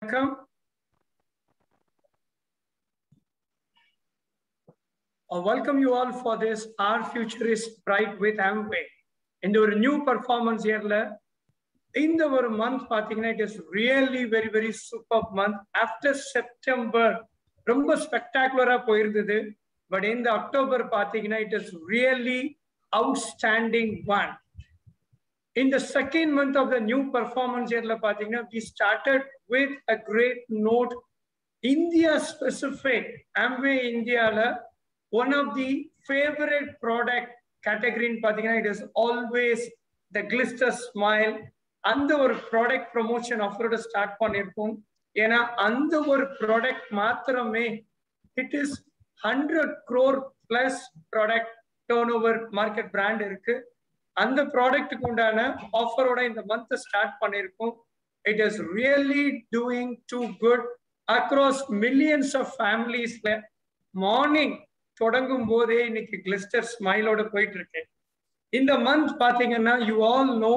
வணக்கம் I welcome you all for this Our Future is Bright with Amway. இந்த ஒரு new performance இயர்ல இந்த ஒரு மந்த் பாத்தீங்கன்னா it is really very very super month after September ரொம்ப ஸ்பெக்டாகுலரா போயிருந்தது பட் இந்த அக்டோபர் பாத்தீங்கன்னா it is really outstanding one in the second month of the new performance year பாத்தீங்கன்னா we started with a great note india specific amway indiaல one of the favorite product category பாத்தீங்கன்னா it is always the glister smile அந்த ஒரு product promotion ஆஃபரோட start பண்ணியிருக்கோம் ஏன்னா அந்த ஒரு product மாத்திரமே it is hundred crore plus product turn over market brand இருக்கு அந்த ப்ராடக்ட்டுக்கு உண்டான ஆஃபரோட இந்த மந்த் ஸ்டார்ட் பண்ணியிருக்கோம் it is really doing too good across millions of ஃபேமிலிஸ்ல மார்னிங் தொடங்கும் போதே இன்னைக்கு கிளிஸ்டர் ஸ்மைலோட போயிட்டு இருக்கு இந்த மந்த் பாத்தீங்கன்னா யூ ஆல் நோ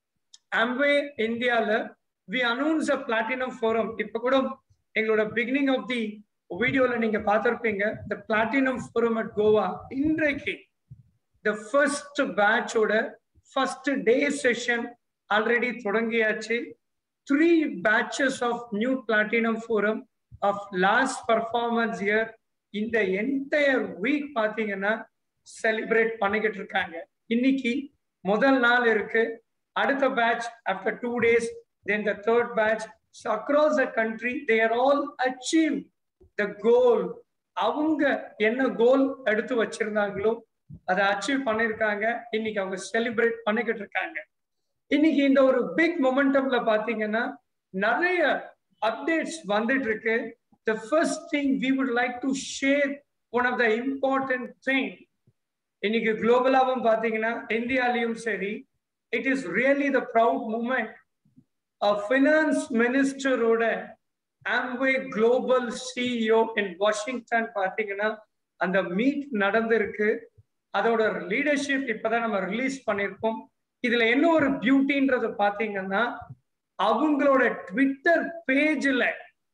அம்வே இந்தியால we announce a platinum forum இப்ப கூட எங்களோட பிகினிங் ஆஃப் தி வீடியோல நீங்க பார்த்திருப்பீங்க the platinum forum at Goa இன்றைக்கு த ஃபர்ஸ்ட் பேட்சோட ஃபர்ஸ்ட் டே செஷன் ஆல்ரெடி தொடங்கியாச்சு three batches of new platinum forum of last performance year இந்த என்டையர் வீக் பார்த்தீங்கன்னா செலிப்ரேட் பண்ணிக்கிட்டு இருக்காங்க இன்னைக்கு முதல் நாள் இருக்கு அடுத்த batch after two days then the third batch across the country they are all achieve த கோல் அவங்க என்ன கோல் எடுத்து வச்சிருந்தாங்களோ அதை அச்சீவ் பண்ணிருக்காங்க இன்னைக்கு அவங்க செலிப்ரேட் பண்ணிக்கிட்டு இருக்காங்க இன்னைக்கு இந்த ஒரு பிக் மொமெண்டம்ல பாத்தீங்கன்னா நிறைய அப்டேட்ஸ் வந்துட்டு இருக்கு the first thing we would like to share one of the important thing இன்னைக்கு குளோபலாவும் பாத்தீங்கன்னா இந்தியாலையும் சரி it is really the proud moment finance மினிஸ்டரோட Amway global CEO in Washington பாத்தீங்கன்னா அந்த மீட் நடந்திருக்கு அதோட லீடர்ஷிப் இப்பதான் நம்ம ரிலீஸ் பண்ணியிருக்கோம் இதுல என்ன ஒரு பியூட்டின்றது பாத்தீங்கன்னா அவங்களோட ட்விட்டர் பேஜ்ல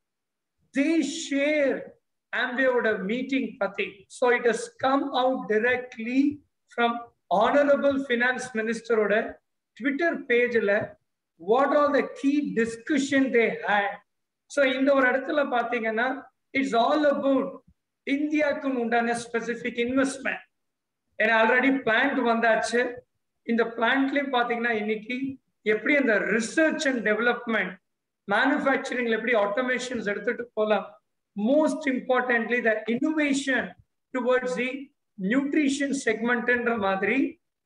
தே ஷேர் ஆம்பியோட மீட்டிங் பத்தி so it is come out directly from honourable finance மினிஸ்டரோட ட்விட்டர் பேஜ்ல what are the key discussion they had so இந்த ஒரு இடத்துல பாத்தீங்கன்னா இட்ஸ் ஆல் அபவுட் இந்தியாவுக்கு உண்டான ஸ்பெசிபிக் இன்வெஸ்ட்மெண்ட் ஏன்னா ஆல்ரெடி பிளான்ட் வந்தாச்சு இந்த பிளான்ட்லயும் பாத்தீங்கன்னா இன்னைக்கு எப்படி அந்த ரிசர்ச் அண்ட் டெவலப்மெண்ட் மேனுஃபேக்சரிங்ல எப்படி ஆட்டோமேஷன்ஸ் எடுத்துட்டு போகலாம் most importantly the innovation towards the nutrition செக்மெண்ட்ன்ற மாதிரி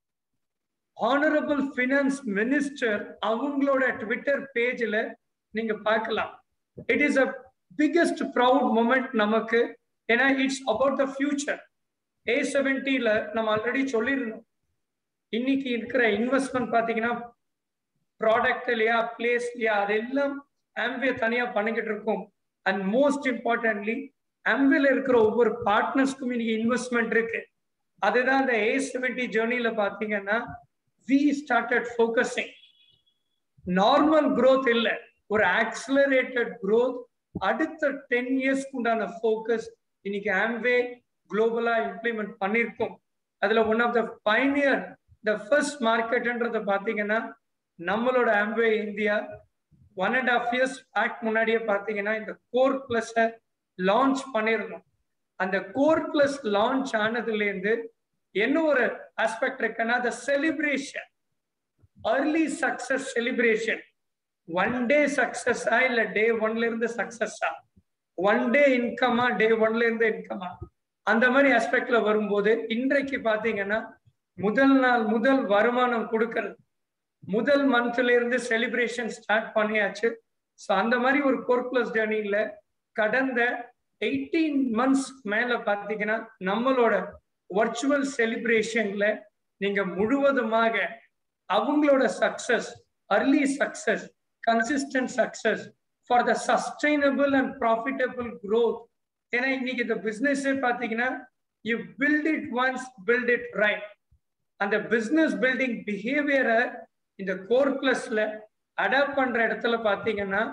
ஆனரபிள் ஃபினான்ஸ் மினிஸ்டர் அவங்களோட ட்விட்டர் பேஜ்ல நீங்க பார்க்கலாம் it is a biggest proud moment நமக்கு ஏன்னா it's about the future a செவன்டில நம்ம ஆல்ரெடி சொல்லியிருந்தோம் இன்னைக்கு இருக்கிற இன்வெஸ்ட்மெண்ட் பாத்தீங்கன்னா ப்ராடக்ட் இல்லையா பிளேஸ் இல்லையா அதெல்லாம் ஆம்வே தனியா பண்ணிக்கிட்டு இருக்கோம் அண்ட் மோஸ்ட் இம்பார்ட்டன்ட்லி ஆம்வேல இருக்கிற ஒவ்வொரு பார்ட்னர்ஸ்க்கும் இன்னைக்கு இன்வெஸ்ட்மெண்ட் இருக்கு அதுதான் அந்த ஏ செவன்டி ஜேர்னில பாத்தீங்கன்னா we started focusing normal growth இல்லை ஒரு ஆக்சிலரேட்டட் க்ரோத் அடுத்த டென் இயர்ஸ்க்கு உண்டான ஃபோக்கஸ் இன்னைக்கு ஆம்வே குளோபலா இம்ப்ளிமெண்ட் பண்ணியிருக்கோம் அதுல one of the pioneer the first மார்க்கெட்ன்றத பாத்தீங்கன்னா நம்மளோட Amway India one and half years back முன்னாடியே பாத்தீங்கன்னா இந்த கோர் பிளஸ் லான்ச் பண்ணிருந்தோம் அந்த கோர் பிளஸ் லான்ச் ஆனதுல இருந்து என்ன ஒரு ஆஸ்பெக்ட் இருக்குன்னா the celebration early success celebration one day சக்சஸா இல்ல டே ஒன்ல இருந்து சக்சஸா ஒன் டே இன்கமா டே ஒன்ல இருந்து இன்கமா அந்த மாதிரி ஆஸ்பெக்ட்ல வரும்போது இன்றைக்கு பாத்தீங்கன்னா முதல் நாள் முதல் வருமானம் கொடுக்கறது முதல் மந்த்ல இருந்து செலிப்ரேஷன் ஸ்டார்ட் பண்ணியாச்சு ஸோ அந்த மாதிரி ஒரு கோர்ப்ளஸ் ஜேர்னில கடந்த எயிட்டீன் மந்த்ஸ் மேல பாத்தீங்கன்னா நம்மளோட வர்ச்சுவல் செலிப்ரேஷன்ல நீங்க முழுவதுமாக அவங்களோட success early success consistent success for the sustainable and profitable growth ஏன்னா இன்னைக்கு இந்த பிசினஸே பாத்தீங்கன்னா you build it once build it right அந்த பிசினஸ் பில்டிங் பிஹேவியரை இந்த கோர் பிளஸ்ல அடாப்ட் பண்ற இடத்துல பாத்தீங்கன்னா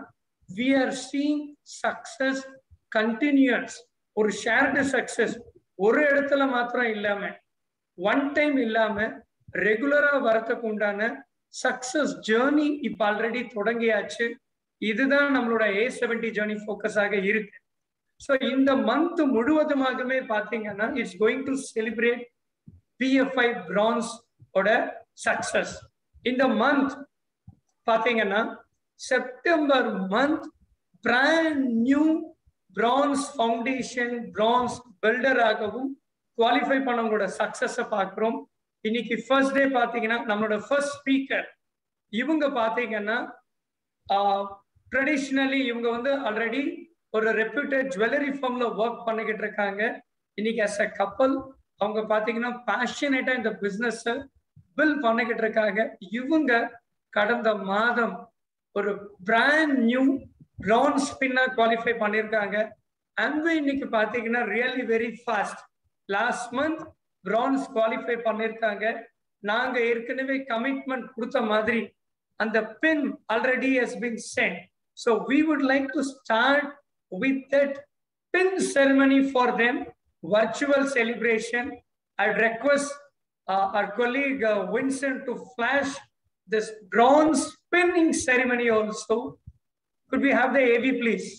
we are seeing success continues ஒரு ஷேர்டு சக்சஸ் ஒரு இடத்துல மாத்திரம் இல்லாம ஒன் டைம் இல்லாம ரெகுலரா வரத்துக்கு உண்டான சக்சஸ் ஜேர்னி இப்ப ஆல்ரெடி தொடங்கியாச்சு இதுதான் நம்மளோட ஏ செவன்டி ஜேர்னி ஃபோக்கஸாக இருக்கு ஸோ இந்த மந்த் முழுவதுமாகவே பாத்தீங்கன்னா it's going to celebrate PFI bronze ஓட சக்சஸ் இந்த மந்த் பாத்தீங்கன்னா September month brand new bronze foundation bronze builder ஆகவும் குவாலிஃபை பண்ணவங்களோட சக்சஸை பார்க்குறோம் இன்னைக்கு ஃபர்ஸ்ட் டே பார்த்தீங்கன்னா நம்மளோட ஃபர்ஸ்ட் ஸ்பீக்கர் இவங்க பார்த்தீங்கன்னா ட்ரெடிஷ்னலி இவங்க வந்து ஆல்ரெடி ஒரு ரெப்யூட்டட் ஜுவல்லரி ஃபார்ம்ல ஒர்க் பண்ணிக்கிட்டு இருக்காங்க இன்னைக்கு அஸ் அ கப்பல் அவங்க பார்த்தீங்கன்னா பேஷனேட்டா இந்த பிஸ்னஸ் பில் பண்ணிக்கிட்டு இருக்காங்க இவங்க கடந்த மாதம் ஒரு பிராண்ட் நியூ பிரான் ஸ்பின்னா குவாலிஃபை பண்ணியிருக்காங்க அன்பு இன்னைக்கு பார்த்தீங்கன்னா really very fast last month bronze qualify பண்ணியிருக்காங்க நாங்க ஏற்கனவே கமிட்மெண்ட் கொடுத்த மாதிரி அந்த pin already has been sent so we would like to start with that pin ceremony for them virtual celebration. I'd request uh, our colleague uh, Vincent to flash this bronze spinning ceremony also. Could we have the AV, please?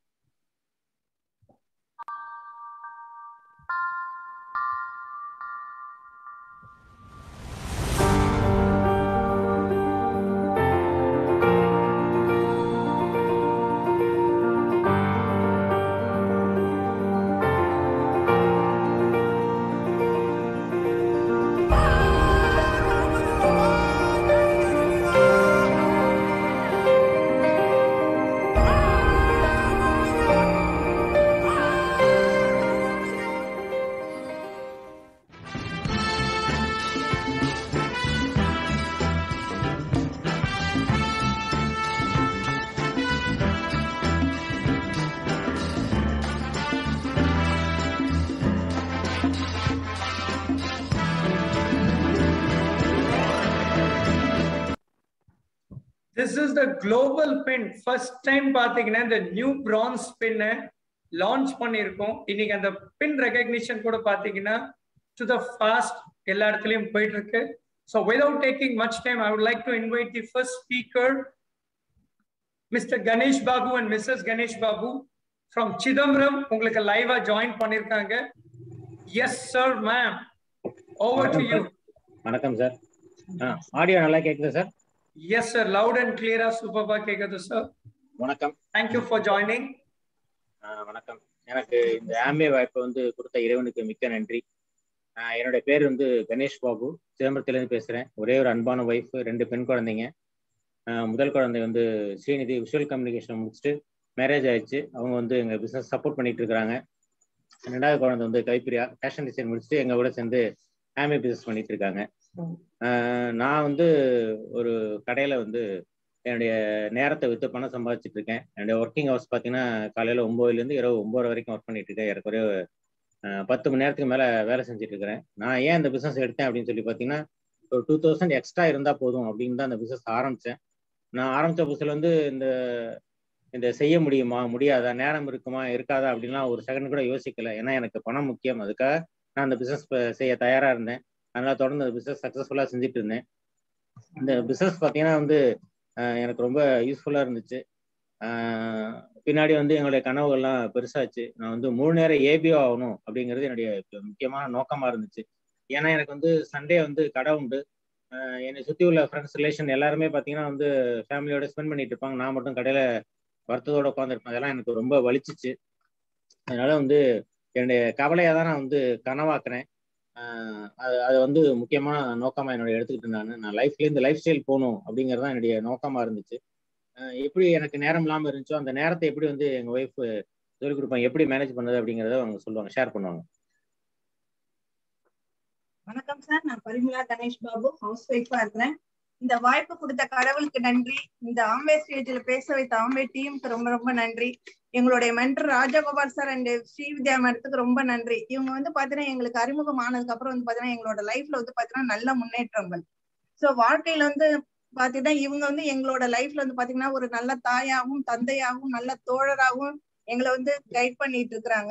This is the global pin. First time பாத்தீங்கன்னா இந்த new France பின்னை launch பண்ணியிருக்கோம் இன்னைக்கு அந்த பின் recognition கூட பாத்தீங்கன்னா to the fast எல்லா இடத்துலயும் போயிட்டு இருக்கு so without taking much time I would like to invite the first speaker mister Ganesh Babu and missus Ganesh Babu from Chidambaram உங்களுக்கு லைவா ஜாயின் பண்ணிருக்காங்க yes sir ma'am over to you வணக்கம் சார் ஆடியோ நல்லா கேக்குதா sir yes sir loud and கிளியரா சூப்பர்பா கேக்குது sir வணக்கம் தேங்க்யூ ஃபார் ஜாயினிங் வணக்கம் எனக்கு இந்த ஆம்பே வாய்ப்பை வந்து கொடுத்த இறைவனுக்கு மிக்க நன்றி என்னுடைய பேர் வந்து கணேஷ் பாபு சிதம்பரத்துலேருந்து பேசுகிறேன் ஒரே ஒரு அன்பான ஒய்ஃப் ரெண்டு பெண் குழந்தைங்க முதல் குழந்தை வந்து ஸ்ரீநிதி விஷுவல் கம்யூனிகேஷன் முடிச்சுட்டு மேரேஜ் ஆயிடுச்சு அவங்க வந்து எங்கள் பிஸ்னஸ் சப்போர்ட் பண்ணிட்டு இருக்கிறாங்க ரெண்டாவது குழந்தை வந்து கைப்பிரியா ஃபேஷன் டிசைன் முடிச்சுட்டு எங்கள் கூட சேர்ந்து ஆம்பே பிஸ்னஸ் பண்ணிட்டு இருக்காங்க நான் வந்து ஒரு கடையில் வந்து என்னுடைய நேரத்தை வித்து பணம் சம்பாதிச்சிட்டு இருக்கேன் என்னுடைய ஒர்க்கிங் ஹவர்ஸ் பார்த்தீங்கன்னா காலையில் ஒம்போதுலேருந்து இரவு ஒம்பது வரைக்கும் ஒர்க் பண்ணிட்டு இருக்கேன் ஏறக்குறைய பத்து மணி நேரத்துக்கு மேலே வேலை செஞ்சுட்டு இருக்கிறேன் நான் ஏன் இந்த பிஸ்னஸ் எடுத்தேன் அப்படின்னு சொல்லி பார்த்தீங்கன்னா ஒரு டூ தௌசண்ட் எக்ஸ்ட்ரா இருந்தால் போதும் அப்படின்னு தான் அந்த பிஸ்னஸ் ஆரம்பித்தேன் நான் ஆரம்பித்த புதுசில் வந்து இந்த இந்த செய்ய முடியுமா முடியாதா நேரம் இருக்குமா இருக்காதா அப்படின்லாம் ஒரு செகண்ட் கூட யோசிக்கல ஏன்னா எனக்கு பணம் முக்கியம் அதுக்காக நான் அந்த பிஸ்னஸ் செய்ய தயாராக இருந்தேன் அதனால தொடர்ந்து அந்த பிஸ்னஸ் சக்ஸஸ்ஃபுல்லாக செஞ்சுட்டு இருந்தேன் இந்த பிஸ்னஸ் பார்த்தீங்கன்னா வந்து எனக்கு ரொம்ப யூஸ்ஃபுல்லாக இருந்துச்சு பின்னாடி வந்து என்னுடைய கனவுகள்லாம் பெருசாச்சு நான் வந்து மூணு நேரம் ஏபிஓ ஆகணும் அப்படிங்கிறது என்னுடைய முக்கியமான நோக்கமாக இருந்துச்சு ஏன்னா எனக்கு வந்து சண்டே வந்து கடை உண்டு என்னை சுற்றி உள்ள ஃப்ரெண்ட்ஸ் ரிலேஷன் எல்லாருமே பார்த்தீங்கன்னா வந்து ஃபேமிலியோட ஸ்பெண்ட் பண்ணிட்டு இருப்பாங்க நான் மட்டும் கடையில் வருத்தத்தோட உட்காந்துருப்பேன் அதெல்லாம் எனக்கு ரொம்ப வலிச்சிச்சு அதனால வந்து என்னுடைய கவலையாக தான் நான் வந்து கனவாக்குறேன் அது அது வந்து முக்கியமான நோக்கமாக என்னோட எடுத்துக்கிட்டு நான் நான் லைஃப்ல இந்த லைஃப் ஸ்டைல் போகணும் அப்படிங்கிறது தான் என்னுடைய நோக்கமாக இருந்துச்சு எப்படி எனக்கு நேரம் இல்லாமல் இருந்துச்சோ அந்த நேரத்தை எப்படி வந்து எங்கள் ஒய்ஃப் சொல்லிக் கொடுப்பாங்க எப்படி மேனேஜ் பண்ணது அப்படிங்கிறத அவங்க சொல்லுவாங்க ஷேர் பண்ணுவாங்க வணக்கம் சார் நான் பரிமலா கணேஷ் பாபு ஹவுஸ் ஒய்ஃபா இருக்கிறேன் இந்த வாய்ப்பு கொடுத்த கடவுளுக்கு நன்றி இந்த ஆம்பே ஸ்டேஜ்ல பேச வைத்த ஆம்பே டீமுக்கு ரொம்ப ரொம்ப நன்றி எங்களுடைய mentor Rajagopal sir and Srividya மேடத்துக்கு ரொம்ப நன்றி இவங்க வந்து பாத்தீங்கன்னா எங்களுக்கு அறிமுகம் ஆனதுக்கு அப்புறம் வந்து பாத்தீங்கன்னா எங்களோட லைஃப்ல வந்து பாத்தீங்கன்னா நல்ல முன்னேற்றங்கள் சோ வாழ்க்கையில வந்து பாத்தீங்கன்னா இவங்க வந்து எங்களோட லைஃப்ல வந்து பாத்தீங்கன்னா ஒரு நல்ல தாயாகவும் தந்தையாகவும் நல்ல தோழராகவும் எங்களை வந்து கைட் பண்ணிட்டு இருக்கிறாங்க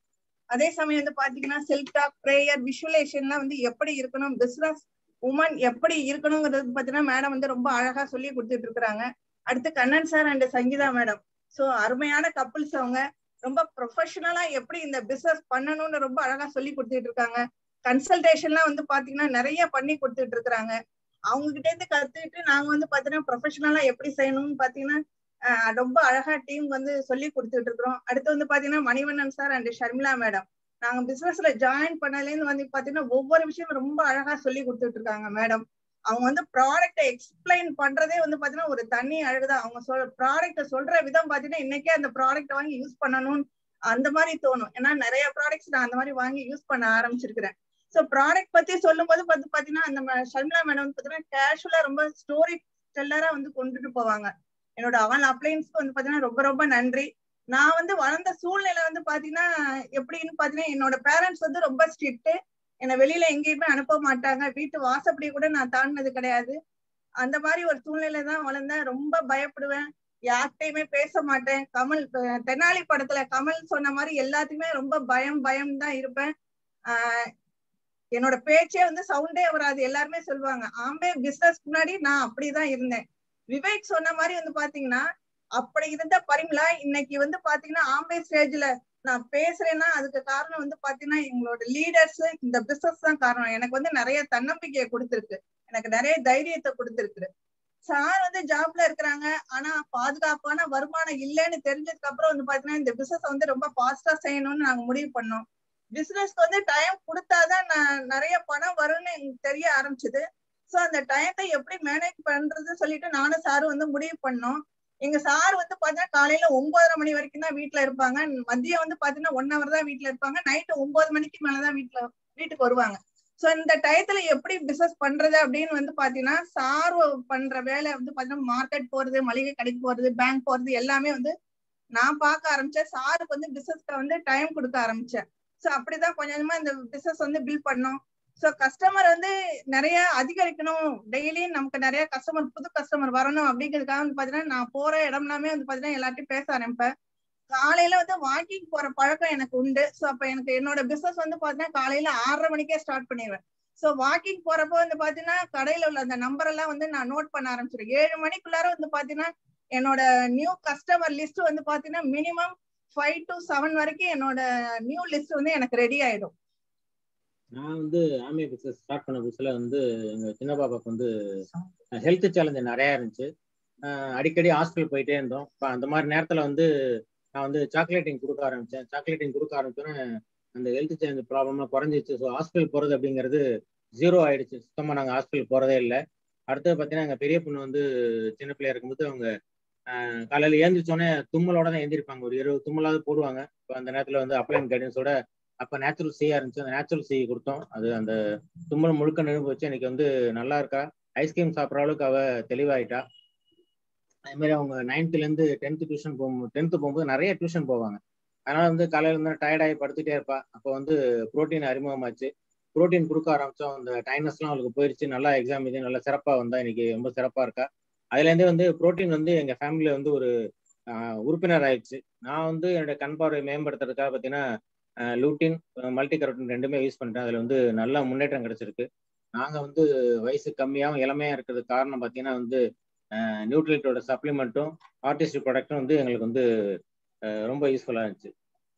அதே சமயம் வந்து பாத்தீங்கன்னா செல்ஃப் டாக் ப்ரேயர் விஷுவலேஷன்லாம் வந்து எப்படி இருக்கணும் பிசினஸ் உமன் எப்படி இருக்கணுங்கிறது பாத்தீங்கன்னா மேடம் வந்து ரொம்ப அழகா சொல்லி கொடுத்துட்டு இருக்கிறாங்க அடுத்து Kannan sir and Sangeetha madam so அருமையான கப்புள்ஸ் அவங்க ரொம்ப ப்ரொஃபஷனலா எப்படி இந்த பிசினஸ் பண்ணணும்னு ரொம்ப அழகா சொல்லி கொடுத்துட்டு இருக்காங்க கன்சல்டேஷன்லாம் வந்து பாத்தீங்கன்னா நிறைய பண்ணி கொடுத்துட்டு இருக்கிறாங்க அவங்க கிட்ட இருந்து கத்துக்கிட்டு நாங்க வந்து பாத்தீங்கன்னா ப்ரொஃபஷனலா எப்படி செய்யணும்னு பாத்தீங்கன்னா ஆஹ் ரொம்ப அழகா டீம் வந்து சொல்லி கொடுத்துட்டு இருக்கிறோம் அடுத்து வந்து பாத்தீங்கன்னா Manivannan sir and Sharmila madam நாங்க பிசினஸ்ல ஜாயின் பண்ணல இருந்து வந்து பாத்தீங்கன்னா ஒவ்வொரு விஷயம் ரொம்ப அழகா சொல்லி கொடுத்துட்டு இருக்காங்க மேடம் அவங்க வந்து ப்ராடக்ட எக்ஸ்பிளைன் பண்றதே வந்து பாத்தீங்கன்னா ஒரு தனி அழகுதான் அவங்க சொல் ப்ராடக்ட சொல்ற விதம் பாத்தீங்கன்னா இன்னைக்கே அந்த ப்ராடக்ட் வாங்கி யூஸ் பண்ணணும்னு அந்த மாதிரி தோணும் ஏன்னா நிறைய ப்ராடக்ட்ஸ் நான் அந்த மாதிரி வாங்கி யூஸ் பண்ண ஆரம்பிச்சிருக்கிறேன் சோ ப்ராடக்ட் பத்தி சொல்லும் போது வந்து பாத்தீங்கன்னா அந்த ம- ஷர்மிளா மேடம் வந்து பாத்தீங்கன்னா கேஷுவலா ரொம்ப ஸ்டோரி டெல்லரா வந்து கொண்டுட்டு போவாங்க என்னோட அவன் அப்ளைன்ஸ்க்கு வந்து பாத்தீங்கன்னா ரொம்ப ரொம்ப நன்றி நான் வந்து வளர்ந்த சூழ்நிலை வந்து பாத்தீங்கன்னா எப்படின்னு பாத்தீங்கன்னா என்னோட பேரண்ட்ஸ் வந்து ரொம்ப ஸ்ட்ரிக்ட் என்னை வெளியில எங்கேயுமே அனுப்ப மாட்டாங்க வீட்டு வாசப்படி கூட நான் தாண்டினது கிடையாது அந்த மாதிரி ஒரு சூழ்நிலை தான் வளர்ந்தேன் ரொம்ப பயப்படுவேன் யார்கிட்டயுமே பேச மாட்டேன் கமல் அஹ் தெனாலி படத்துல கமல் சொன்ன மாதிரி எல்லாத்துக்குமே ரொம்ப பயம் பயம் தான் இருப்பேன் ஆஹ் என்னோட பேச்சே வந்து சவுண்டே வராது எல்லாருமே சொல்லுவாங்க ஆம்பே பிசினஸ் முன்னாடி நான் அப்படிதான் இருந்தேன் விவேக் சொன்ன மாதிரி வந்து பாத்தீங்கன்னா அப்படி இருந்த பரிமலா இன்னைக்கு வந்து பாத்தீங்கன்னா ஆம்பே ஸ்டேஜ்ல நான் பேசுறேன்னா அதுக்கு காரணம் வந்து பாத்தீங்கன்னா எங்களோட லீடர்ஸ் இந்த பிசினஸ் தான் காரணம் எனக்கு வந்து நிறைய தன்னம்பிக்கையை கொடுத்திருக்கு எனக்கு நிறைய தைரியத்தை கொடுத்திருக்கு சார் வந்து ஜாப்ல இருக்கிறாங்க ஆனா பாதுகாப்பான வருமானம் இல்லைன்னு தெரிஞ்சதுக்கு அப்புறம் வந்து பாத்தீங்கன்னா இந்த பிசினஸ் வந்து ரொம்ப ஃபாஸ்டா செய்யணும்னு நாங்க முடிவு பண்ணோம் பிசினஸ்க்கு வந்து டைம் கொடுத்தாதான் நான் நிறைய பணம் வரும்னு எனக்கு தெரிய ஆரம்பிச்சது சோ அந்த டயத்தை எப்படி மேனேஜ் பண்றது சொல்லிட்டு நானும் சாரும் வந்து முடிவு பண்ணோம் எங்க சார் வந்து பாத்தீங்கன்னா காலையில ஒன்பதரை மணி வரைக்கும் தான் வீட்டுல இருப்பாங்க மதியம் வந்து பாத்தீங்கன்னா ஒன் ஹவர் தான் வீட்டுல இருப்பாங்க நைட்டு ஒன்பது மணிக்கு மேலதான் வீட்டுல வீட்டுக்கு வருவாங்க சோ இந்த டயத்துல எப்படி பிசினஸ் பண்றது அப்படின்னு வந்து பாத்தீங்கன்னா சார் பண்ற வேலை வந்து பாத்தீங்கன்னா மார்க்கெட் போறது மளிகை கடைக்கு போறது பேங்க் போறது எல்லாமே வந்து நான் பார்க்க ஆரம்பிச்சேன் சாருக்கு வந்து பிசினஸ்க்கு வந்து டைம் கொடுக்க ஆரம்பிச்சேன் சோ அப்படிதான் கொஞ்சம் கொஞ்சமா இந்த பிசினஸ் வந்து பில்ட் பண்ணோம் சோ கஸ்டமர் வந்து நிறைய அதிகரிக்கணும் டெய்லி நமக்கு நிறைய கஸ்டமர் புது கஸ்டமர் வரணும் அப்படிங்கிறதுக்காக வந்து பாத்தீங்கன்னா நான் போற இடம்லாமே வந்து பாத்தீங்கன்னா எல்லார்ட்டையும் பேச ஆரம்பிப்பேன் காலையில வந்து வாக்கிங் போற பழக்கம் எனக்கு உண்டு சோ அப்ப எனக்கு என்னோட பிசினஸ் வந்து பாத்தீங்கன்னா காலையில ஆறரை மணிக்கே ஸ்டார்ட் பண்ணிடுவேன் சோ வாக்கிங் போறப்போ வந்து பாத்தீங்கன்னா கடையில உள்ள அந்த நம்பர் எல்லாம் வந்து நான் நோட் பண்ண ஆரம்பிச்சிடுவேன் ஏழு மணிக்குள்ளார வந்து பாத்தீங்கன்னா என்னோட நியூ கஸ்டமர் லிஸ்ட் வந்து பாத்தீங்கன்னா மினிமம் ஃபைவ் டு செவன் வரைக்கும் என்னோட நியூ லிஸ்ட் வந்து எனக்கு ரெடி ஆயிடும் நான் வந்து ஆமே பிசினஸ் ஸ்டார்ட் பண்ண புதுசுல வந்து எங்க சின்ன பாப்பாக்கு வந்து ஹெல்த் சேலஞ்சு நிறைய இருந்துச்சு அஹ் அடிக்கடி ஹாஸ்பிட்டல் போயிட்டே இருந்தோம் இப்போ அந்த மாதிரி நேரத்துல வந்து நான் வந்து சாக்லேட்டிங் கொடுக்க ஆரம்பிச்சேன் சாக்லேட்டிங் கொடுக்க ஆரம்பிச்சோன்னே அந்த ஹெல்த் சேலஞ்ச் ப்ராப்ளம்லாம் குறைஞ்சிச்சு ஸோ ஹாஸ்பிட்டல் போறது அப்படிங்கிறது ஜீரோ ஆயிடுச்சு சுத்தமா நாங்கள் ஹாஸ்பிட்டல் போறதே இல்லை அடுத்தது பார்த்தீங்கன்னா எங்க பெரிய பொண்ணு வந்து சின்ன பிள்ளையா இருக்கும்போது அவங்க அஹ் காலையில ஏந்திரிச்சோடனே தும்மலோட தான் ஏந்திரிப்பாங்க ஒரு இருபது தும்மலாவது போடுவாங்க இப்போ அந்த நேரத்துல வந்து அப்ளைன் கைடன்ஸோட அப்ப நேச்சுரல் சீயா இருந்துச்சு அந்த நேச்சுரல் சீ கொடுத்தோம் அது அந்த தும்மல் முழுக்க நினைவு வச்சு எனக்கு வந்து நல்லா இருக்கா ஐஸ்கிரீம் சாப்பிட்ற அளவுக்கு அவ தெளிவாயிட்டா அதே மாதிரி அவங்க நைன்த்ல இருந்து டென்த் டியூஷன் போகும் டென்த் போகும்போது நிறைய டியூஷன் போவாங்க அதனால வந்து காலையில இருந்து டயர்டாகி படுத்துட்டே இருப்பா அப்போ வந்து புரோட்டீன் அறிமுகமாச்சு புரோட்டீன் கொடுக்க ஆரம்பிச்சோம் அந்த டைனஸ்லாம் அவளுக்கு போயிருச்சு நல்லா எக்ஸாம் இது நல்லா சிறப்பா வந்தா இன்னைக்கு ரொம்ப சிறப்பா இருக்கா அதுல இருந்தே வந்து புரோட்டீன் வந்து எங்க ஃபேமிலியில வந்து ஒரு ஆஹ், உறுப்பினர் ஆயிடுச்சு நான் வந்து என்னோட கண் பார்வை மேம்படுத்துறதுக்காக பார்த்தீங்கன்னா லூட்டின் மல்டி கரோட்டின் ரெண்டுமே யூஸ் பண்ணிட்டேன் அதுல வந்து நல்ல முன்னேற்றம் கிடைச்சிருக்கு நாங்க வந்து வயசு கம்மியாகவும் இளமையா இருக்கிறதுக்கு காரணம் பார்த்தீங்கன்னா வந்து நியூட்ரிலிட்டோட சப்ளிமெண்ட்டும் ஆர்டிஸ்ட் ப்ராடக்ட்டும் வந்து எங்களுக்கு வந்து அஹ், ரொம்ப யூஸ்ஃபுல்லா இருந்துச்சு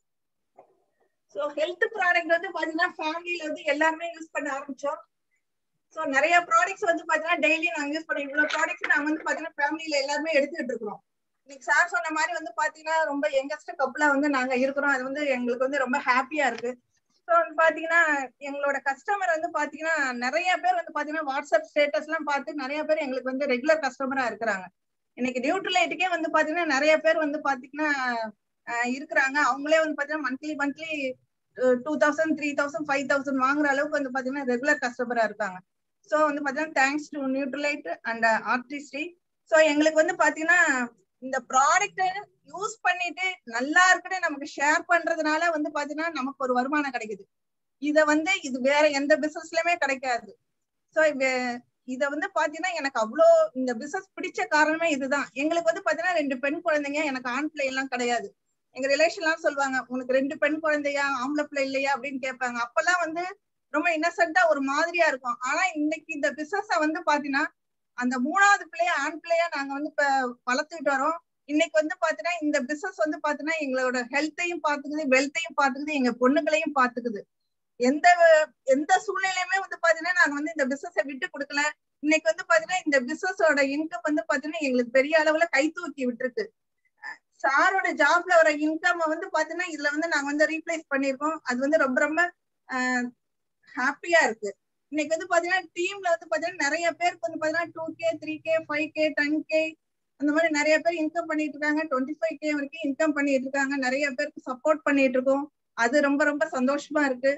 சோ ஹெல்த் ப்ராடக்ட் வந்து பாத்தீங்கன்னா ஃபேமிலில வந்து எல்லாருமே யூஸ் பண்ண ஆரம்பிச்சோம் சோ நிறைய ப்ராடக்ட்ஸ் வந்து பாத்தீங்கன்னா டெய்லி நாங்க யூஸ் பண்ணி இவ்வளவு ப்ராடக்ட்ஸ் நாங்க வந்து பாத்தீங்கன்னா ஃபேமிலில எல்லாருமே எடுத்துக்கிட்டு இருக்கிறோம் இன்னைக்கு சார் சொன்ன மாதிரி வந்து பாத்தீங்கன்னா ரொம்ப யங்கஸ்ட் கப்பலா வந்து நாங்க இருக்கிறோம் அது வந்து எங்களுக்கு வந்து ரொம்ப ஹாப்பியா இருக்கு ஸோ வந்து பாத்தீங்கன்னா எங்களோட கஸ்டமர் வந்து பாத்தீங்கன்னா நிறைய பேர் வந்து பாத்தீங்கன்னா வாட்ஸ்அப் ஸ்டேட்டஸ் எல்லாம் பார்த்து நிறைய பேர் எங்களுக்கு வந்து ரெகுலர் கஸ்டமரா இருக்கிறாங்க இன்னைக்கு நியூட்ரலைட்டுக்கே வந்து பாத்தீங்கன்னா நிறைய பேர் வந்து பாத்தீங்கன்னா ஆஹ் இருக்கிறாங்க அவங்களே வந்து பாத்தீங்கன்னா monthly monthly two thousand three thousand five thousand வாங்குற அளவுக்கு வந்து பாத்தீங்கன்னா ரெகுலர் கஸ்டமரா இருக்காங்க ஸோ வந்து பாத்தீங்கன்னா thanks to Nutrilite and Artistry so எங்களுக்கு வந்து பாத்தீங்கன்னா இந்த ப்ராடக்ட் யூஸ் பண்ணிட்டு நல்லா இருக்குன்னு நமக்கு ஷேர் பண்றதுனால வந்து பாத்தீங்கன்னா நமக்கு ஒரு வருமானம் கிடைக்குது இத வந்து இது வேற எந்த பிசினஸ்லயுமே கிடைக்காது ஸோ இத வந்து பாத்தீங்கன்னா எனக்கு அவ்வளோ இந்த பிசினஸ் பிடிச்ச காரணமே இதுதான் எங்களுக்கு வந்து பாத்தீங்கன்னா ரெண்டு பெண் குழந்தைங்க எனக்கு ஆண் பிள்ளை எல்லாம் கிடையாது எங்க ரிலேஷன் எல்லாம் சொல்லுவாங்க உனக்கு ரெண்டு பெண் குழந்தையா ஆம்பளை பிள்ளை இல்லையா அப்படின்னு கேட்பாங்க அப்பெல்லாம் வந்து ரொம்ப இன்னசென்ட்டா ஒரு மாதிரியா இருக்கும் ஆனா இன்னைக்கு இந்த பிசினஸ வந்து பாத்தீங்கன்னா அந்த மூணாவது பிள்ளைய ஆண் பிள்ளையா நாங்க வந்து இப்ப வளர்த்துக்கிட்டு வரோம் இன்னைக்கு வந்து பாத்தீங்கன்னா இந்த பிசினஸ் வந்து பாத்தீங்கன்னா எங்களோட ஹெல்த்தையும் பாத்துக்குது வெல்த்தையும் பாத்துக்குது எங்க பொண்ணுங்களையும் பாத்துக்குது எந்த எந்த சூழ்நிலையுமே வந்து பாத்தீங்கன்னா நாங்க வந்து இந்த பிசினஸ விட்டு கொடுக்கல இன்னைக்கு வந்து பாத்தீங்கன்னா இந்த பிசினஸோட இன்கம் வந்து பாத்தீங்கன்னா எங்களுக்கு பெரிய அளவுல கை தூக்கி விட்டுருக்கு சாரோட ஜாப்ல வர இன்கம் வந்து பாத்தீங்கன்னா இதுல வந்து நாங்க வந்து ரீப்ளேஸ் பண்ணிருக்கோம் அது வந்து ரொம்ப ரொம்ப ஹாப்பியா இருக்கு இன்னைக்கு வந்து பாத்தீங்கன்னா டீம்ல வந்து பாத்தீங்கன்னா நிறைய பேருக்கு வந்து பாத்தீங்கன்னா two K three K five K ten K அந்த மாதிரி நிறைய பேர் இன்கம் பண்ணிட்டு இருக்காங்க டுவெண்ட்டி ஃபைவ் கே வரைக்கும் இன்கம் பண்ணிட்டு இருக்காங்க நிறைய பேருக்கு சப்போர்ட் பண்ணிட்டு இருக்கோம் அது ரொம்ப ரொம்ப சந்தோஷமா இருக்கு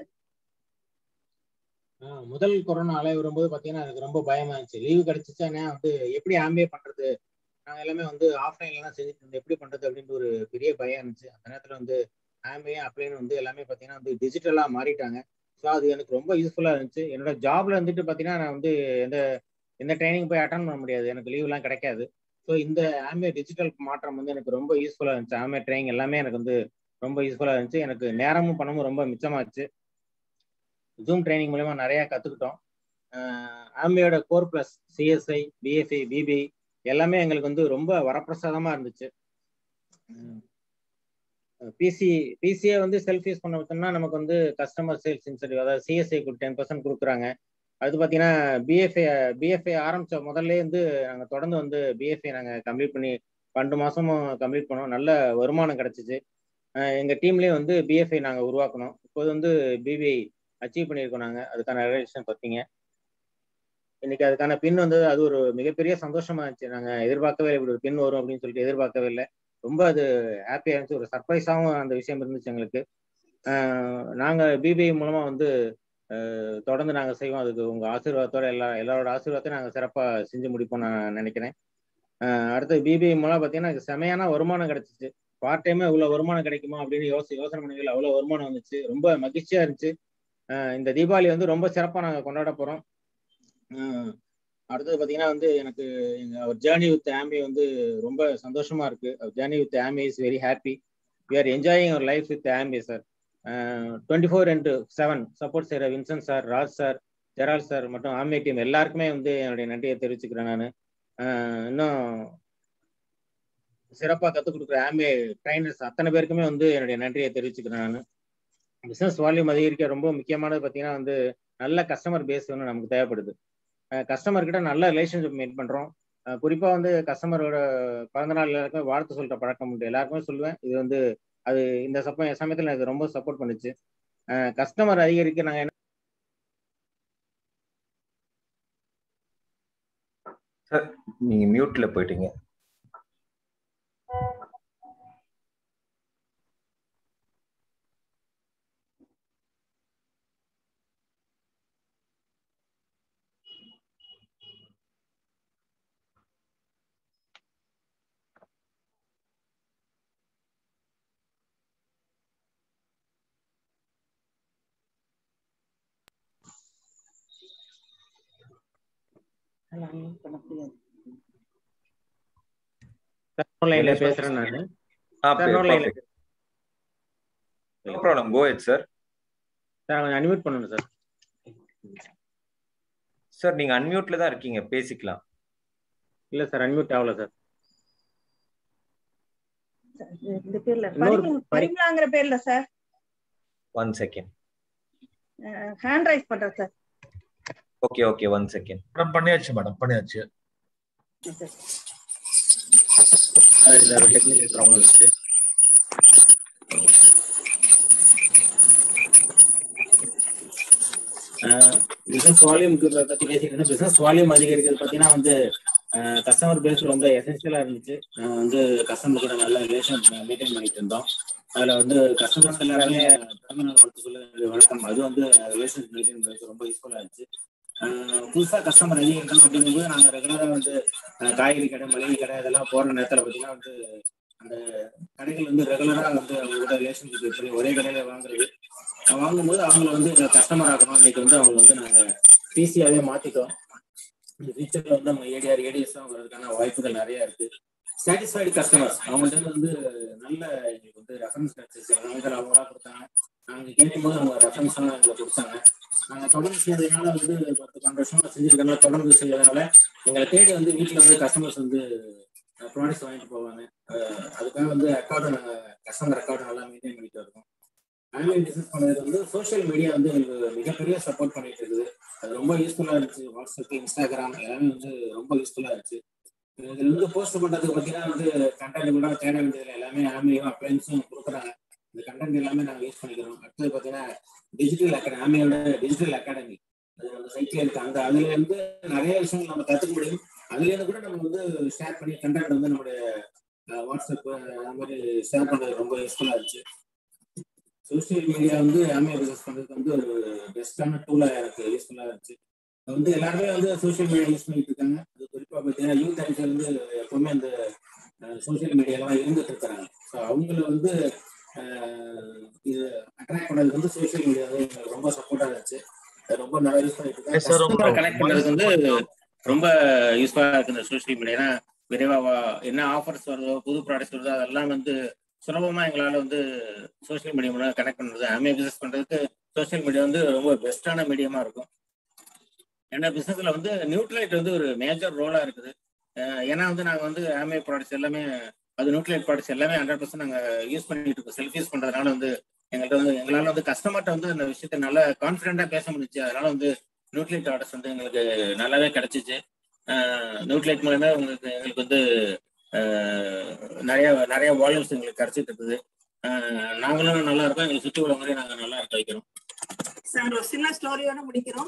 முதல் கொரோனா அலை வரும்போது பாத்தீங்கன்னா எனக்கு ரொம்ப பயமா இருந்துச்சு லீவு கிடைச்சிச்சுன்னா வந்து எப்படி ஆம்பே பண்றது நாங்க எல்லாமே வந்து ஆஃப்லைன்ல தான் செஞ்சுட்டு இருந்தோம் எப்படி பண்றது அப்படின்ற ஒரு பெரிய பயம் இருந்துச்சு அந்த நேரத்துல வந்து ஆம்பே அப்படின்னு வந்து எல்லாமே பாத்தீங்கன்னா வந்து டிஜிட்டலா மாறிட்டாங்க ஸோ அது எனக்கு ரொம்ப யூஸ்ஃபுல்லா இருந்துச்சு என்னோட ஜாப்ல இருந்துட்டு பாத்தீங்கன்னா நான் வந்து எந்த எந்த ட்ரைனிங் போய் அட்டன் பண்ண முடியாது எனக்கு லீவ்லாம் கிடைக்காது ஸோ இந்த ஆமே டிஜிட்டல் மாற்றம் வந்து எனக்கு ரொம்ப யூஸ்ஃபுல்லா இருந்துச்சு ஆமே ட்ரைனிங் எல்லாமே எனக்கு வந்து ரொம்ப யூஸ்ஃபுல்லா இருந்துச்சு எனக்கு நேரமும் பணமும் ரொம்ப மிச்சமாச்சு ஜூம் ட்ரைனிங் மூலயமா நிறைய கத்துக்கிட்டோம் ஆம்பியோட core plus CSI PFI PPI எல்லாமே எங்களுக்கு வந்து ரொம்ப வரப்பிரசாதமா இருந்துச்சு பிசி பிசிஏ வந்து செல்ஃப் யூஸ் பண்ண பார்த்தோம்னா நமக்கு வந்து கஸ்டமர் சேல்ஸ் இன்சென்டிவ் அதாவது சிஎஸ்ஐ டென் பர்சன்ட் கொடுக்குறாங்க அது பார்த்தீங்கன்னா பிஎஃப்ஐ பிஎஃப்ஐ ஆரம்பிச்ச முதல்ல இருந்து நாங்கள் தொடர்ந்து வந்து பிஎஃப்ஐ நாங்கள் கம்ப்ளீட் பண்ணி பன்னெண்டு மாசமும் கம்ப்ளீட் பண்ணோம் நல்ல வருமானம் கிடைச்சிச்சு எங்கள் டீம்லேயே வந்து பிஎஃப்ஐ நாங்கள் உருவாக்கணும் இப்போது வந்து பிபிஐ அச்சீவ் பண்ணியிருக்கோம் நாங்கள் அதுக்கான ரிலேஷன் பார்த்தீங்க இன்னைக்கு அதுக்கான பின் வந்து அது ஒரு மிகப்பெரிய சந்தோஷமா இருந்துச்சு நாங்கள் எதிர்பார்க்கவே இப்படி ஒரு பின் வரும் அப்படின்னு சொல்லிட்டு எதிர்பார்க்கவே இல்லை ரொம்ப அது ஹாப்பியாக இருந்துச்சு ஒரு சர்ப்ரைஸாகவும் அந்த விஷயம் இருந்துச்சு எங்களுக்கு நாங்கள் பிபிஐ மூலமாக வந்து தொடர்ந்து நாங்கள் செய்வோம் அதுக்கு உங்கள் ஆசீர்வாதத்தோட எல்லா எல்லாரோட ஆசீர்வாதத்தையும் நாங்கள் சிறப்பாக செஞ்சு முடிப்போம் நான் நினைக்கிறேன் அடுத்து பிபிஐ மூலம் பார்த்தீங்கன்னா எனக்கு செமையான வருமானம் கிடைச்சிச்சு பார்ட் டைமே இவ்வளோ வருமானம் கிடைக்குமா அப்படின்னு யோசி யோசனை பண்ணி அவ்வளோ வருமானம் வந்துச்சு ரொம்ப மகிழ்ச்சியாக இருந்துச்சு இந்த தீபாவளி வந்து ரொம்ப சிறப்பாக நாங்கள் கொண்டாட போகிறோம் அடுத்தது பார்த்தீங்கன்னா வந்து எனக்கு அவர் ஜேர்னி வித் ஆமி வந்து ரொம்ப சந்தோஷமா இருக்கு our journey with Amway is very happy we are enjoying our life with Amway sir twenty four into seven support செய்கிற Vinson sir Raj sir Gerald sir மற்றும் ஆமி டீம் எல்லாருக்குமே வந்து என்னுடைய நன்றியை தெரிவிச்சுக்கிறேன் நான் இன்னும் சிறப்பாக கற்றுக் கொடுக்குற ஆமி ட்ரைனர்ஸ் அத்தனை பேருக்குமே வந்து என்னுடைய நன்றியை தெரிவிச்சுக்கிறேன் நான் பிஸ்னஸ் வால்யூம் அதிகரிக்க ரொம்ப முக்கியமானது பார்த்தீங்கன்னா வந்து நல்ல கஸ்டமர் பேஸ் வந்து நமக்கு தேவைப்படுது கஸ்டமர் கிட்ட நல்ல ரிலேஷன்ஷிப் மெயின் பண்றோம் குறிப்பா வந்து கஸ்டமரோட பிறந்த நாள் எல்லாருக்குமே வாழ்த்து சொல்ற பழக்கம் உண்டு எல்லாருக்குமே சொல்லுவேன் இது வந்து அது இந்த சப்ப சமயத்துல எனக்கு ரொம்ப சப்போர்ட் பண்ணுச்சு கஸ்டமர் அதிகரிக்க நாங்க என்ன சார் நீங்க மியூட்ல போயிட்டீங்க ஆன்லைன்ல பேசுறேன் நான் ஆ சார் ஆன்லைன்ல no problem go ahead sir sir கொஞ்சம் அன்மியூட் பண்ணணும் சார் சார் நீங்க அன்மியூட்ல தான் இருக்கீங்க பேசிக்கலாம் இல்ல சார் அன்மியூட் ஆகல சார் இந்த பேர்ல இன்னொரு பரிமளா- பரிமளாங்கிற பேர்ல sir one second hand raise பண்றேன் sir okay okay one second madam பண்ணியாச்சு மேடம் பண்ணியாச்சு இதுல ஒரு டெக்னிக்கல் ப்ராப்ளம் இருக்கு பிசினஸ் வால்யூம் பத்தி பேசிட்டு பிசினஸ் வால்யூம் அதிகரிக்கிறது பார்த்தீங்கன்னா வந்து கஸ்டமர் பேஸ் ரொம்ப எசென்ஷியலா இருந்துச்சு அஹ் வந்து கஸ்டமர் கூட நல்ல ரிலேஷன் மெயின்டைன் பண்ணிட்டு இருந்தோம் அதுல வந்து கஸ்டமர்ஸ் எல்லாருமே பிறந்தநாள் வாழ்த்து சொல்ல வழக்கம் அது வந்து ரிலேஷன் மெயின்டைன் பண்ணுறது ரொம்ப யூஸ்ஃபுல்லா இருந்துச்சு அஹ் புதுசா கஸ்டமர் அதிகரிக்கணும் அப்படிங்கும்போது நாங்க ரெகுலரா வந்து அஹ் காய்கறி கடை மளிகை கடை இதெல்லாம் போற நேரத்துல பாத்தீங்கன்னா வந்து அந்த கடைகள் வந்து ரெகுலரா வந்து அவங்களோட ரிலேஷன்ஷிப் பண்ணி ஒரே கடையில வாங்குறது அஹ் வாங்கும்போது அவங்கள வந்து கஸ்டமர் ஆகணும் இன்னைக்கு வந்து அவங்க வந்து நாங்க பிசியாவே மாத்திட்டோம் ஃபியூச்சர்ல வந்து அவங்க ஏடிஆர் ஏடிஎஸ் வரதுக்கான வாய்ப்புகள் நிறைய இருக்கு சாட்டிஸ்ஃபைடு கஸ்டமர்ஸ் அவங்கள்ட்ட வந்து நல்ல எங்களுக்கு வந்து ரெஃபரன்ஸ் கிடைச்சிச்சு அதனால அவங்களா கொடுத்தாங்க நாங்கள் கேட்கும்போது அவங்க ரெஃபரன்ஸ் எல்லாம் எங்களுக்கு கொடுத்தாங்க நாங்கள் தொடர்ந்து செய்யறதுனால வந்து பத்து பன்னெண்டு வருஷமா செஞ்சிருக்கனால தொடர்ந்து செய்யறதுனால எங்களை தேடி வந்து வீட்டில் வந்து கஸ்டமர்ஸ் வந்து ப்ராடக்ட்ஸ் வாங்கிட்டு போவாங்க அஹ் அதுக்காக வந்து அக்கௌண்ட் நாங்கள் கஸ்டமர் அக்கௌண்ட் நல்லா மெயின்டைன் பண்ணிட்டு இருக்கோம் ஆன்லைன் பிசினஸ் பண்ணதுக்கு வந்து சோஷியல் மீடியா வந்து எங்களுக்கு மிகப்பெரிய சப்போர்ட் பண்ணிட்டு இருக்குது அது ரொம்ப யூஸ்ஃபுல்லா இருந்துச்சு வாட்ஸ்அப் இன்ஸ்டாகிராம் எல்லாமே வந்து ரொம்ப யூஸ்ஃபுல்லா இருந்துச்சு இதுல இருந்து போஸ்ட் பண்றதுக்கு பார்த்தீங்கன்னா வந்து கண்டென்ட் கூட தேட வேண்டியதுல எல்லாமே ஆமையும் அப்ளைன்ஸும் கொடுக்குறாங்க இந்த கண்டென்ட் எல்லாமே நாங்கள் யூஸ் பண்ணிக்கிறோம் அடுத்தது பார்த்தீங்கன்னா டிஜிட்டல் அகாடமி ஆமையோட டிஜிட்டல் அகாடமி அது நம்ம சைட்ல இருக்கு அந்த அதுல இருந்து நிறைய விஷயங்கள் நம்ம கத்துக்க முடியும் அதுல இருந்து கூட நம்ம வந்து ஷேர் பண்ணி கண்டென்ட் வந்து நம்மளுடைய அஹ், வாட்ஸ்அப் அந்த மாதிரி ஷேர் பண்றது ரொம்ப யூஸ்ஃபுல்லா இருந்துச்சு சோஷியல் மீடியா வந்து ஆமே பிசினஸ் பண்றதுக்கு வந்து ஒரு பெஸ்டான டூலா எனக்கு யூஸ்ஃபுல்லா இருந்துச்சு அது வந்து எல்லாருமே வந்து சோஷியல் மீடியா யூஸ் பண்ணிட்டு இருக்காங்க அது குறிப்பா பார்த்தீங்கன்னா யூத் ஐடியா வந்து எப்பவுமே அந்த சோஷியல் மீடியாலாம் இருந்துட்டு இருக்கிறாங்க ஸோ அவங்கள வந்து அஹ், இது அட்ராக்ட் பண்ணதுக்கு வந்து சோஷியல் மீடியா வந்து எங்களுக்கு ரொம்ப சப்போர்ட்டா இருந்துச்சு அது ரொம்ப நல்லா யூஸ் பண்ணிட்டு Yes, sir. இருக்காங்க கனெக்ட் பண்றதுக்கு வந்து ரொம்ப யூஸ்ஃபுல்லா இருக்கு இந்த சோஷியல் மீடியா ஏன்னா விரைவா வா- என்ன ஆஃபர்ஸ் வருதோ புது ப்ராடக்ட்ஸ் வருதோ அதெல்லாம் வந்து சுலபமா எங்களால வந்து சோஷியல் மீடியா மூலம் கனெக்ட் பண்றது ஆமே பிசினஸ் பண்றதுக்கு சோஷியல் மீடியா வந்து ரொம்ப பெஸ்டான மீடியமா இருக்கும் ஏன்னா பிசினஸ்ல வந்து நியூட்ரலைட் வந்து ஒரு மேஜர் ரோலா இருக்குது அஹ் ஏன்னா வந்து நாங்க வந்து ஆமே ப்ராடக்ட்ஸ் எல்லாமே அது நியூட்ரலைட் ப்ராடக்ட்ஸ் எல்லாமே ஹண்ட்ரட் பர்சன்ட் நாங்க யூஸ் பண்ணிட்டு இருக்கோம் செல்ஃப் யூஸ் பண்றதுனால வந்து எங்கள்கிட்ட வந்து எங்களால வந்து கஸ்டமர்கிட்ட வந்து அந்த விஷயத்த நல்லா கான்ஃபிடென்ட்டா பேச முடிஞ்சுச்சு அதனால வந்து நியூட்ரலைட் ஆர்டர்ஸ் வந்து எங்களுக்கு நல்லாவே கிடைச்சிச்சு நியூட்ரலைட் மூலமே உங்களுக்கு எங்களுக்கு வந்து அஹ், நிறைய நிறைய வால்யூம்ஸ் எங்களுக்கு கிடைச்சிட்டு இருக்குது அஹ், நாங்களும் நல்லா இருக்கோம் எங்களை சுற்றி உள்ளவங்களையும் நாங்கள் நல்லா இருக்க வைக்கிறோம் சார் ஒரு சின்ன ஸ்டோரியோட முடிக்கிறோம்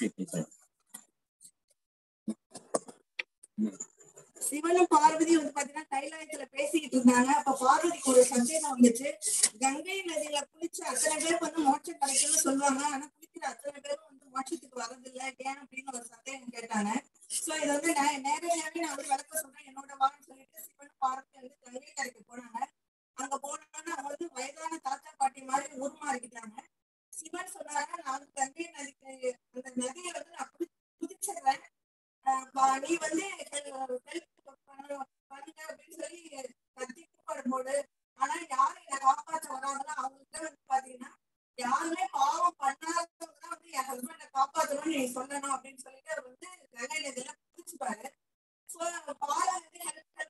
சிவனும் பார்வதி வந்து பாத்தீங்கன்னா கைலாயத்துல பேசிக்கிட்டு இருந்தாங்க அப்ப பார்வதிக்கு ஒரு சந்தேகம் வந்துச்சு கங்கை நதியில குளிச்ச அத்தனை பேர் வந்து மோட்சம் கிடைக்கும்னு சொல்லுவாங்க ஆனா குளிக்கிற அத்தனை பேரும் வந்து மோட்சத்துக்கு வரதில்ல ஏன் அப்படின்னு ஒரு சந்தேகம் கேட்டாங்க சோ இது வந்து நே- நேரடியாவே நான் வந்து விளக்க சொல்றேன் என்னோட வான்னு சொல்லிட்டு சிவன் பார்வதி வந்து கங்கை கரைக்கு போனாங்க அங்க போனோம்னா அவங்க வந்து வயதான தாத்தா பாட்டி மாதிரி உருமாறிக்கிட்டாங்க சிவன் சொன்னாங்க நான் கங்கை நதிக்கு அந்த நதியை வந்து நான் குதி- குதிச்சிடுறேன் ஆஹ் பா- நீ வந்து ஹெல்ப் பண்ணுங்க அப்படின்னு சொல்லி கத்தி கூப்பிடும்போது ஆனா யாரு என்னை காப்பாற்ற வராங்களோ அவங்கள்ட்ட வந்து பாத்தீங்கன்னா யாருமே பாவம் பண்ணாதவங்க தான் வந்து என் ஹஸ்பண்டை காப்பாத்தணும்னு நீ சொல்லணும் அப்படின்னு சொல்லிட்டு அவர் வந்து கங்கை நதியில குதிச்சுப்பாரு சோ பாலாவதி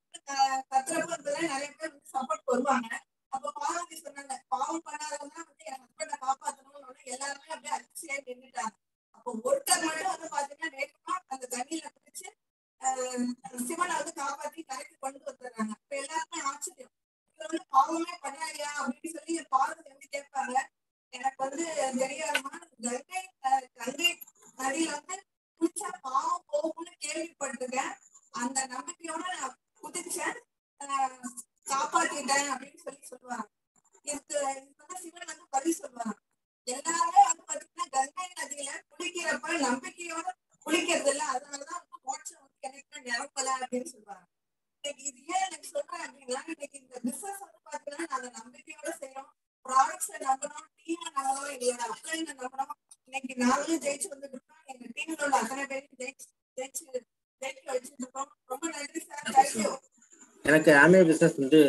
கத்துறப்ப இருந்ததுல நிறைய பேர் வந்து சப்போர்ட் வருவாங்க அப்ப பார்வதி சொன்னாங்க பாவம் பண்ணாதவங்க தான் வந்து என் ஹஸ்பண்டை காப்பாத்தணும்னு உடனே எல்லாருமே அப்படியே அதிர்ச்சியா நின்றுட்டாங்க அப்போ ஒருத்தர் மட்டும் வந்து பாத்தீங்கன்னா வேகமா அந்த தண்ணியில குதிச்சு ஆஹ் சிவனை வந்து காப்பாத்தி கரைக்கு கொண்டு வந்துடுறாங்க இப்ப எல்லாருமே ஆச்சரியம் இவர் வந்து பாவமே பண்ணாரியா அப்படின்னு சொல்லி பார்வதி வந்து கேட்பாங்க எனக்கு வந்து தெரியாதுமா கங்கை ஆஹ் கங்கை நதியில வந்து குளிச்சா பாவம் போகும்னு கேள்விப்பட்டிருக்கேன் அந்த நம்பிக்கையோட நான் குதிச்சேன் ஆஹ் காப்பாத்திட்டேன் அப்படின்னு சொல்லி சொல்லுவாங்க இதுக்கு இதுக்கு வந்து சிவன் வந்து பதில் சொல்லுவாங்க எல்லாருமே வந்து பாத்தீங்கன்னா கங்கை நதியில குளிக்கிறப்ப நம்பிக்கையோட குளிக்கிறது இல்ல அதனாலதான் வந்து மோட்சம் வந்து எனக்கு நிரப்பல அப்படின்னு சொல்றாங்க இன்னைக்கு இது ஏன் எனக்கு சொல்றேன் அப்படின்னா இன்னைக்கு இந்த பிசினஸ் வந்து பாத்தீங்கன்னா நாங்க நம்பிக்கையோட செய்யறோம் ப்ராடக்ட்ஸை நம்பணும் டீமை நம்பணும் எங்களோட அப்ளைனை நம்பணும் இன்னைக்கு நாங்களும் ஜெயிச்சு வந்துட்டு இருக்கோம் எங்க டீம்ல உள்ள அத்தனை பேரும் ஜெயிச்சு ஜெயிச்சு ஜெயிக்க வச்சுட்டு இருக்கோம் ரொம்ப நன்றி சார் தேங்க்யூ எனக்கு ஆமே பிசினஸ் வந்து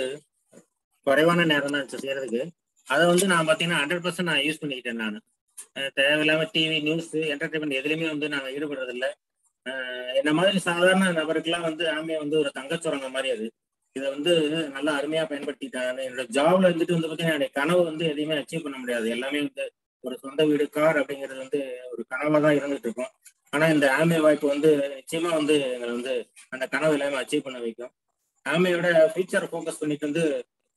குறைவான நேரம் தான் இருந்துச்சு செய்யறதுக்கு அதை வந்து நான் பார்த்தீங்கன்னா ஹண்ட்ரட் பர்சன்ட் நான் யூஸ் பண்ணிக்கிட்டேன் நான் தேவையில்லாம டிவி நியூஸ் என்டர்டைன்மெண்ட் எதுலையுமே வந்து நாங்கள் ஈடுபடுறதில்ல அஹ் என்ன மாதிரி சாதாரண நபருக்கெல்லாம் வந்து ஆமே வந்து ஒரு தங்கச்சுரங்க மாதிரி அது இதை வந்து நல்லா அருமையா பயன்படுத்திட்டாங்க என்னோட ஜாப்ல இருந்துட்டு வந்து பார்த்தீங்கன்னா என்னுடைய கனவு வந்து எதையுமே அச்சீவ் பண்ண முடியாது எல்லாமே வந்து ஒரு சொந்த வீடு கார் அப்படிங்கிறது வந்து ஒரு கனவா தான் இருந்துட்டு இருக்கும் ஆனா இந்த ஆமே வாய்ப்பு வந்து நிச்சயமா வந்து எங்களை வந்து அந்த கனவு எல்லாமே அச்சீவ் பண்ண வைக்கும் ஆமையோட ஃபியூச்சர் ஃபோக்கஸ் பண்ணிட்டு வந்து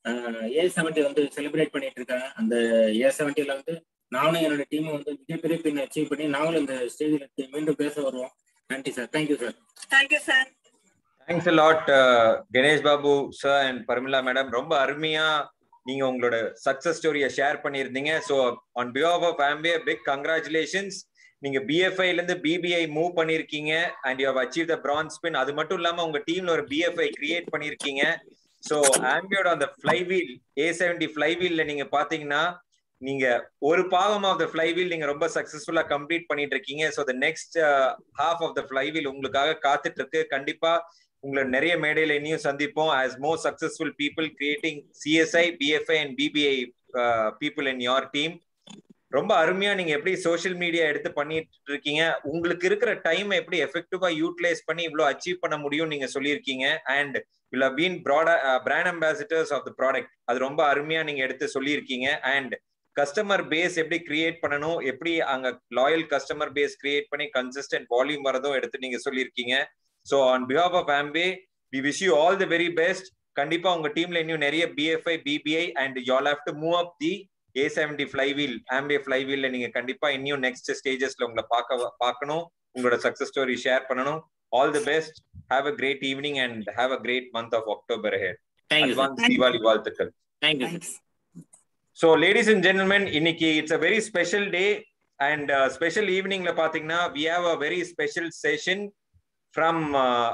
ஏ செவன்டி வந்து செலிப்ரேட் பண்ணிட்டு இருக்காங்க அந்த ஏ செவன்டில வந்து நானும் என்னோட டீமும் வந்து மிகப்பெரிய பின் அச்சீவ் பண்ணி நாங்களும் இந்த ஸ்டேஜில் மீண்டும் பேச வருவோம் நன்றி sir thank you sir thank you sir thanks a lot Ganesh Babu sir and Parimala madam ரொம்ப அருமையா நீங்க உங்களோட சக்சஸ் ஸ்டோரியை ஷேர் பண்ணியிருந்தீங்க so on behalf of Amway big congratulations நீங்க பிஎஃப்ஐல இருந்து பிபிஐ மூவ் பண்ணிருக்கீங்க and you have achieve the bronze pin அது மட்டும் இல்லாம உங்க டீம்ல ஒரு பிஎஃப்ஐ கிரியேட் பண்ணிருக்கீங்க ஸோ ஆம்பியோட அந்த ஃபிளைவீல் ஏ செவன்டி ஃபிளைவீல்ல நீங்க பாத்தீங்கன்னா நீங்க ஒரு பாகம் ஆஃப் த ஃபிளைவீல் நீங்க ரொம்ப சக்சஸ்ஃபுல்லா கம்ப்ளீட் பண்ணிட்டு இருக்கீங்க so the next half of the flywheel உங்களுக்காக காத்துட்டு இருக்கு கண்டிப்பா உங்களை நிறைய மேடையில இனியும் சந்திப்போம் as more successful people creating CSI PFI and PPI people in your team ரொம்ப அருமையா நீங்க எப்படி சோஷியல் மீடியா எடுத்து பண்ணிட்டு இருக்கீங்க உங்களுக்கு இருக்கிற டைம் எப்படி எஃபெக்டிவா யூட்டிலைஸ் பண்ணி இவ்வளவு அச்சீவ் பண்ண முடியும் நீங்க சொல்லியிருக்கீங்க அண்ட் வில் பீன் ப்ராட brand ambassadors of the product அது ரொம்ப அருமையா நீங்க எடுத்து சொல்லியிருக்கீங்க அண்ட் கஸ்டமர் பேஸ் எப்படி கிரியேட் பண்ணணும் எப்படி அங்க லாயல் கஸ்டமர் பேஸ் கிரியேட் பண்ணி கன்சிஸ்டன்ட் வால்யூம் வரதும் எடுத்து நீங்க சொல்லியிருக்கீங்க so on behalf of Amway we wish you all the very best கண்டிப்பா உங்க டீம்ல இன்னும் நிறைய PFI PPI and you all have to move up the A seventy flywheel Amway ஃபிளைவீல்ல நீங்க கண்டிப்பா இன்னும் நெக்ஸ்ட் ஸ்டேஜஸ்ல உங்களை பார்க்க பார்க்கணும் உங்களோட சக்சஸ் ஸ்டோரி ஷேர் பண்ணணும் all the best have a great evening and have a great month of October ahead thank you sir advance Deepavali வாழ்த்துக்கள் thank you Thanks. So ladies and gentlemen இன்னைக்கு it's a very special day and special ஈவினிங்ல பாத்தீங்கன்னா we have a very special session from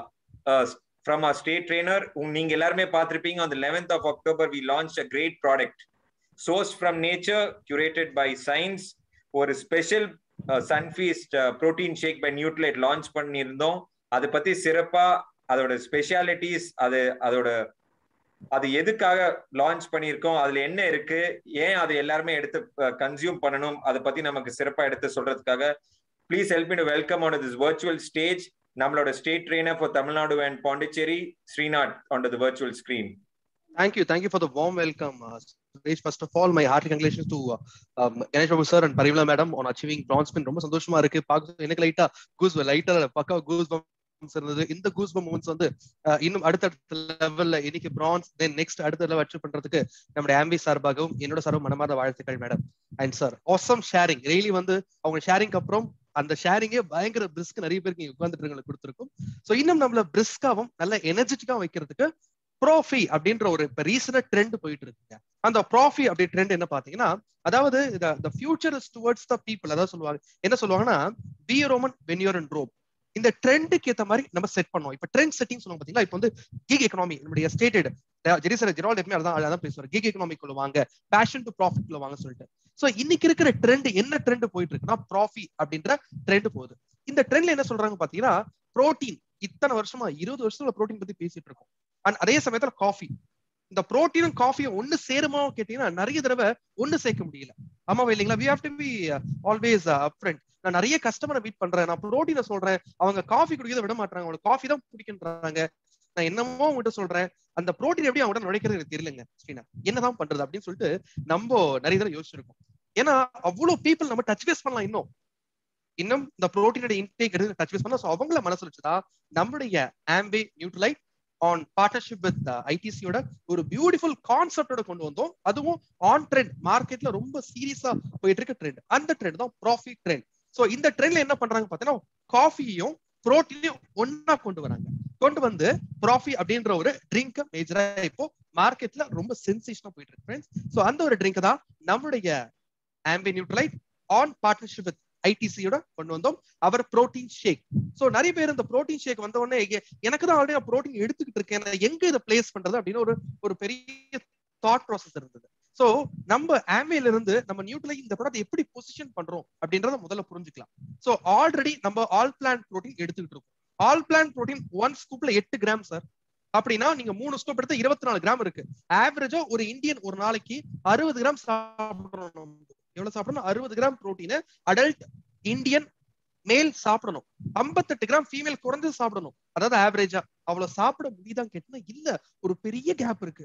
from a state trainer நீங்க எல்லாருமே பார்த்திருப்பீங்க அந்த eleventh of October we launch a great product source from nature curated by science ஒரு special Sunfeast protein shake by Nutrilite launch பண்ணியிருந்தோம் அதை பத்தி சிறப்பா அதோட ஸ்பெஷாலிட்டிஸ் அது அதோட அது எதுக்காக லான்ச் பண்ணியிருக்கோம் அதுல என்ன இருக்கு ஏன் அதை எல்லாருமே எடுத்து கன்சியூம் பண்ணணும் அதை பத்தி நமக்கு சிறப்பா எடுத்து சொல்றதுக்காக please help me welcome on this virtual stage நம்மளோட state trainer for Tamil Nadu and Pondicherry Srinath on the virtual screen Thank you. Thank you for the warm welcome. Uh, Suresh. First of all, my hearty congratulations to uh, um, Ganesh Babu sir and Parimla madam on achieving bronze pin. ரொம்ப சந்தோஷமா இருக்கு பார்க்க எனக்கு லைட்டா goose லைட்டா பக்கா goose bumps இருந்தது இந்த கூஸ் பம் மூமெண்ட்ஸ் வந்து uh, இன்னும் அடுத்தடுத்த லெவல்ல இன்னைக்கு பிரான்ஸ் தென் நெக்ஸ்ட் அடுத்த லெவல் அச்சீவ் பண்றதுக்கு நம்முடைய ஆம்பி சார்பாகவும் என்னோட சார்பும் மனமார்ந்த வாழ்த்துக்கள் madam and sir awesome sharing really வந்து அவங்க ஷேரிங்க்கு அப்புறம் அந்த ஷேரிங்கே பயங்கர பிரிஸ்க் நிறைய பேருக்கு இங்க உட்கார்ந்துட்டு இருக்கவங்களுக்கு கொடுத்துருக்கும் ஸோ இன்னும் நம்மள பிரிஸ்காவும் நல்ல எனர்ஜெட்டிக்கா வைக்கிறதுக்கு ப்ரோஃபி அப்படின்ற ஒரு இப்ப ரீசனா ட்ரெண்ட் போயிட்டு இருக்குங்க அந்த ப்ராஃபி அப்படி ட்ரெண்ட் என்ன பாத்தீங்கன்னா அதாவது the future is towards the people அதாவது சொல்லுவாங்க என்ன சொல்லுவாங்கன்னா be Roman when you're and Rome இந்த ட்ரெண்டுக்கு ஏத்த மாதிரி நம்ம செட் பண்ணோம் இப்ப ட்ரெண்ட் செட்டிங் சொல்லுவாங்க பாத்தீங்களா இப்போ வந்து கிக் எக்கனாமி நம்முடைய ஸ்டேட்டட் ஜெரிசர் ஜெரால் எப்பவுமே அதான் அதான் பேசுவார் கிக் எக்கனாமிக்குள்ள வாங்க பேஷன் டு ப்ராஃபிட்ல வாங்க சொல்லிட்டு சோ இன்னைக்கு இருக்கிற ட்ரெண்ட் என்ன ட்ரெண்ட் போயிட்டு இருக்குன்னா ப்ராஃபி அப்படின்ற ட்ரெண்ட் போகுது இந்த ட்ரெண்ட்ல என்ன சொல்றாங்க பாத்தீங்கன்னா புரோட்டீன் இத்தனை வருஷமா இருபது வருஷத்துல புரோட்டீன் பத்தி பேசிட்டு இருக்கோம் அண்ட் அதே சமயத்துல காஃபி இந்த புரோட்டீனும் காஃபியும் ஒண்ணு சேருமா கேட்டீங்கன்னா நிறைய தடவை ஒண்ணு சேர்க்க முடியல ஆமாவா இல்லைங்களா we have to be always upfront நான் நிறைய கஸ்டமரை மீட் பண்றேன் நான் புரோட்டீனை சொல்றேன் அவங்க காஃபி குடிக்கிறத விட மாட்டாங்க அவங்களுக்கு காஃபி தான் பிடிக்கின்றாங்க நான் என்னமோ உங்ககிட்ட சொல்றேன் அந்த புரோட்டீன் எப்படி அவங்க நுழைக்கிறது எனக்கு தெரியலங்க ஸ்ரீனா என்னதான் பண்றது அப்படின்னு சொல்லிட்டு நம்ம நிறைய தடவை யோசிச்சிருக்கோம் ஏன்னா அவ்வளவு பீப்புள் நம்ம டச் பேஸ் பண்ணலாம் இன்னும் இன்னும் இந்த புரோட்டீனோட இன்டேக் எடுத்து டச் பேஸ் பண்ணலாம் ஸோ அவங்கள மனசுல வச்சுதான் நம்மளுடைய Amway Nutrilite on partnership with ஐடிசியோட ஒரு பியூட்டிஃபுல் கான்செப்டோட கொண்டு வந்தோம் அதுவும் ஆன் ட்ரெண்ட் மார்க்கெட்ல ரொம்ப சீரியஸா போயிட்டு இருக்க ட்ரெண்ட் அந்த ட்ரெண்ட் தான் ப்ராஃபிட் ட்ரெண்ட் சோ இந்த ட்ரெண்ட்ல என்ன பண்றாங்க பாத்தீங்கன்னா காஃபியையும் புரோட்டீனையும் ஒன்னா கொண்டு வராங்க கொண்டு வந்து ப்ராஃபி அப்படின்ற ஒரு ட்ரிங்க் மேஜரா இப்போ மார்க்கெட்ல ரொம்ப சென்சேஷனா போயிட்டு இருக்கு ஃப்ரெண்ட்ஸ் சோ அந்த ஒரு ட்ரிங்க் தான் நம்மளுடைய Amway Nutrilite on partnership with ஐடிசியோட கொண்டு வந்தோம் அவர் புரோட்டீன் ஷேக் சோ நிறைய பேர் இந்த புரோட்டீன் ஷேக் வந்த உடனே எனக்கு தான் ஆல்ரெடி நான் புரோட்டீன் எடுத்துக்கிட்டு இருக்கேன் நான் எங்க இதை பிளேஸ் பண்றது அப்படின்னு ஒரு ஒரு பெரிய தாட் ப்ராசஸ் இருந்தது சோ நம்ம ஆம்பேல இருந்து நம்ம நியூட்ரலை இந்த ப்ராடக்ட் எப்படி பொசிஷன் பண்றோம் அப்படின்றத முதல்ல புரிஞ்சுக்கலாம் சோ ஆல்ரெடி நம்ம ஆல் பிளான் புரோட்டீன் எடுத்துக்கிட்டு இருக்கோம் ஆல் பிளான் புரோட்டீன் ஒன் ஸ்கூப்ல எட்டு கிராம் சார் அப்படின்னா நீங்க மூணு ஸ்கூப் எடுத்து இருபத்தி நாலு கிராம் இருக்கு ஆவரேஜா ஒரு இந்தியன் ஒரு நாளைக்கு அறுபது கிராம் சாப்பிடணும் எவ்வளவு சாப்பிடணும் அறுபது கிராம் புரோட்டீன் அடல்ட் இந்தியன் மேல் சாப்பிடணும் ஐம்பத்தெட்டு கிராம் ஃபீமேல் குறைஞ்சது சாப்பிடணும் அதாவது ஆவரேஜா அவ்வளவு சாப்பிட முடியுதான்னு கேட்டா இல்ல ஒரு பெரிய கேப் இருக்கு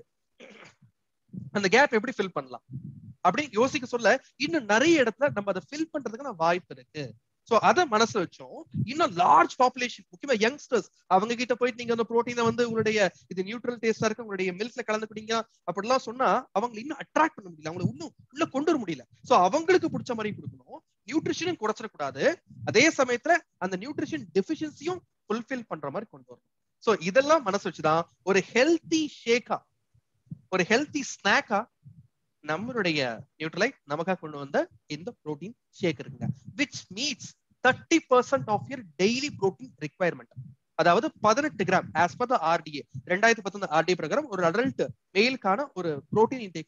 அந்த கேப் எப்படி ஃபில் பண்ணலாம் அப்படி யோசிக்க சொல்ல இன்னும் நிறைய இடத்துல நம்ம அதை ஃபில் பண்றதுக்கான வாய்ப்பு இருக்கு சோ அத மனசுல வச்சோம் இன்னும் லார்ஜ் பாப்புலேஷன் முக்கியமா யங்ஸ்டர்ஸ் அவங்க கிட்ட போயிட்டு நீங்க அந்த புரோட்டீனை வந்து உங்களுடைய இது நியூட்ரல் டேஸ்டா இருக்கு உங்களுடைய மில்க்ல கலந்து குடிங்க அப்படிலாம் சொன்னா அவங்களை இன்னும் அட்ராக்ட் பண்ண முடியல அவங்களை இன்னும் உள்ள கொண்டு வர முடியல சோ அவங்களுக்கு பிடிச்ச மாதிரி கொடுக்கணும் நியூட்ரிஷனும் குறைச்சிடக்கூடாது அதே சமயத்துல அந்த நியூட்ரிஷன் டெபிஷியன்சியும் ஃபுல்ஃபில் பண்ற மாதிரி கொண்டு வரணும் சோ இதெல்லாம் மனசு வச்சுதான் ஒரு ஹெல்த்தி ஷேக்கா ஒரு ஹெல்த்தி ஸ்நாக்கா நம்மளுடைய நியூட்ரலைட் நமக்காக கொண்டு வந்த இந்த புரோட்டீன் ஷேக் இருக்குங்க which meets thirty percent of your daily protein requirement அதாவது பதினெட்டு gram as per the RDA ரெண்டாயிரத்தி பத்தொன்பது ஆர்டிஏ பிரகாரம் ஒரு அடல்ட் மெயிலுக்கான ஒரு புரோட்டீன் இன்டேக்ல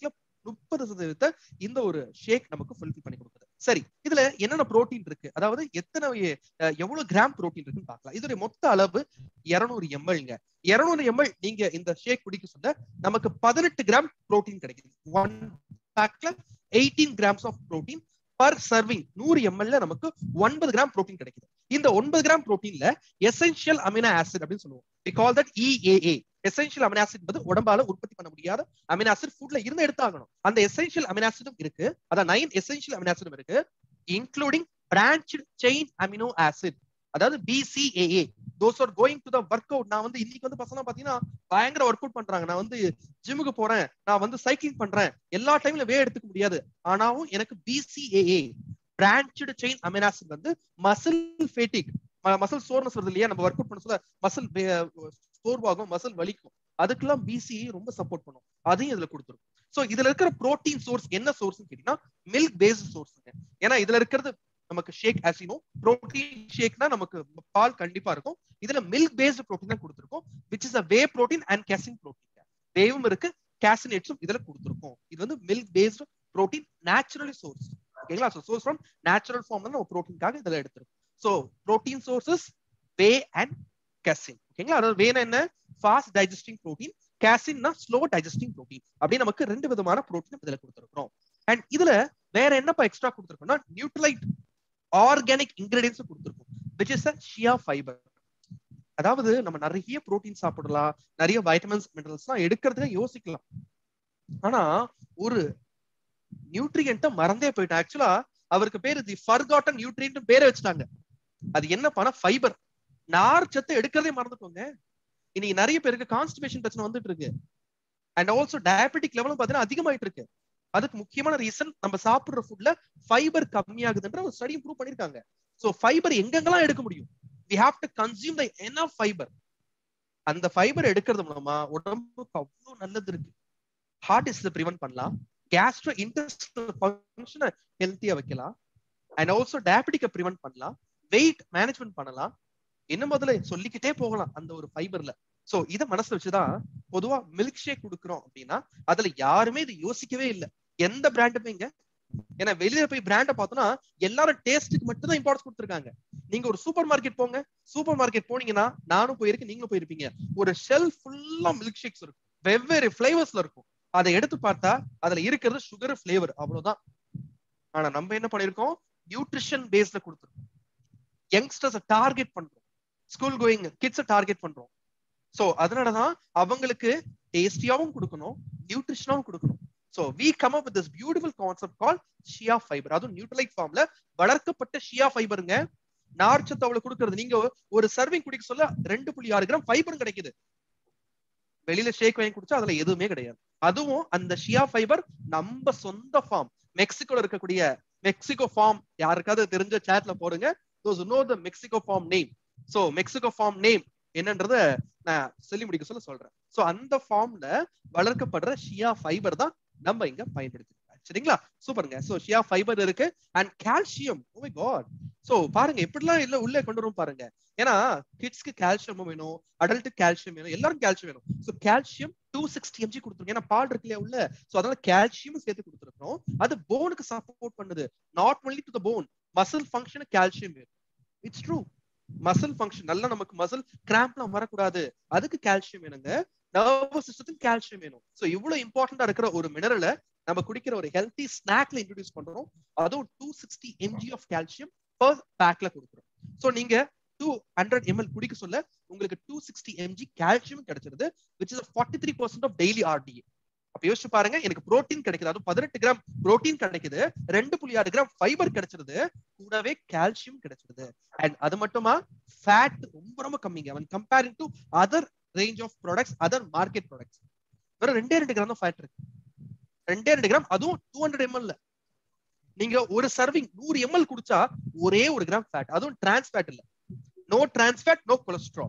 முப்பது சதவீதத்தை இந்த ஒரு ஷேக் நமக்கு ஃபுல்ஃபில் பண்ணி கொடுக்குது சரி இதுல என்னென்ன புரோட்டீன் இருக்கு அதாவது எத்தனை அஹ், எவ்வளவு கிராம் புரோட்டீன் இருக்குன்னு பார்க்கலாம் இதோட மொத்த அளவு இருநூறு எம்எல்ங்க இருநூறு எம்எல் நீங்க இந்த ஷேக் குடிக்க சொல்ல நமக்கு பதினெட்டு கிராம் புரோட்டீன் கிடைக்குது ஒன் பேக்ல eighteen grams of protein per serving நூறு எம்எல்ல நமக்கு ஒன்பது கிராம் புரோட்டீன் கிடைக்குது இந்த ஒன்பது கிராம் புரோட்டீன்ல எசென்ஷியல் அமினோ ஆசிட் அப்படின்னு சொல்லுவோம் we call that EAA essential amino acid என்பது உடம்பால உற்பத்தி பண்ண முடியாத அமினோ ஆசிட் ஃபுட்ல இருந்து எடுத்தாகணும் அந்த எசென்ஷியல் அமினோ ஆசிடும் இருக்கு அதான் நைன் எசென்ஷியல் அமினோ ஆசிடும் இருக்கு including branch chain amino acid அதாவது BCAA those are going to the work out நான் வந்து இன்னைக்கு வந்து பசங்க பாத்தீங்கன்னா பயங்கர ஒர்க் அவுட் பண்றாங்க நான் வந்து ஜிம்முக்கு போறேன் நான் வந்து சைக்கிளிங் பண்றேன் எல்லா டைம்ல வே எடுத்துக்க முடியாது ஆனாவும் எனக்கு BCAA branched chain amino acid வந்து மசில் ஃபேட்டிக் மசில் சோர்னஸ் வருது இல்லையா நம்ம ஒர்க் அவுட் பண்ண சொல்ல மசில் சோர்வாகும் மசில் வலிக்கும் அதுக்கெல்லாம் பிசி ரொம்ப சப்போர்ட் பண்ணும் அதையும் இதுல கொடுத்துருக்கும் சோ இதுல இருக்கிற புரோட்டீன் சோர்ஸ் என்ன சோர்ஸ் கேட்டீங்கன்னா மில்க் பேஸ்ட் சோர்ஸ்ங்க ஏன்னா இதுல இருக்கிறது நமக்கு ஷேக் ஆசினோ புரோட்டீன் ஷேக்னா நமக்கு பால் கண்டிப்பா இருக்கும் இதுல மில்க் பேஸ்ட் புரோட்டீன் தான் கொடுத்துருக்கோம் which is a whey protein and casein protein வேவும் இருக்கு கேசினேட்ஸும் இதுல கொடுத்துருக்கோம் இது வந்து milk based protein naturally source ஓகேங்களா so source from natural form நம்ம புரோட்டீன்காக இதுல எடுத்திருக்கோம் so protein sources whey and casein ஓகேங்களா அதாவது வேனா என்ன ஃபாஸ்ட் டைஜஸ்டிங் ப்ரோட்டீன் கேசின்னா ஸ்லோ டைஜஸ்டிங் ப்ரோட்டீன் அப்படி நமக்கு ரெண்டு விதமான ப்ரோட்டீன் இதுல கொடுத்துருக்கோம் அண்ட் இதுல வேற என்னப்பா எக்ஸ்ட்ரா கொடுத்துருக்கோம்னா நியூட்ரலைட் ஆர்கானிக் இன்கிரீடியன்ஸ் கொடுத்துருக்கோம் which is a chia fibre அதாவது நம்ம நிறைய புரோட்டீன் சாப்பிடலாம் நிறைய வைட்டமின்ஸ் மினரல்ஸ் எல்லாம் எடுக்கிறதுக்கு யோசிக்கலாம் ஆனா ஒரு நியூட்ரியன்ட்ட மறந்தே போயிட்டேன் ஆக்சுவலா அவருக்கு பேரு தி ஃபர்காட்டன் நியூட்ரியன்ட் பேரே வச்சுட்டாங்க அது என்ன பண்ண ஃபைபர் நார் சத்து எடுக்கிறதே மறந்துட்டோங்க இன்னைக்கு நிறைய பேருக்கு கான்ஸ்டிபேஷன் பிரச்சனை வந்துட்டு இருக்கு அண்ட் ஆல்சோ டயபெட்டிக் லெவலும் பாத்தீங்கன்னா அதிகமாயிட்டு இருக்கு அதுக்கு முக்கியமான ரீசன் நம்ம சாப்பிடுற ஃபுட்ல ஃபைபர் கம்மியாகுதுன்ற ஒரு ஸ்டடி ப்ரூவ் பண்ணிருக்காங்க சோ ஃபைபர் எங்கெங்கெல்லாம் எடுக்க முடியும் we have to consume the என்ன ஃபைபர் அந்த ஃபைபர் எடுக்கிறது மூலமா உடம்புக்கு அவ்வளவு நல்லது இருக்கு ஹார்ட் டிசீஸ் ப்ரிவென்ட் பண்ணலாம் கேஸ்ட்ரோ இன்டெஸ்டினல் ஃபங்க்ஷனை ஹெல்த்தியா வைக்கலாம் அண்ட் ஆல்சோ டயபெட்டிக்கை ப்ரிவென்ட் பண்ணலாம் வெயிட் மேனேஜ்மெண்ட் பண்ணலாம் இன்னும் முதல்ல சொல்லிக்கிட்டே போகலாம் அந்த ஒரு ஃபைபர்ல சோ இத மனசுல வச்சுதான் பொதுவா மில்க் ஷேக் கொடுக்குறோம் அப்படின்னா அதுல யாருமே இது யோசிக்கவே இல்லை எந்த பிராண்டுமே இங்க ஏன்னா வெளியில போய் பிராண்ட பார்த்தோம்னா எல்லாரும் டேஸ்ட்டுக்கு மட்டும் தான் இம்பார்ட்டன்ஸ் கொடுத்துருக்காங்க நீங்க ஒரு சூப்பர் மார்க்கெட் போங்க சூப்பர் மார்க்கெட் போனீங்கன்னா நானும் போயிருக்கேன் நீங்களும் போயிருப்பீங்க ஒரு ஷெல்ஃப் ஃபுல்லா மில்க் ஷேக்ஸ் இருக்கும் வெவ்வேறு பிளேவர்ஸ்ல இருக்கும் அதை எடுத்து பார்த்தா அதுல இருக்கிறது சுகர் பிளேவர் அவ்வளவுதான் ஆனா நம்ம என்ன பண்ணிருக்கோம் நியூட்ரிஷன் பேஸ்ல கொடுத்துருக்கோம் யங்ஸ்டர்ஸ் டார்கெட் பண்றோம் ஸ்கூல் கோயிங் கிட்ஸை டார்கெட் பண்றோம் சோ அதனாலதான் அவங்களுக்கு டேஸ்டியாவும் கொடுக்கணும் நியூட்ரிஷனாவும் கொடுக்கணும் so we come up with this beautiful concept call chia fibre அதுவும் நியூட்ரலைட் ஃபார்ம்ல வளர்க்கப்பட்ட ஷியா ஃபைபருங்க நார்ச்சத்து அவளுக்கு கொடுக்கறது நீங்க ஒரு சர்விங் குடிக்க சொல்ல ரெண்டு புள்ளி ஆறு கிராம் ஃபைபரும் கிடைக்குது வெளியில ஷேக் வாங்கி குடிச்சா அதுல எதுவுமே கிடையாது அதுவும் அந்த ஷியா ஃபைபர் நம்ம சொந்த ஃபார்ம் மெக்சிகோல இருக்கக்கூடிய மெக்சிகோ ஃபார்ம் யாருக்காவது தெரிஞ்ச சேட்ல போடுங்க those know the Mexico farm name so Mexico farm name என்னன்றத நான் சொல்லி முடிக்க சொல்ல சொல்றேன் சோ அந்த ஃபார்ம்ல வளர்க்கப்படுற ஷியா ஃபைபர் தான் நம்ம இங்க பயன்படுத்தி சரிங்களா சூப்பருங்க சோ ஷியா ஃபைபர் இருக்கு and calcium oh my God so பாருங்க எப்படிலாம் இல்ல உள்ளே கொண்டு வரும் பாருங்க ஏன்னா கிட்ஸ்க்கு கால்சியமும் வேணும் அடல்ட் கால்சியம் வேணும் எல்லாரும் கால்சியம் வேணும் so calcium two sixty mg கொடுத்துருக்கோம் ஏன்னா பால் இருக்கு இல்லையா உள்ள சோ அதனால கால்சியம் சேர்த்து கொடுத்துருக்கோம் அது போனுக்கு சப்போர்ட் பண்ணுது not only to the bone muscle function calcium வேணும் இட்ஸ் ட்ரூ மசில் ஃபங்க்ஷன் நல்லா நமக்கு மசில் கிராம்ப்லாம் வரக்கூடாது அதுக்கு கால்சியம் வேணுங்க நர்வஸ் சிஸ்டத்துக்கு கால்சியம் வேணும் சோ இவ்வளவு இம்பார்ட்டண்டா இருக்கிற ஒரு மினரலை நம்ம குடிக்கிற ஒரு ஹெல்த்தி ஸ்நாக்ல இன்ட்ரடியூஸ் பண்றோம் அதுவும் two sixty mg of calcium per பேக்ல கொடுக்குறோம் சோ நீங்க டூ ஹண்ட்ரட் எம்எல் குடிக்க சொல்ல உங்களுக்கு டூ சிக்ஸ்டி எம்ஜி கால்சியம் கிடைச்சிருது which is forty three percent of daily RDA அப்ப யோசிச்சு பாருங்க எனக்கு புரோட்டீன் கிடைக்குது அதுவும் பதினெட்டு கிராம் புரோட்டீன் கிடைக்குது ரெண்டு புள்ளி ஆறு கிராம் ஃபைபர் கிடைச்சிருது கூடவே கால்சியம் கிடைச்சிருது அண்ட் அது மட்டுமா ஃபேட் ரொம்ப ரொம்ப கம்மிங்க அவன் comparing to other range of products other market products வெறும் ரெண்டே ரெண்டு கிராம் தான் ஃபேட் இருக்கு ரெண்டே ரெண்டு கிராம் அதுவும் டூ ஹண்ட்ரட் எம்எல்ல நீங்க ஒரு சர்விங் நூறு எம்எல் குடிச்சா ஒரே ஒரு கிராம் ஃபேட் அதுவும் டிரான்ஸ் ஃபேட் இல்ல no trans fat no cholesterol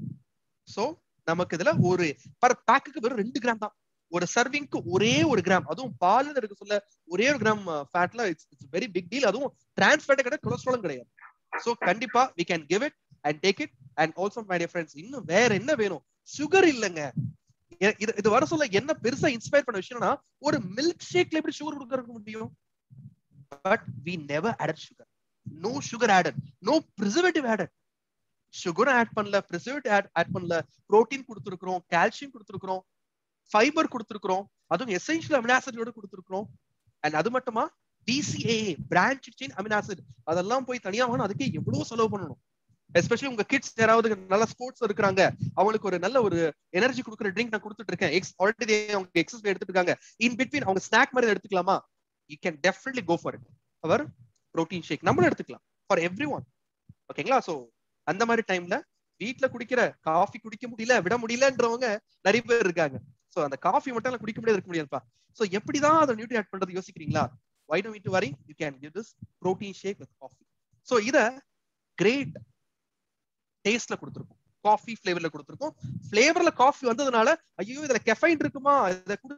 so நமக்கு இதுல ஒரு பர் பேக்குக்கு வெறும் ரெண்டு கிராம் தான் ஒரு சர்விங்க்கு ஒரே ஒரு கிராம் அதுவும் பால் இருக்க சொல்ல ஒரே ஒரு கிராம் ஃபேட்ல it's it's very big deal அதுவும் டிரான்ஸ் ஃபேட் கிடையாது கொலஸ்ட்ராலும் கிடையாது சோ கண்டிப்பா we can give it and take it and also my dear friends இன்னும் வேற என்ன வேணும் சுகர் இல்லைங்க எ- இது இது வர சொல்ல என்ன பெருசா இன்ஸ்பயர் பண்ண விஷயம்னா ஒரு மில்க் ஷேக்ல எப்படி சுகர் கொடுக்கறதுக்கு முடியும் but we never added sugar no sugar added no preservative added சுகரும் ஆட் பண்ணல ப்ரிசர்வேட்டிவ் ஆட் ஆட் பண்ணல புரோட்டீன் கொடுத்துருக்கிறோம் கால்சியம் கொடுத்துருக்கிறோம் ஃபைபர் கொடுத்துருக்கிறோம் அதுவும் எசென்ஷியல் அமினாசிடோட கொடுத்துருக்கிறோம் அண்ட் அது மட்டுமா பிசிஏ பிரான்ச் செயின் அமினாசிட் அதெல்லாம் போய் தனியா வாங்கணும் அதுக்கே எவ்வளவு செலவு பண்ணணும் எஸ்பெஷலி உங்க கிட்ஸ் யாராவது நல்ல ஸ்போர்ட்ஸ் இருக்கிறாங்க அவங்களுக்கு ஒரு நல்ல ஒரு எனர்ஜி கொடுக்குற ட்ரிங்க் நான் கொடுத்துட்டு இருக்கேன் எக்ஸ் ஆல்ரெடி அவங்க எக்ஸஸ் எடுத்துட்டு இருக்காங்க இன் பிட்வீன் அவங்க ஸ்நாக் மாதிரி எடுத்துக்கலாமா you can definitely go for it our protein shake நம்மளும் எடுத்துக்கலாம் ஃபார் எவ்ரி ஒன் ஓகேங்களா ஸோ அந்த மாதிரி டைம்ல வீட்ல குடிக்கிற காஃபி குடிக்க முடியல விட முடியலன்றவங்க நிறைய பேர் இருக்காங்க சோ அந்த காஃபி மட்டும் எல்லாம் குடிக்க முடியாது இருக்க முடியாதுப்பா சோ எப்படிதான் அதை நியூட்ரி ஆட் பண்றது யோசிக்கிறீங்களா why don't need to worry you can give this protein shake with coffee so இத கிரேட் டேஸ்ட்ல கொடுத்துருக்கோம் காஃபி ஃபிளேவர்ல கொடுத்துருக்கோம் ஃபிளேவர்ல காஃபி வந்ததுனால ஐயோ இதுல கெஃபைன் இருக்குமா இத குடு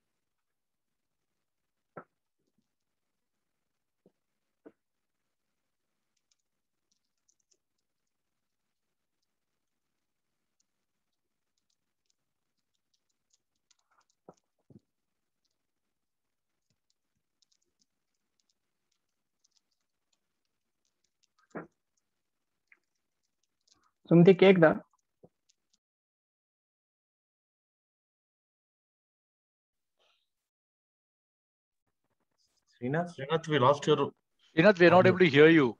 சுமதி கேக்குதா Srinath? Srinath, we lost your Srinath, we're not Audio. able to hear you.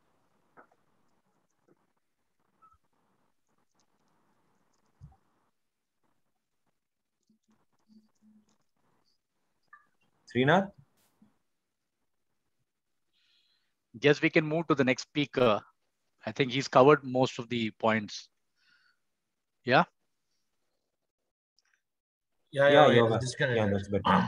Srinath? Guess we can move to the next speaker. I think he's covered most of the points. yeah, yeah, Yeah, yeah, yoga. this can Yeah, that's better.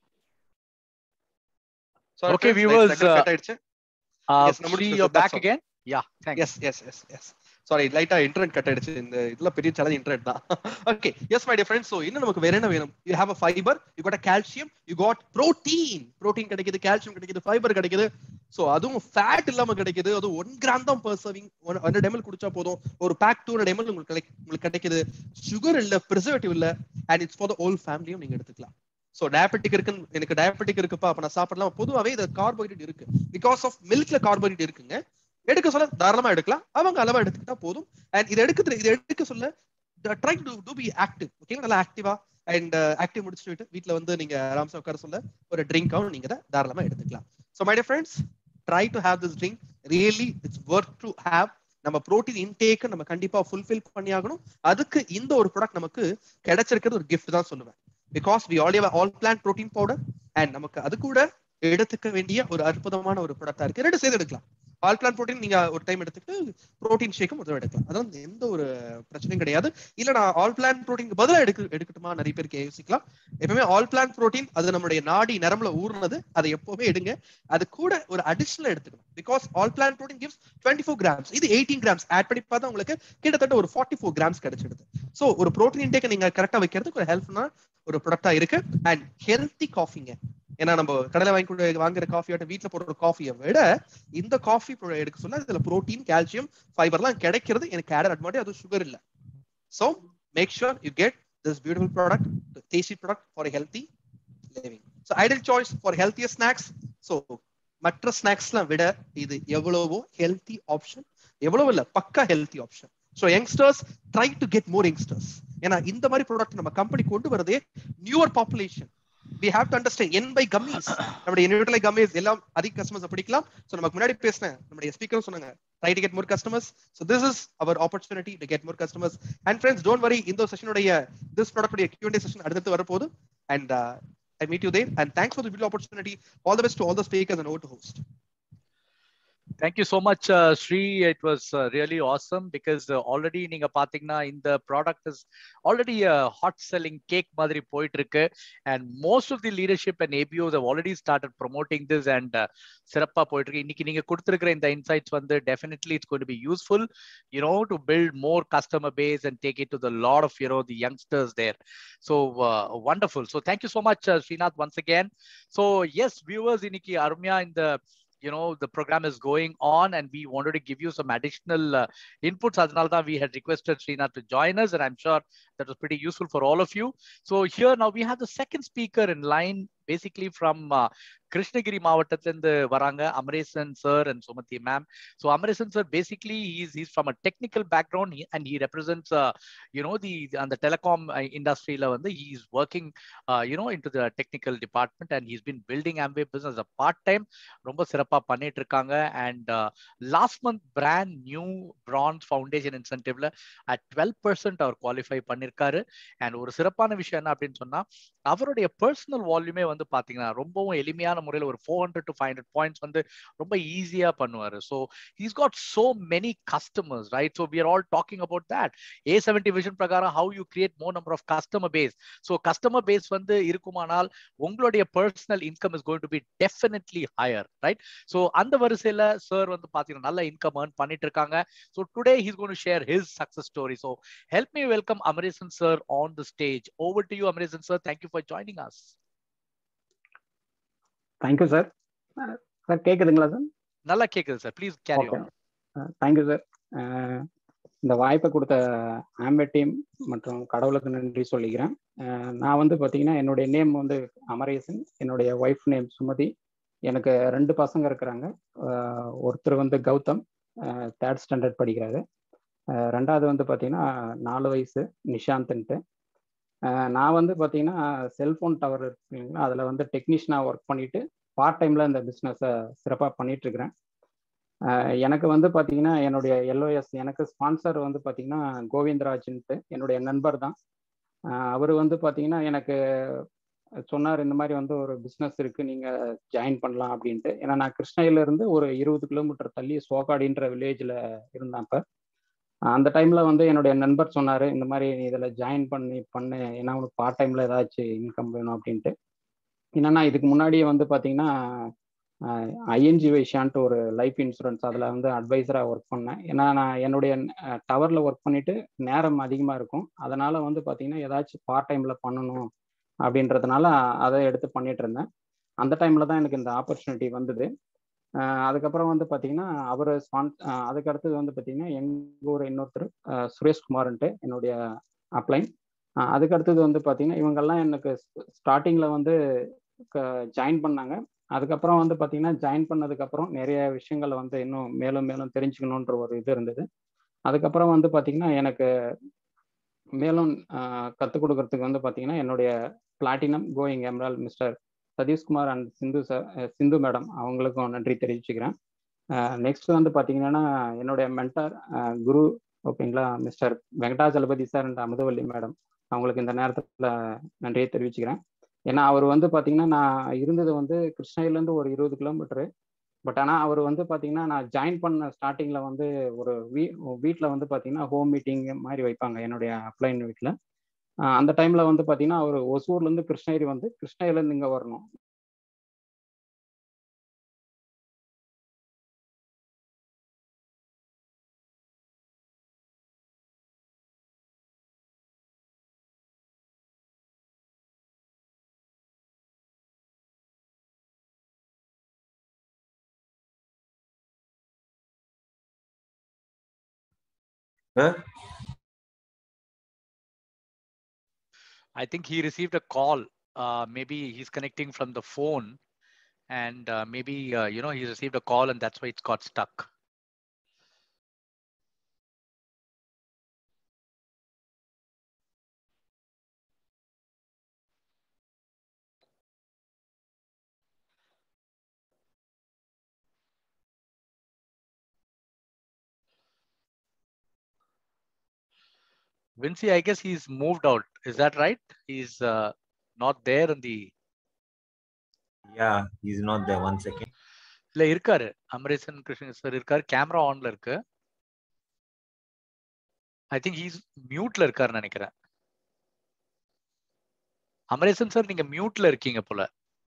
Sorry, Okay, friends, viewers, line second uh, cut ஆயிடுச்சு Uh, Yes, number Sri, two, you're that's back all. again? Yeah, thanks. Yes yes yes yes sorry லைட்டா internet cut ஆயிடுச்சு இந்த இதுல பெரிய challenge internet தான் okay yes my dear friends so இன்னும் நமக்கு வேற என்ன வேணும் you have a fibre you got a calcium you got protein protein கிடைக்குது கால்சியம் கிடைக்குது ஃபைபர் கிடைக்குது சோ அதுவும் ஃபேட் இல்லாம கிடைக்குது அது ஒன் கிராம் தான் பர் சர்விங் ஹண்ட்ரட் எம்எல் குடிச்சா போதும் ஒரு பேக் டூ ஹண்ட்ரட் எம்எல் உங்களுக்கு கிடைக்கு- உங்களுக்கு கிடைக்குது சுகர் இல்ல ப்ரிசர்வேட்டிவ் இல்ல and it's for the whole ஃபேமிலியும் நீங்க எடுத்துக்கலாம் சோ டயபெட்டிக் இருக்குன்னு எனக்கு டயபெட்டிக் இருக்குப்பா அப்ப நான் சாப்பிடலாம் பொதுவாவே இது கார்போஹைட்ரேட் இருக்கு பிகாஸ் ஆஃப் மில்க்ல கார்போஹைட்ரேட் இருக்குங்க எடுக்க சொல்ல தாராளமா எடுக்கலாம் அவங்க அளவா எடுத்துக்கிட்டா போதும் அண்ட் இதை எடுக்க இதை எடுக்க சொல்ல try to to be active ஓகேங்களா நல்லா ஆக்டிவா அண்ட் ஆக்டிவ் முடிச்சுட்டு வீட்ல வந்து நீங்க ஆராம்சா உட்கார சொல்ல ஒரு ட்ரிங்காவும் நீங்க இதை தாராளமா எடுத்துக்கலாம் so my dear friends try to have this drink really it's work to have நம்ம ப்ரோட்டீன் இன்டேக் நம்ம கண்டிப்பா ஃபுல்ஃபில் பண்ணி ஆகணும் அதுக்கு இந்த ஒரு ப்ராடக்ட் நமக்கு கிடைச்சிருக்கிறது ஒரு கிஃப்ட் தான் சொல்லுவேன் because we all all plant protein powder and நமக்கு அது கூட எடுத்துக்க வேண்டிய ஒரு அற்புதமான ஒரு ப்ராடக்டா இருக்கு ரெண்டு சேர்த்து எடுக்கலாம் ஆல் பிளான் ப்ரோட்டீன் நீங்க ஒரு டைம் எடுத்துட்டு ப்ரோட்டீன் ஷேக்கும் ஒரு தடவை எடுக்கலாம் அதான் எந்த ஒரு பிரச்சனையும் கிடையாது இல்ல நான் ஆல் பிளான் ப்ரோட்டீன் பதிலா எடுக்க எடுக்கட்டுமா நிறைய பேருக்கு யோசிக்கலாம் எப்பவுமே ஆல் பிளான் ப்ரோட்டீன் அது நம்மளுடைய நாடி நரம்புல ஊர்னது அதை எப்பவுமே எடுங்க அது கூட ஒரு அடிஷனல் எடுத்துக்கணும் because all plant protein gives twenty four grams இது எயிட்டீன் கிராம்ஸ் ஆட் பண்ணி பார்த்தா உங்களுக்கு கிட்டத்தட்ட ஒரு ஃபார்ட்டி ஃபோர் கிராம்ஸ் கிடைச்சிடுது ஸோ ஒரு ப்ரோட்டீன் இன்டேக் நீங்க கரெக்டா வைக்கிறதுக்கு ஒரு ஹெல்ப்னா ஒரு ப்ராடக்டா இருக்கு அண்ட் ஹெல்த்தி காஃபிங்க ஏன்னா நம்ம கடையில வாங்கி கொண்டு வாங்குற காஃபியோட வீட்ல போடுற காஃபியை விட இந்த காஃபி எடுக்க சொல்ல இதுல புரோட்டீன் கால்சியம் ஃபைபர்லாம் கிடைக்கிறது எனக்கு ஆடட் அட்வான்டேஜ் அது சுகர் இல்ல so make sure you get this beautiful product tasty product for healthy living so ideal choice for healthier snacks so மற்ற ஸ்நாக்ஸ்லாம் விட இது எவ்வளவோ ஹெல்த்தி ஆப்ஷன் எவ்வளவு இல்ல பக்கா healthy option so youngsters try to get more youngsters ஏன்னா இந்த மாதிரி ப்ராடக்ட் நம்ம கம்பெனி கொண்டு வரதே newer population we have to understand என் பை கம்மிஸ் நம்முடைய நியூட்ரலை கம்மிஸ் எல்லாம் அதிக கஸ்டமர்ஸ் பிடிக்கலாம் ஸோ நமக்கு முன்னாடி பேசினேன் நம்முடைய ஸ்பீக்கரும் சொன்னாங்க try to get more customers so this is our opportunity to get more customers and friends don't worry இந்த செஷனுடைய திஸ் ப்ராடக்ட் உடைய கியூஎன்டே செஷன் அடுத்து வரப்போகுது and I meet you there and thanks for the opportunity all the best to all the speakers and over to host Thank you so much, uh, Sri. It was uh, really awesome because uh, already நீங்க பாத்தீங்கன்னா இந்த product is already a hot selling cake மாதிரி போயிட்டு இருக்கு and most of the leadership and ABOs have already started promoting this and uh, சிறப்பா போயிட்டு இருக்கு இன்னைக்கு நீங்க கொடுத்திருக்கிற இந்த insights வந்து definitely it's going to be useful you know to build more customer base and take it to the lot of you know the youngsters there so uh, wonderful so thank you so much uh, Srinath once again so yes viewers இன்னைக்கு அருமையா இந்த you know the program is going on and we wanted to give you some additional uh, inputs அதனால தான் we had requested Srinath to join us and I'm sure that was pretty useful for all of you so here now we have the second speaker in line basically from uh, Krishnagiri மாவட்டத்திலிருந்து வராங்க Amaresan sir and Sumathi ma'am so Amaresan sir basically he's he's from a technical background and he represents you know the அந்த telecom இண்டஸ்ட்ரியில வந்து he is working you know in to the technical department and he's been building Amway business a part time ரொம்ப சிறப்பாக பண்ணிட்டு இருக்காங்க and last month brand new bronze foundation இன்சென்டிவ்ல at twelve percent அவர் qualify பண்ணியிருக்காரு அண்ட் ஒரு சிறப்பான விஷயம் என்ன அப்படின்னு சொன்னா அவருடைய பர்சனல் வால்யூமே வந்து பாத்தீங்கன்னா ரொம்பவும் எளிமையான முறையில் ஒரு four hundred to five hundred points வந்து ரொம்ப ஈஸியா பண்ணுவாரு so he's got so many customers right so we are all talking about that A seventy vision பிரகாரம் how you create more number of customer base so customer base வந்து இருக்குமானால் உங்களுடைய personal income is going to be definitely higher right so அந்த வரிசையில sir வந்து பாத்தீங்கன்னா நல்ல income earn பண்ணிட்டு இருக்காங்க so today he's gonna share his success story so help me welcome Amaresan sir on the stage over to you Amaresan sir thank you for joining us thank you sir sir கேக்குதுங்களா sir நல்லா கேக்குது sir please carry okay thank you sir இந்த வாய்ப்பை கொடுத்த ஆம்பே team மற்றும் கடவுளுக்கு நன்றி சொல்லிக்கிறேன் நான் வந்து பார்த்தீங்கன்னா என்னுடைய நேம் வந்து அமரேசன் என்னுடைய ஒய்ஃப் நேம் சுமதி எனக்கு ரெண்டு பசங்க இருக்கிறாங்க ஒருத்தர் வந்து கௌதம் தேர்ட் ஸ்டாண்டர்ட் படிக்கிறாரு ரெண்டாவது வந்து பார்த்தீங்கன்னா நாலு வயசு நிஷாந்த்ன்ட்டு நான் வந்து பார்த்தீங்கன்னா செல்ஃபோன் டவர் இருக்குங்களா அதில் வந்து டெக்னீஷியனாக ஒர்க் பண்ணிட்டு பார்ட் டைமில் இந்த பிஸ்னஸை சிறப்பாக பண்ணிட்டு இருக்கிறேன் எனக்கு வந்து பார்த்தீங்கன்னா என்னுடைய எல்ஓஎஸ் எனக்கு ஸ்பான்சர் வந்து பார்த்தீங்கன்னா கோவிந்தராஜ்ன்ட்டு என்னுடைய நண்பர் தான் அவர் வந்து பார்த்தீங்கன்னா எனக்கு சொன்னார் இந்த மாதிரி வந்து ஒரு பிஸ்னஸ் இருக்குது நீங்கள் ஜாயின் பண்ணலாம் அப்படின்ட்டு ஏன்னா நான் கிருஷ்ணகிரிலேருந்து ஒரு இருபது கிலோமீட்டர் தள்ளி சோகாடின்ற வில்லேஜில் இருந்தேன் அப்போ அந்த டைமில் வந்து என்னுடைய நண்பர் சொன்னார் இந்த மாதிரி நீ இதில் ஜாயின் பண்ணி பண்ணு ஏன்னா உனக்கு பார்ட் டைமில் ஏதாச்சும் இன்கம் வேணும் அப்படின்ட்டு என்னன்னா இதுக்கு முன்னாடியே வந்து பார்த்தீங்கன்னா ஐஎன்ஜி வைஷான்ட்டு ஒரு லைஃப் இன்சூரன்ஸ் அதில் வந்து அட்வைசராக ஒர்க் பண்ணேன் ஏன்னா நான் என்னுடைய டவரில் ஒர்க் பண்ணிட்டு நேரம் அதிகமாக இருக்கும் அதனால் வந்து பார்த்தீங்கன்னா ஏதாச்சும் பார்ட் டைமில் பண்ணணும் அப்படின்றதுனால அதை எடுத்து பண்ணிட்டு இருந்தேன் அந்த டைமில் தான் எனக்கு இந்த ஆப்பர்ச்சுனிட்டி வந்தது அதுக்கப்புறம் வந்து பார்த்தீங்கன்னா அவர் ஸ்பான் அதுக்கு அடுத்தது வந்து பார்த்தீங்கன்னா எங்கள் ஊர் இன்னொருத்தர் சுரேஷ்குமார்ன்ட்டு என்னுடைய அப்ளைன் அதுக்கு அடுத்தது வந்து பார்த்தீங்கன்னா இவங்கெல்லாம் எனக்கு ஸ்டார்டிங்கில் வந்து ஜாயின் பண்ணாங்க அதுக்கப்புறம் வந்து பார்த்தீங்கன்னா ஜாயின் பண்ணதுக்கப்புறம் நிறைய விஷயங்கள் வந்து இன்னும் மேலும் மேலும் தெரிஞ்சுக்கணுன்ற ஒரு இது இருந்தது அதுக்கப்புறம் வந்து பார்த்தீங்கன்னா எனக்கு மேலும் கற்றுக் கொடுக்கறதுக்கு வந்து பார்த்தீங்கன்னா என்னுடைய platinum going emerald mister Sathishkumar and Sindhu sir Sindhu madam அவங்களுக்கும் நன்றி தெரிவிச்சுக்கிறேன் நெக்ஸ்ட் வந்து பார்த்தீங்கன்னா என்னுடைய மென்டார் குரு ஓகேங்களா mister Venkatajalapathy sir and Amudhavalli madam அவங்களுக்கு இந்த நேரத்தில் நன்றியை தெரிவிச்சுக்கிறேன் ஏன்னா அவர் வந்து பார்த்தீங்கன்னா நான் இருந்தது வந்து கிருஷ்ணகிரிலேருந்து ஒரு இருபது கிலோமீட்டரு பட் ஆனால் அவர் வந்து பார்த்தீங்கன்னா நான் ஜாயின் பண்ண ஸ்டார்டிங்கில் வந்து ஒரு வீ வீட்டில் வந்து பார்த்தீங்கன்னா ஹோம் மீட்டிங் மாதிரி வைப்பாங்க என்னுடைய அப்ளைன் வீட்டில் அந்த டைமில் வந்து பார்த்தீங்கன்னா அவர் ஒசூர்லேருந்து கிருஷ்ணகிரி வந்து கிருஷ்ணகிரிலேருந்து இங்கே வரணும் Huh? I think he received a call. Uh, maybe he's connecting from the phone, and uh, maybe uh, you know he received a call, and that's why it's got stuck. Vinci, I guess he's moved out. Is that right? He's uh, not there in the. Yeah, he's not there. One second. இல்ல இருக்காரு Amaresan Krishnan sir இருக்காரு camera ஆன்ல இருக்கு I think he's மியூட்ல இருக்காருன்னு நினைக்கிறேன் Amaresan sir நீங்க மியூட்ல இருக்கீங்க போல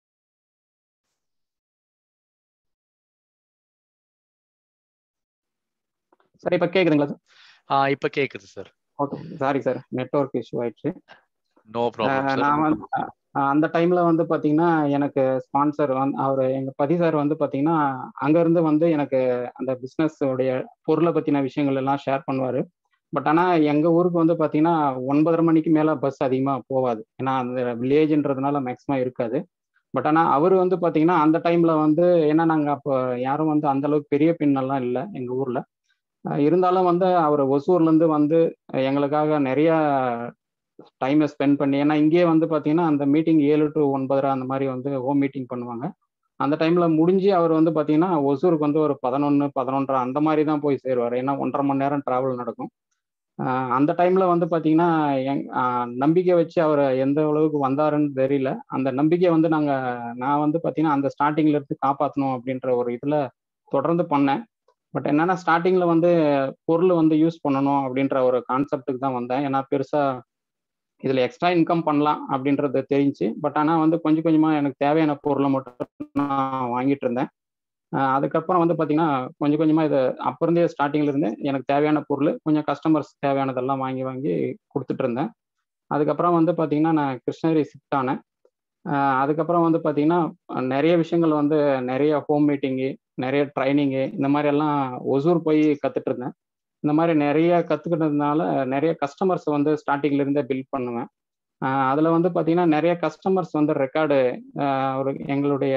சார் இப்போ கேட்குதுங்களா சார் ஆ இப்ப கேக்குது sir okay sorry sir network issue ஆயிடுச்சு நோ ப்ராப்ளம் நான் வந்து அந்த டைம்ல வந்து பாத்தீங்கன்னா எனக்கு ஸ்பான்சர் வந்து அவர் எங்க பதி சார் வந்து பாத்தீங்கன்னா அங்க இருந்து வந்து எனக்கு அந்த பிசினஸ் உடைய பொருளை பத்தின விஷயங்கள் எல்லாம் ஷேர் பண்ணுவாரு பட் ஆனா எங்க ஊருக்கு வந்து பாத்தீங்கன்னா ஒன்பதரை மணிக்கு மேல பஸ் அதிகமா போகாது ஏன்னா அந்த வில்லேஜ்ன்றதுனால மேக்சிமம் இருக்காது பட் ஆனா அவர் வந்து பாத்தீங்கன்னா அந்த டைம்ல வந்து ஏன்னா நாங்க அப்போ யாரும் வந்து அந்த அளவுக்கு பெரிய பின்னெல்லாம் இல்லை எங்க ஊர்ல இருந்தாலும் வந்து அவர் ஒசூர்ல இருந்து வந்து எங்களுக்காக நிறைய டைமை ஸ்பெண்ட் பண்ணி ஏன்னா இங்கேயே வந்து பார்த்தீங்கன்னா அந்த மீட்டிங் ஏழு டு ஒன்பதரை அந்த மாதிரி வந்து ஹோம் மீட்டிங் பண்ணுவாங்க அந்த டைம்ல முடிஞ்சு அவர் வந்து பார்த்தீங்கன்னா ஒசூருக்கு வந்து ஒரு பதினொன்று பதினொன்றரை அந்த மாதிரி தான் போய் சேருவார் ஏன்னா ஒன்றரை மணி நேரம் டிராவல் நடக்கும் அந்த டைம்ல வந்து பார்த்தீங்கன்னா எங் நம்பிக்கை வச்சு அவர் எந்த அளவுக்கு வந்தாருன்னு தெரியல அந்த நம்பிக்கை வந்து நாங்கள் நான் வந்து பார்த்தீங்கன்னா அந்த ஸ்டார்டிங்ல இருந்து காப்பாற்றணும் அப்படின்ற ஒரு இதில் தொடர்ந்து பண்ணேன் பட் என்னன்னா ஸ்டார்டிங்ல வந்து பொருள் வந்து யூஸ் பண்ணணும் அப்படின்ற ஒரு கான்செப்டுக்கு தான் வந்தேன் ஏன்னா பெருசா இதுல எக்ஸ்ட்ரா இன்கம் பண்ணலாம் அப்படின்றது தெரிஞ்சு பட் ஆனா வந்து கொஞ்சம் கொஞ்சமா எனக்கு தேவையான பொருளை மட்டும் நான் வாங்கிட்டு இருந்தேன் அதுக்கப்புறம் வந்து பாத்தீங்கன்னா கொஞ்சம் கொஞ்சமா இதை அப்ப இருந்தே ஸ்டார்டிங்ல இருந்து எனக்கு தேவையான பொருள் கொஞ்சம் கஸ்டமர்ஸ் தேவையானதெல்லாம் வாங்கி வாங்கி கொடுத்துட்டு இருந்தேன் அதுக்கப்புறம் வந்து பாத்தீங்கன்னா நான் கிருஷ்ணகிரி ஷிஃப்ட் ஆனேன் அதுக்கப்புறம் வந்து பார்த்தீங்கன்னா நிறைய விஷயங்கள் வந்து நிறைய ஹோம் மீட்டிங்கு நிறைய ட்ரைனிங்கு இந்த மாதிரி எல்லாம் ஒசூர் போய் கற்றுட்டு இருந்தேன் இந்த மாதிரி நிறைய கற்றுக்கிட்டதுனால நிறைய கஸ்டமர்ஸ் வந்து ஸ்டார்டிங்ல இருந்தே பில்ட் பண்ணுவேன் அதில் வந்து பார்த்தீங்கன்னா நிறைய கஸ்டமர்ஸ் வந்து ரெக்கார்டு ஒரு எங்களுடைய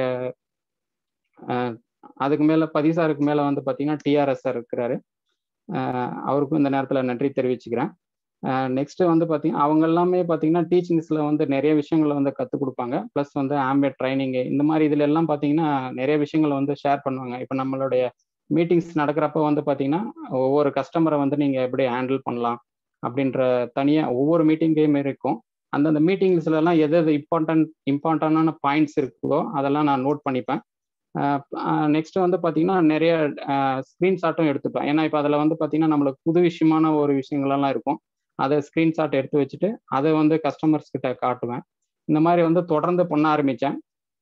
அதுக்கு மேலே பதிசாருக்கு மேலே வந்து பார்த்தீங்கன்னா டிஆர்எஸ் சார் இருக்கிறாரு அவருக்கும் இந்த நேரத்தில் நன்றி தெரிவிச்சுக்கிறேன் நெக்ஸ்ட் வந்து பார்த்தீங்கன்னா அவங்க எல்லாமே பார்த்தீங்கன்னா டீச்சிங்ஸில் வந்து நிறைய விஷயங்களை வந்து கற்றுக் கொடுப்பாங்க ப்ளஸ் வந்து ஆம்பேட் ட்ரைனிங்கு இந்த மாதிரி இதில் எல்லாம் பார்த்தீங்கன்னா நிறைய விஷயங்களை வந்து ஷேர் பண்ணுவாங்க இப்போ நம்மளுடைய மீட்டிங்ஸ் நடக்கிறப்ப வந்து பார்த்தீங்கன்னா ஒவ்வொரு கஸ்டமரை வந்து நீங்கள் எப்படி ஹேண்டில் பண்ணலாம் அப்படின்ற தனியாக ஒவ்வொரு மீட்டிங்கையும் இருக்கும் அந்தந்த மீட்டிங்ஸ்லாம் எது எது இம்பார்ட்டன்ட் இம்பார்ட்டண்டான பாயிண்ட்ஸ் இருக்குதோ அதெல்லாம் நான் நோட் பண்ணிப்பேன் நெக்ஸ்ட் வந்து பார்த்தீங்கன்னா நிறைய ஸ்க்ரீன்ஷாட்டும் எடுத்துப்பேன் ஏன்னா இப்போ அதில் வந்து பார்த்தீங்கன்னா நம்மளுக்கு புது விஷயமான ஒரு விஷயங்கள்லாம் இருக்கும் அதை ஸ்க்ரீன்ஷாட் எடுத்து வச்சுட்டு அதை வந்து கஸ்டமர்ஸ் கிட்ட காட்டுவேன் இந்த மாதிரி வந்து தொடர்ந்து பண்ண ஆரம்பித்தேன்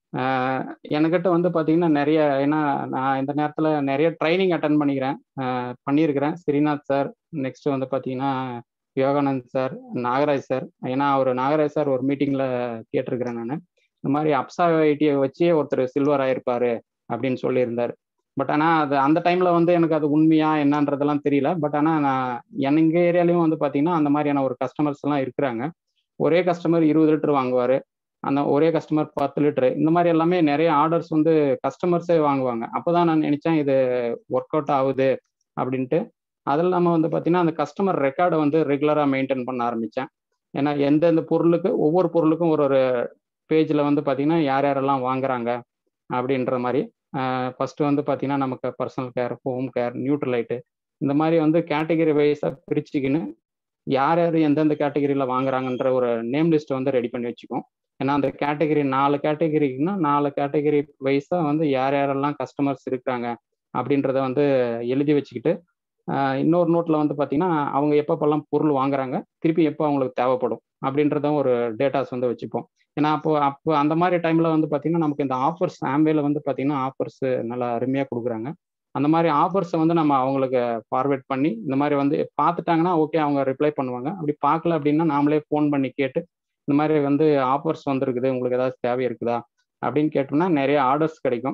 என்கிட்ட வந்து பார்த்தீங்கன்னா நிறைய ஏன்னா நான் இந்த நேரத்தில் நிறைய ட்ரைனிங் அட்டன் பண்ணிக்கிறேன் பண்ணியிருக்கிறேன் ஸ்ரீநாத் சார் நெக்ஸ்ட் வந்து பார்த்தீங்கன்னா யோகானந்த் சார் நாகராஜ் சார் ஏன்னா அவர் நாகராஜ் சார் ஒரு மீட்டிங்கில் கேட்டிருக்கிறேன் நான் இந்த மாதிரி அப்சா ஐடியை வச்சே ஒருத்தர் சில்வர் ஆயிருப்பாரு அப்படின்னு சொல்லியிருந்தார் பட் ஆனால் அது அந்த டைமில் வந்து எனக்கு அது உண்மையா என்னன்றதெல்லாம் தெரியல பட் ஆனால் நான் எங்கள் ஏரியாலையும் வந்து பார்த்தீங்கன்னா அந்த மாதிரியான ஒரு கஸ்டமர்ஸ் எல்லாம் இருக்கிறாங்க ஒரே கஸ்டமர் இருபது லிட்டர் வாங்குவார் அந்த ஒரே கஸ்டமர் பத்து லிட்டரு இந்த மாதிரி எல்லாமே நிறைய ஆர்டர்ஸ் வந்து கஸ்டமர்ஸே வாங்குவாங்க அப்போ தான் நான் நினச்சேன் இது ஒர்க் அவுட் ஆகுது அப்படின்ட்டு அது இல்லாமல் வந்து பார்த்தீங்கன்னா அந்த கஸ்டமர் ரெக்கார்டை வந்து ரெகுலராக மெயின்டைன் பண்ண ஆரம்பித்தேன் ஏன்னா எந்தெந்த பொருளுக்கு ஒவ்வொரு பொருளுக்கும் ஒரு ஒரு பேஜில் வந்து பார்த்தீங்கன்னா யார் யாரெல்லாம் வாங்குறாங்க அப்படின்ற மாதிரி ஃபர்ஸ்ட் வந்து பார்த்தீங்கன்னா நமக்கு personal care home care Nutrilite இந்த மாதிரி வந்து கேட்டகரி வைஸாக பிரிச்சுக்கின்னு யார் யார் எந்தெந்த கேட்டகரியில் வாங்குறாங்கன்ற ஒரு நேம் லிஸ்ட்டை வந்து ரெடி பண்ணி வச்சுக்கோம் ஏன்னா அந்த கேட்டகரி நாலு கேட்டகரிக்குன்னா நாலு கேட்டகரி வைஸாக வந்து யார் யாரெல்லாம் கஸ்டமர்ஸ் இருக்கிறாங்க அப்படின்றத வந்து எழுதி வச்சுக்கிட்டு இன்னொரு நோட்டில் வந்து பார்த்தீங்கன்னா அவங்க எப்பப்பெல்லாம் பொருள் வாங்குறாங்க திருப்பி எப்போ அவங்களுக்கு தேவைப்படும் அப்படின்றதும் ஒரு டேட்டாஸ் வந்து வச்சுப்போம் ஏன்னா அப்போ அப்போ அந்த மாதிரி டைமில் வந்து பார்த்தீங்கன்னா நமக்கு இந்த ஆஃபர்ஸ் ஆம்பேல வந்து பார்த்தீங்கன்னா ஆஃபர்ஸ் நல்லா அருமையாக கொடுக்குறாங்க அந்த மாதிரி ஆஃபர்ஸை வந்து நம்ம அவங்களுக்கு ஃபார்வேர்ட் பண்ணி இந்த மாதிரி வந்து பார்த்துட்டாங்கன்னா ஓகே அவங்க ரிப்ளை பண்ணுவாங்க அப்படி பார்க்கல அப்படின்னா நாமளே ஃபோன் பண்ணி கேட்டு இந்த மாதிரி வந்து ஆஃபர்ஸ் வந்திருக்குது உங்களுக்கு ஏதாவது தேவை இருக்குதா அப்படின்னு கேட்டோம்னா நிறைய ஆர்டர்ஸ் கிடைக்கும்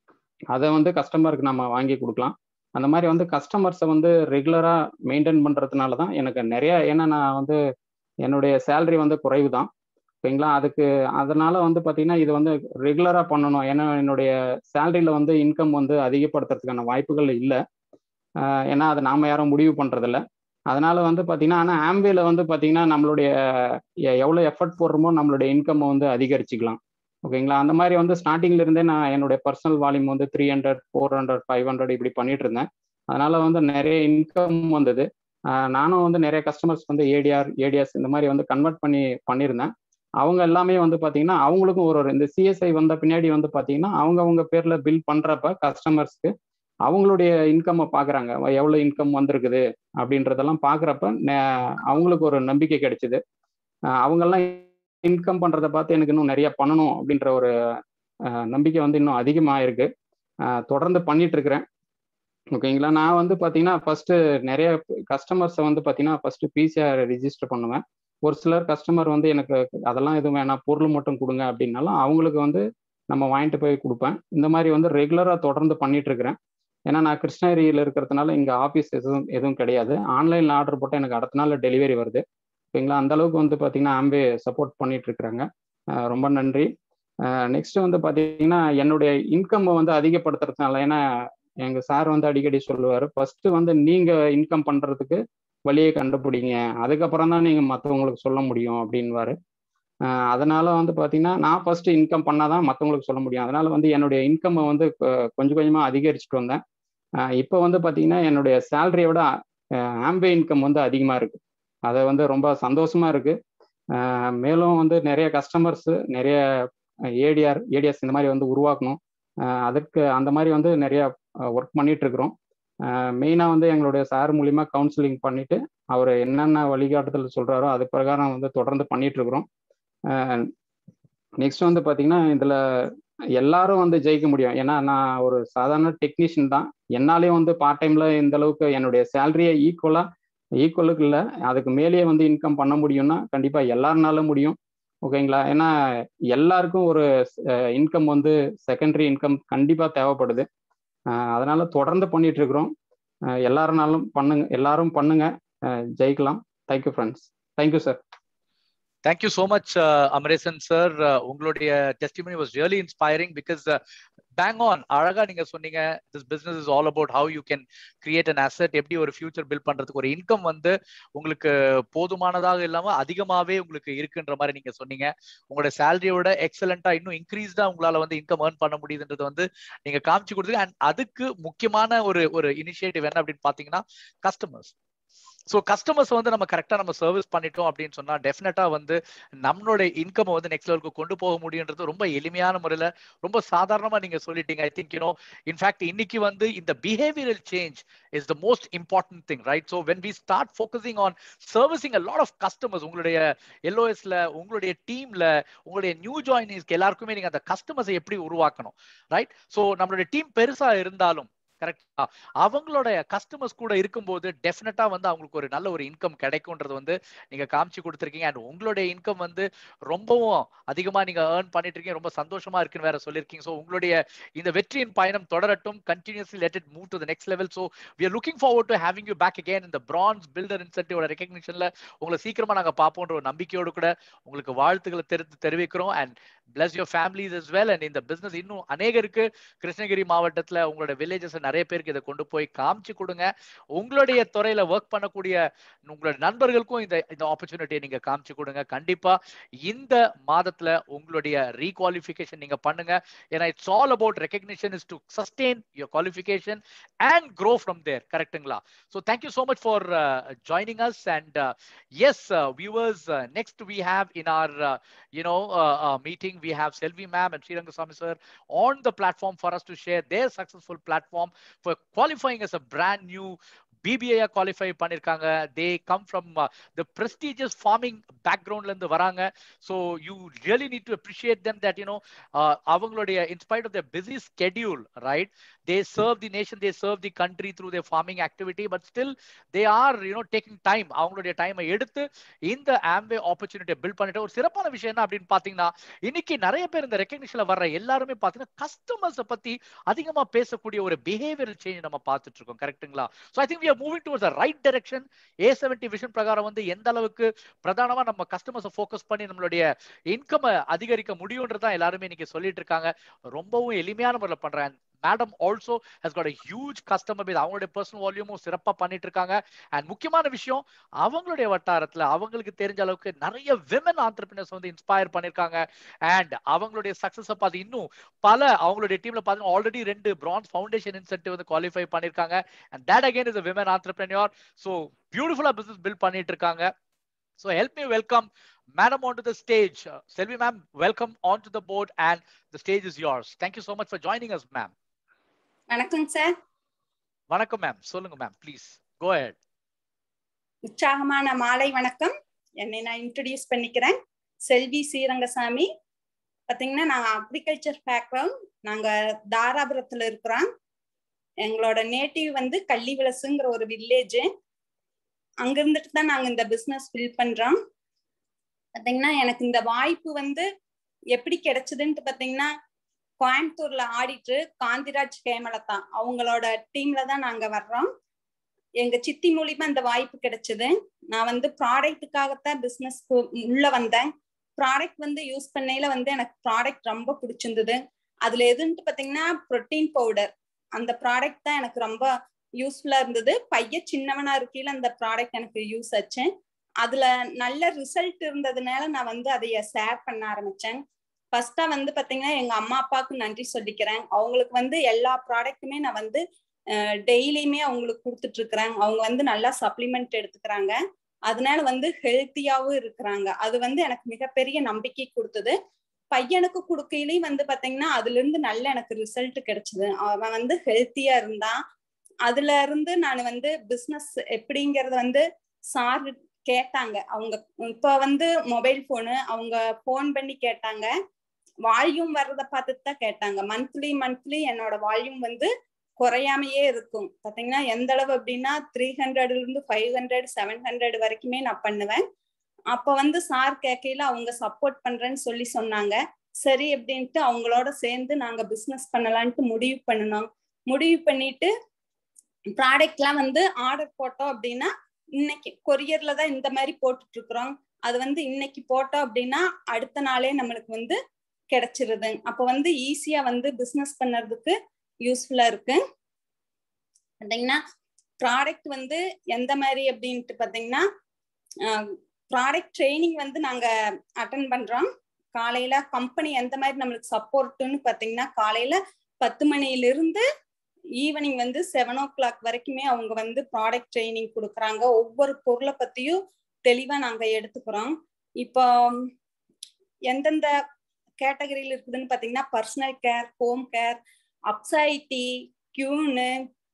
அதை வந்து கஸ்டமருக்கு நம்ம வாங்கி கொடுக்கலாம் அந்த மாதிரி வந்து கஸ்டமர்ஸை வந்து ரெகுலராக மெயின்டைன் பண்ணுறதுனால தான் எனக்கு நிறைய ஏன்னா நான் வந்து என்னுடைய சேலரி வந்து குறைவு தான் ஓகேங்களா அதுக்கு அதனால வந்து பார்த்தீங்கன்னா இது வந்து ரெகுலராக பண்ணணும் ஏன்னா என்னுடைய சேலரியில் வந்து இன்கம் வந்து அதிகப்படுத்துறதுக்கான வாய்ப்புகள் இல்லை ஏன்னா அதை நாம் யாரும் முடிவு பண்ணுறதில்ல அதனால வந்து பார்த்தீங்கன்னா ஆனால் ஆம்பேல வந்து பார்த்தீங்கன்னா நம்மளுடைய எவ்வளோ எஃபர்ட் போடுறோமோ நம்மளுடைய இன்கம் வந்து அதிகரிச்சுக்கலாம் ஓகேங்களா அந்த மாதிரி வந்து ஸ்டார்டிங்ல இருந்தே நான் என்னுடைய பர்சனல் வால்யூம் வந்து three hundred four hundred five hundred இப்படி பண்ணிட்டு இருந்தேன் அதனால வந்து நிறைய இன்கம் வந்தது நானும் வந்து நிறைய கஸ்டமர்ஸ் வந்து ஏடிஆர் ஏடிஎஸ் இந்த மாதிரி வந்து கன்வெர்ட் பண்ணி பண்ணியிருந்தேன் அவங்க எல்லாமே வந்து பார்த்தீங்கன்னா அவங்களுக்கும் ஒரு ஒரு இந்த சிஎஸ்ஐ வந்த பின்னாடி வந்து பார்த்தீங்கன்னா அவங்க அவங்க பேரில் பில் பண்ணுறப்ப கஸ்டமர்ஸ்க்கு அவங்களுடைய இன்கம்மை பார்க்குறாங்க எவ்வளோ இன்கம் வந்திருக்குது அப்படின்றதெல்லாம் பார்க்குறப்ப அவங்களுக்கு ஒரு நம்பிக்கை கிடைச்சிது அவங்கெல்லாம் இன்கம் பண்ணுறதை பார்த்து எனக்கு இன்னும் நிறைய பண்ணணும் அப்படின்ற ஒரு நம்பிக்கை வந்து இன்னும் அதிகமாக இருக்கு தொடர்ந்து பண்ணிட்டு இருக்கிறேன் ஓகேங்களா நான் வந்து பார்த்தீங்கன்னா ஃபர்ஸ்ட் நிறைய கஸ்டமர்ஸை வந்து பார்த்தீங்கன்னா ஃபர்ஸ்ட் பிசிஆர் ரிஜிஸ்டர் பண்ணுவேன் ஒரு சிலர் கஸ்டமர் வந்து எனக்கு அதெல்லாம் எதுவும் வேணாம் பொருள் மட்டும் கொடுங்க அப்படின்னாலும் அவங்களுக்கு வந்து நம்ம வாங்கிட்டு போய் கொடுப்பேன் இந்த மாதிரி வந்து ரெகுலராக தொடர்ந்து பண்ணிட்டு இருக்கிறேன் ஏன்னா நான் கிருஷ்ணகிரியில் இருக்கிறதுனால இங்கே ஆஃபீஸ் எதுவும் எதுவும் கிடையாது ஆன்லைனில் ஆர்டர் போட்டால் எனக்கு அடுத்த நாள் டெலிவரி வருது ஓகேங்களா அந்த அளவுக்கு வந்து பார்த்தீங்கன்னா ஆம்பே சப்போர்ட் பண்ணிட்டு இருக்கிறாங்க அஹ் ரொம்ப நன்றி நெக்ஸ்ட் வந்து பார்த்தீங்கன்னா என்னுடைய இன்கம்மை வந்து அதிகப்படுத்துறதுனால ஏன்னா எங்க சார் வந்து அடிக்கடி சொல்லுவார் ஃபர்ஸ்ட் வந்து நீங்க இன்கம் பண்றதுக்கு வழியை கண்டுபிடிங்க அதுக்கப்புறம் தான் நீங்க மற்றவங்களுக்கு சொல்ல முடியும் அப்படின்வாரு அஹ் அதனால வந்து பார்த்தீங்கன்னா நான் ஃபர்ஸ்ட் இன்கம் பண்ணாதான் மற்றவங்களுக்கு சொல்ல முடியும் அதனால வந்து என்னுடைய இன்கம்மை வந்து கொ- கொஞ்சம் கொஞ்சமாக அதிகரிச்சுட்டு வந்தேன் இப்போ வந்து பார்த்தீங்கன்னா என்னுடைய சேலரியை விட ஆம்பே இன்கம் வந்து அதிகமாக இருக்கு அது வந்து ரொம்ப சந்தோஷமா இருக்கு அஹ் மேலும் வந்து நிறைய கஸ்டமர்ஸ் நிறைய ஏடிஆர் ஏடிஎஸ் இந்த மாதிரி வந்து உருவாக்கணும் அஹ் அதுக்கு அந்த மாதிரி வந்து நிறைய ஒர்க் பண்ணிட்டு இருக்கிறோம் மெயினாக வந்து எங்களுடைய சார் மூலியமா கவுன்சிலிங் பண்ணிட்டு அவர் என்னென்ன வழிகாட்டுதல் சொல்றாரோ அது பிரகாரம் வந்து தொடர்ந்து பண்ணிட்டு இருக்கிறோம் நெக்ஸ்ட் வந்து பார்த்தீங்கன்னா இதில் எல்லாரும் வந்து ஜெயிக்க முடியும் ஏன்னா நான் ஒரு சாதாரண டெக்னீஷியன் தான் என்னாலேயும் வந்து பார்ட் டைம்ல இந்த அளவுக்கு என்னுடைய சேலரியை ஈக்குவலா ஈக்குவலுக்கு இல்லை அதுக்கு மேலேயே வந்து இன்கம் பண்ண முடியும்னா கண்டிப்பா எல்லாருனாலும் முடியும் ஓகேங்களா ஏன்னா எல்லாருக்கும் ஒரு இன்கம் வந்து செகண்டரி இன்கம் கண்டிப்பா தேவைப்படுது அஹ் அதனால தொடர்ந்து பண்ணிட்டு இருக்கிறோம் அஹ் எல்லாருனாலும் பண்ணுங்க எல்லாரும் பண்ணுங்க அஹ் ஜெயிக்கலாம் thank you friends thank you sir thank you so much Amaresan sir உங்களுடைய testimony was really inspiring because bang on அழகா நீங்க சொன்னீங்க this business is all about how you can create an asset எப்படி ஒரு ஃபியூச்சர் பில்ட் பண்றதுக்கு ஒரு இன்கம் வந்து உங்களுக்கு போதுமானதாக இல்லாம அதிகமாவே உங்களுக்கு இருக்குன்ற மாதிரி நீங்க சொன்னீங்க உங்களோட சேலரியோட எக்ஸலண்டா இன்னும் இன்க்ரீஸ்டா உங்களால வந்து இன்கம் ஏர்ன் பண்ண முடியுதுன்றது வந்து நீங்க காமிச்சு கொடுத்துருங்க அண்ட் அதுக்கு முக்கியமான ஒரு ஒரு இனிஷியேட்டிவ் என்ன அப்படின்னு பாத்தீங்கன்னா கஸ்டமர்ஸ் ஸோ கஸ்டமர்ஸ் வந்து நம்ம கரெக்டாக நம்ம சர்வீஸ் பண்ணிட்டோம் அப்படின்னு சொன்னா டெஃபினட்டா வந்து நம்மளோட இன்கம் வந்து நெக்ஸ்ட் லெவலுக்கு கொண்டு போக முடியுன்றது ரொம்ப எளிமையான முறையில் ரொம்ப சாதாரணமா நீங்க சொல்லிட்டீங்க ஐ திங்க் யூனோ இன்ஃபேக்ட் இன்னைக்கு வந்து இந்த behavioural change is the most important thing right so when we start focusing on servicing a lot of customers உங்களுடைய எல்ஓஎஸ்ல உங்களுடைய டீம்ல உங்களுடைய நியூ ஜாயினிஸ்க்கு எல்லாருக்குமே நீங்க அந்த கஸ்டமர்ஸை எப்படி உருவாக்கணும் ரைட் ஸோ நம்மளுடைய டீம் பெருசா இருந்தாலும் கரெக்டா அவங்களோட கஸ்டமர்ஸ் கூட இருக்கும்போது டெஃபினட்டா வந்து அவங்களுக்கு ஒரு நல்ல ஒரு இன்கம் கிடைக்கும்ன்றது வந்து நீங்க காமிச்சு கொடுத்துருக்கீங்க அண்ட் உங்களுடைய இன்கம் வந்து ரொம்பவும் அதிகமா நீங்க ஏர்ன் பண்ணிட்டு இருக்கீங்க ரொம்ப சந்தோஷமா இருக்குன்னு வேற சொல்லியிருக்கீங்க ஸோ உங்களுடைய இந்த வெற்றியின் பயணம் தொடரட்டும் continuously let it move to the next level so we are looking forward to having you back again இந்த பிரான்ஸ் பில்டர் இன்சென்டிவோட ரெகக்னிஷன்ல உங்களை சீக்கிரமா நாங்க பார்ப்போன்ற ஒரு நம்பிக்கையோடு கூட உங்களுக்கு வாழ்த்துக்களை தெரி தெரிவிக்கிறோம் and bless your families as well and இந்த பிசினஸ் இன்னும் அநேகருக்கு கிருஷ்ணகிரி மாவட்டத்துல உங்களோட வில்லேஜஸ் நிறைய பேருக்கு இதை கொண்டு போய் காமிச்சு கொடுங்க உங்களுடைய துறையில ஒர்க் பண்ணக்கூடிய உங்களோட நண்பர்களுக்கும் இந்த இந்த ஆப்பர்ச்சுனிட்டியை நீங்க காமிச்சு கொடுங்க கண்டிப்பா இந்த மாதத்துல உங்களுடைய ரீகுவாலிஃபிகேஷன் நீங்க பண்ணுங்க ஏன்னா it's all about recognition is to sustain your qualification and grow from there கரெக்ட்டுங்களா so thank you so much for joining us and yes viewers next we have in our you know, uh, uh, meeting, we have Selvi ma'am and Srirangasamy sir on the platform for us to share their successful platform for qualifying as a brand new பிபிஐயா qualify பண்ணிருக்காங்க they come from the prestigious farming பேக்ரவுண்ட்ல இருந்து வராங்க so you really need to appreciate them that you know அவங்களுடைய in spite of the busy schedule right they serve the nation they serve the country through they farming activity but still they are you know taking time அவங்களுடைய டைமை எடுத்து இந்த ஆம்பே ஆப்பர்ச்சுனிட்டியை build பண்ணிட்டு ஒரு சிறப்பான விஷயம் என்ன அப்படின்னு பாத்தீங்கன்னா இன்னைக்கு நிறைய பேர் இந்த ரெக்கக்னிஷன்ல வர்ற எல்லாருமே பாத்தீங்கன்னா கஸ்டமர்ஸை பத்தி அதிகமா பேசக்கூடிய ஒரு பிஹேவியரல் சேஞ்ச் நம்ம பார்த்துட்டு இருக்கோம் கரெக்ட்டுங்களா so I think we are moving towards right direction a seventy vision பிரகாரம் வந்து எந்த அளவுக்கு பிரதானமா நம்ம கஸ்டமர்ஸை ஃபோக்கஸ் பண்ணி நம்மளுடைய இன்கம் அதிகரிக்க முடியும்ன்றதான் எல்லாருமே இன்னைக்கு சொல்லிட்டு இருக்காங்க ரொம்பவும் எளிமையான முறையில் பண்றேன் madam also has got huge customer base அவங்களுடைய பர்சனல் வால்யூமும் சிறப்பாக பண்ணிட்டு இருக்காங்க அண்ட் முக்கியமான விஷயம் அவங்களுடைய வட்டாரத்தில் அவங்களுக்கு தெரிஞ்ச அளவுக்கு நிறைய விமன் ஆண்டர்பிரினர்ஸ் வந்து இன்ஸ்பயர் பண்ணியிருக்காங்க அண்ட் அவங்களுடைய சக்சஸை பார்த்து இன்னும் பல அவங்களுடைய டீம்ல பார்த்தீங்கன்னா ஆல்ரெடி ரெண்டு பிரான்ஸ் ஃபவுண்டேஷன் இன்சென்டிவ் வந்து குவாலிஃபை பண்ணியிருக்காங்க and that again is women entrepreneur so பியூட்டிஃபுல்லாக பிசினஸ் பில்ட் பண்ணிட்டு இருக்காங்க So help me welcome Madam onto the stage. Uh, Selvi ma'am, welcome onto the board and the stage is yours. Thank you so much for joining us, ma'am. வணக்கம் sir வணக்கம் ma'am சொல்லுங்க ma'am please go ahead உற்சாகமான மாலை வணக்கம் என்னை நான் introduce பண்ணிக்கிறேன் செல்வி ஸ்ரீரங்கசாமி பார்த்தீங்கன்னா நான் அக்ரிகல்ச்சர் பேக்ரவுண்ட் நாங்கள் தாராபுரத்தில் இருக்கிறோம் எங்களோட நேட்டிவ் வந்து கள்ளிவிலசுங்கிற ஒரு வில்லேஜ் அங்க இருந்துட்டு தான் நாங்கள் இந்த பிஸ்னஸ் பில்ட் பண்ணுறோம் பாத்தீங்கன்னா எனக்கு இந்த வாய்ப்பு வந்து எப்படி கிடைச்சதுன்ட்டு பாத்தீங்கன்னா கோயம்புத்தூர்ல ஆடிட்டு காந்திராஜ் ஹேமலதா அவங்களோட டீம்ல தான் நாங்க வர்றோம் எங்க சித்தி மூலியமா இந்த வாய்ப்பு கிடைச்சது நான் வந்து ப்ராடக்ட்டுக்காகத்தான் பிசினஸ் உள்ள வந்தேன் ப்ராடக்ட் வந்து யூஸ் பண்ணையில வந்து எனக்கு ப்ராடக்ட் ரொம்ப பிடிச்சிருந்தது அதுல எதுன்ட்டு பாத்தீங்கன்னா ப்ரோட்டீன் பவுடர் அந்த ப்ராடக்ட் தான் எனக்கு ரொம்ப யூஸ்ஃபுல்லா இருந்தது பையன் சின்னவனா இருக்கையில அந்த ப்ராடக்ட் எனக்கு யூஸ் ஆச்சு அதுல நல்ல ரிசல்ட் இருந்ததுனால நான் வந்து அதைய ஷேர் பண்ண ஆரம்பிச்சேன் ஃபர்ஸ்டா வந்து பாத்தீங்கன்னா எங்க அம்மா அப்பாவுக்கு நன்றி சொல்லிக்கிறேன் அவங்களுக்கு வந்து எல்லா ப்ராடக்ட்டுமே நான் வந்து டெய்லியுமே அவங்களுக்கு கொடுத்துட்டு இருக்கிறேன் அவங்க வந்து நல்லா சப்ளிமெண்ட் எடுத்துக்கிறாங்க அதனால வந்து ஹெல்த்தியாவும் இருக்கிறாங்க அது வந்து எனக்கு மிகப்பெரிய நம்பிக்கை கொடுத்தது பையனுக்கு கொடுக்கையிலையும் வந்து பாத்தீங்கன்னா அதுல இருந்து நல்ல எனக்கு ரிசல்ட் கிடைச்சது அவன் வந்து ஹெல்த்தியா இருந்தான் அதுல இருந்து நான் வந்து பிசினஸ் எப்படிங்கறது வந்து சார் கேட்டாங்க அவங்க இப்ப வந்து மொபைல் போனு அவங்க போன் பண்ணி கேட்டாங்க வால்யூம் வர்றத பார்த்துட்டு தான் கேட்டாங்க மந்த்லி மந்த்லி என்னோட வால்யூம் வந்து குறையாமையே இருக்கும் பாத்தீங்கன்னா எந்த அளவு அப்படின்னா த்ரீ ஹண்ட்ரட்ல இருந்து ஃபைவ் ஹண்ட்ரட் செவன் ஹண்ட்ரட் வரைக்குமே நான் பண்ணுவேன் அப்ப வந்து சார் கேட்கையில அவங்க சப்போர்ட் பண்றேன்னு சொல்லி சொன்னாங்க சரி அப்படின்ட்டு அவங்களோட சேர்ந்து நாங்க பிசினஸ் பண்ணலான்ட்டு முடிவு பண்ணினோம் முடிவு பண்ணிட்டு ப்ராடக்ட்லாம் வந்து ஆர்டர் போட்டோம் அப்படின்னா இன்னைக்கு கொரியர்ல தான் இந்த மாதிரி போட்டுட்டு இருக்கிறோம் அது வந்து இன்னைக்கு போட்டோம் அப்படின்னா அடுத்த நாளே நம்மளுக்கு வந்து கிடைச்சிருது அப்ப வந்து ஈஸியா வந்து பிசினஸ் பண்ணுறதுக்கு யூஸ்ஃபுல்லா இருக்கு பாத்தீங்கன்னா ப்ராடக்ட் வந்து எந்த மாதிரி அப்படின்ட்டு பாத்தீங்கன்னா ப்ராடக்ட் ட்ரைனிங் வந்து நாங்க அட்டன் பண்றோம் காலையில கம்பெனி எந்த மாதிரி நம்மளுக்கு சப்போர்ட்னு பாத்தீங்கன்னா காலையில பத்து மணில இருந்து ஈவினிங் வந்து செவன் ஓ கிளாக் வரைக்குமே அவங்க வந்து ப்ராடக்ட் ட்ரைனிங் கொடுக்குறாங்க ஒவ்வொரு பொருளை பத்தியும் தெளிவா நாங்க எடுத்துக்கிறோம் இப்போ எந்தெந்த கேட்டகரியில் இருக்குதுன்னு பாத்தீங்கன்னா பர்சனல் கேர் ஹோம் கேர் அப்சைட்டி கியூனு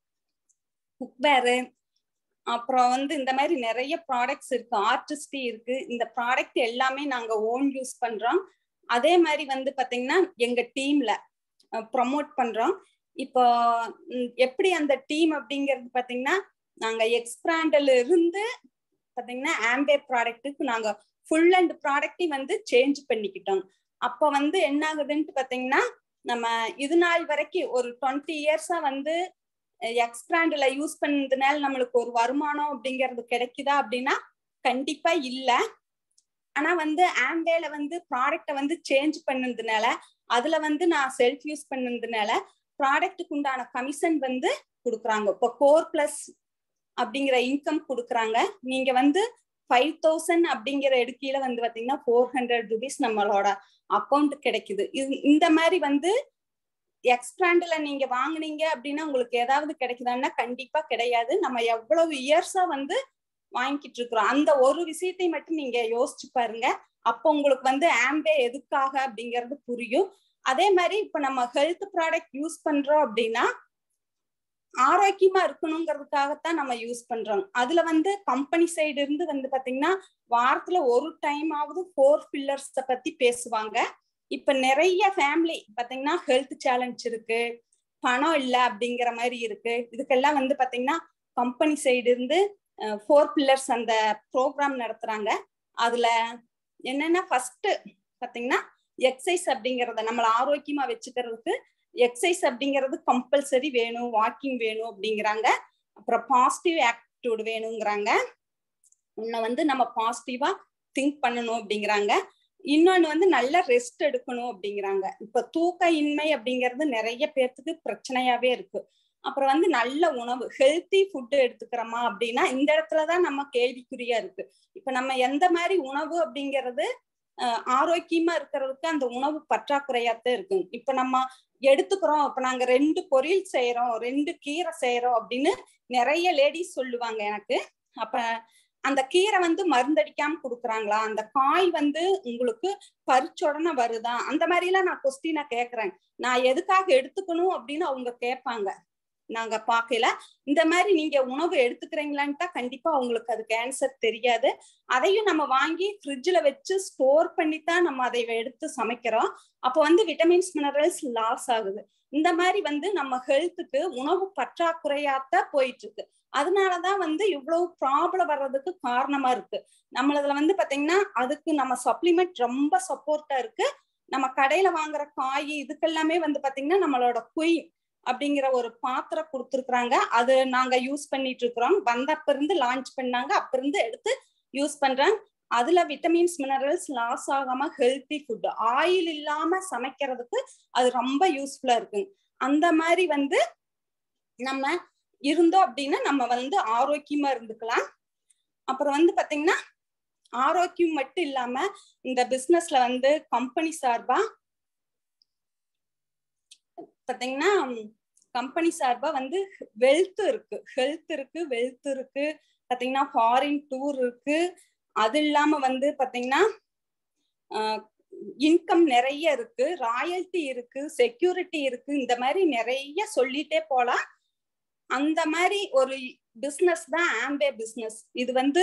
குக்வேரு அப்புறம் வந்து இந்த மாதிரி நிறைய ப்ராடக்ட்ஸ் இருக்கு ஆர்டிஸ்டி இருக்கு இந்த ப்ராடக்ட் எல்லாமே நாங்க ஓன் யூஸ் பண்றோம் அதே மாதிரி வந்து பாத்தீங்கன்னா எங்க டீம்ல ப்ரமோட் பண்றோம் இப்போ எப்படி அந்த டீம் அப்படிங்கிறது பாத்தீங்கன்னா நாங்க எக்ஸ்பிராண்டல இருந்து பாத்தீங்கன்னா ஆம்பே ப்ராடக்ட்டுக்கு நாங்க ஃபுல் அண்ட் ப்ராடக்டையும் வந்து சேஞ்ச் பண்ணிக்கிட்டோம் அப்ப வந்து என்ன ஆகுதுன்ட்டு பாத்தீங்கன்னா நம்ம இது நாள் வரைக்கும் ஒரு டுவெண்ட்டி இயர்ஸா வந்து எக்ஸ்பிராண்ட்ல யூஸ் பண்ணதுனால நம்மளுக்கு ஒரு வருமானம் அப்படிங்கிறது கிடைக்குதா அப்படின்னா கண்டிப்பா இல்ல ஆனா வந்து ஆம்பேல வந்து ப்ராடக்ட வந்து சேஞ்ச் பண்ணதுனால அதுல வந்து நான் செல்ஃப் யூஸ் பண்ணதுனால ப்ராடக்ட்டுக்கு உண்டான கமிஷன் வந்து கொடுக்குறாங்க இப்போ கோர் பிளஸ் அப்படிங்கிற இன்கம் கொடுக்குறாங்க நீங்க வந்து ஃபைவ் தௌசண்ட் அப்படிங்கிற எடுக்கையில வந்து பாத்தீங்கன்னா ஃபோர் ஹண்ட்ரட் ருபீஸ் நம்மளோட அக்கௌண்ட் கிடைக்குது இது இந்த மாதிரி வந்து எக்ஸ்பிராண்ட்ல நீங்க வாங்குனீங்க அப்படின்னா உங்களுக்கு ஏதாவது கிடைக்குதான்னா கண்டிப்பா கிடையாது நம்ம எவ்வளவு இயர்ஸா வந்து வாங்கிட்டு இருக்கிறோம் அந்த ஒரு விஷயத்தை மட்டும் நீங்க யோசிச்சு பாருங்க அப்போ உங்களுக்கு வந்து ஆம்பே எதுக்காக அப்படிங்கிறது புரியும் அதே மாதிரி இப்ப நம்ம ஹெல்த் ப்ராடக்ட் யூஸ் பண்றோம் அப்படின்னா ஆரோக்கியமா இருக்கணுங்கிறதுக்காகத்தான் நம்ம யூஸ் பண்றோம் அதுல வந்து கம்பெனி சைடு இருந்து வந்து பாத்தீங்கன்னா வாரத்துல ஒரு டைம் ஆகுது ஃபோர் பில்லர்ஸ் பத்தி பேசுவாங்க இப்ப நிறைய ஃபேமிலி பாத்தீங்கன்னா ஹெல்த் சேலஞ்ச் இருக்கு பணம் இல்ல அப்படிங்கிற மாதிரி இருக்கு இதுக்கெல்லாம் வந்து பாத்தீங்கன்னா கம்பெனி சைடு இருந்து ஃபோர் பில்லர்ஸ் அந்த ப்ரோக்ராம் நடத்துறாங்க அதுல என்னன்னா ஃபர்ஸ்ட் பாத்தீங்கன்னா எக்ஸசைஸ் அப்படிங்கறத நம்மளை ஆரோக்கியமா வச்சுக்கிறதுக்கு எக்ஸசைஸ் அப்படிங்கிறது கம்பல்சரி வேணும் வாக்கிங் வேணும் அப்படிங்கிறாங்க அப்புறம் பாசிட்டிவ் ஆட்டிடியூட் வேணுங்கிறாங்க உன்னை வந்து நம்ம பாசிட்டிவா திங்க் பண்ணணும் அப்படிங்கிறாங்க இன்னொன்னு வந்து நல்ல ரெஸ்ட் எடுக்கணும் அப்படிங்கிறாங்க இப்ப தூக்க இன்மை அப்படிங்கிறது நிறைய பேர்த்துக்கு பிரச்சனையாவே இருக்கு அப்புறம் வந்து நல்ல உணவு ஹெல்த்தி ஃபுட்டு எடுத்துக்கிறோமா அப்படின்னா இந்த இடத்துலதான் நம்ம கேள்விக்குறியா இருக்கு இப்ப நம்ம எந்த மாதிரி உணவு அப்படிங்கிறது ஆரோக்கியமா இருக்கிறதுக்கு அந்த உணவு பற்றாக்குறையாத்தான் இருக்கும் இப்ப நம்ம எடுத்துக்கிறோம் இப்ப நாங்க ரெண்டு பொரியல் செய்யறோம் ரெண்டு கீரை செய்யறோம் அப்படின்னு நிறைய லேடிஸ் சொல்லுவாங்க எனக்கு அப்ப அந்த கீரை வந்து மருந்தடிக்காம கொடுக்குறாங்களா அந்த காய் வந்து உங்களுக்கு பறிச்ச உடனே வருதா அந்த மாதிரி எல்லாம் நான் கொஸ்டினா கேக்குறேன் நான் எதுக்காக எடுத்துக்கணும் அப்படின்னு அவங்க கேட்பாங்க நாங்க பார்க்கல இந்த மாதிரி நீங்க உணவு எடுத்துக்கிறீங்களான்ட்டா கண்டிப்பா அவங்களுக்கு அதுக்கு ஆன்சர் தெரியாது அதையும் நம்ம வாங்கி ஃப்ரிட்ஜ்ல வச்சு ஸ்டோர் பண்ணி தான் நம்ம அதை எடுத்து சமைக்கிறோம் அப்போ வந்து விட்டமின்ஸ் மினரல்ஸ் லாஸ் ஆகுது இந்த மாதிரி வந்து நம்ம ஹெல்த்துக்கு உணவு பற்றாக்குறையாத்தான் போயிட்டு இருக்கு அதனாலதான் வந்து இவ்வளவு ப்ராப்ளம் வர்றதுக்கு காரணமா இருக்கு நம்மளதுல வந்து பாத்தீங்கன்னா அதுக்கு நம்ம சப்ளிமெண்ட் ரொம்ப சப்போர்ட்டா இருக்கு நம்ம கடையில வாங்குற காய் இதுக்கெல்லாமே வந்து பாத்தீங்கன்னா நம்மளோட குய் அப்படிங்கிற ஒரு பாத்திரம் கொடுத்துருக்குறாங்க அது நாங்க யூஸ் பண்ணிட்டு இருக்கிறோம் வந்தப்ப இருந்து லான்ச் பண்ணாங்க அப்ப இருந்து எடுத்து யூஸ் பண்றேன் அதுல விட்டமின்ஸ் மினரல்ஸ் லாஸ் ஆகாம ஹெல்த்தி ஃபுட் ஆயில் இல்லாம சமைக்கிறதுக்கு அது ரொம்ப யூஸ்ஃபுல்லா இருக்கு அந்த மாதிரி வந்து நம்ம இருந்தோம் அப்படின்னா நம்ம வந்து ஆரோக்கியமா இருந்துக்கலாம் அப்புறம் வந்து பாத்தீங்கன்னா ஆரோக்கியம் மட்டும் இல்லாம இந்த பிசினஸ்ல வந்து கம்பெனி சார்பா பாத்தீங்கன்னா கம்பெனி சார்பா வந்து வெல்த் இருக்கு ஹெல்த் இருக்கு வெல்த் இருக்கு பாத்தீங்கன்னா ஃபாரின் டூர் இருக்கு அது இல்லாம வந்து பாத்தீங்கன்னா இன்கம் நிறைய இருக்கு ராயல்டி இருக்கு செக்யூரிட்டி இருக்கு இந்த மாதிரி நிறைய சொல்லிட்டே போலாம் அந்த மாதிரி ஒரு பிசினஸ் தான் ஆம்பே பிசினஸ் இது வந்து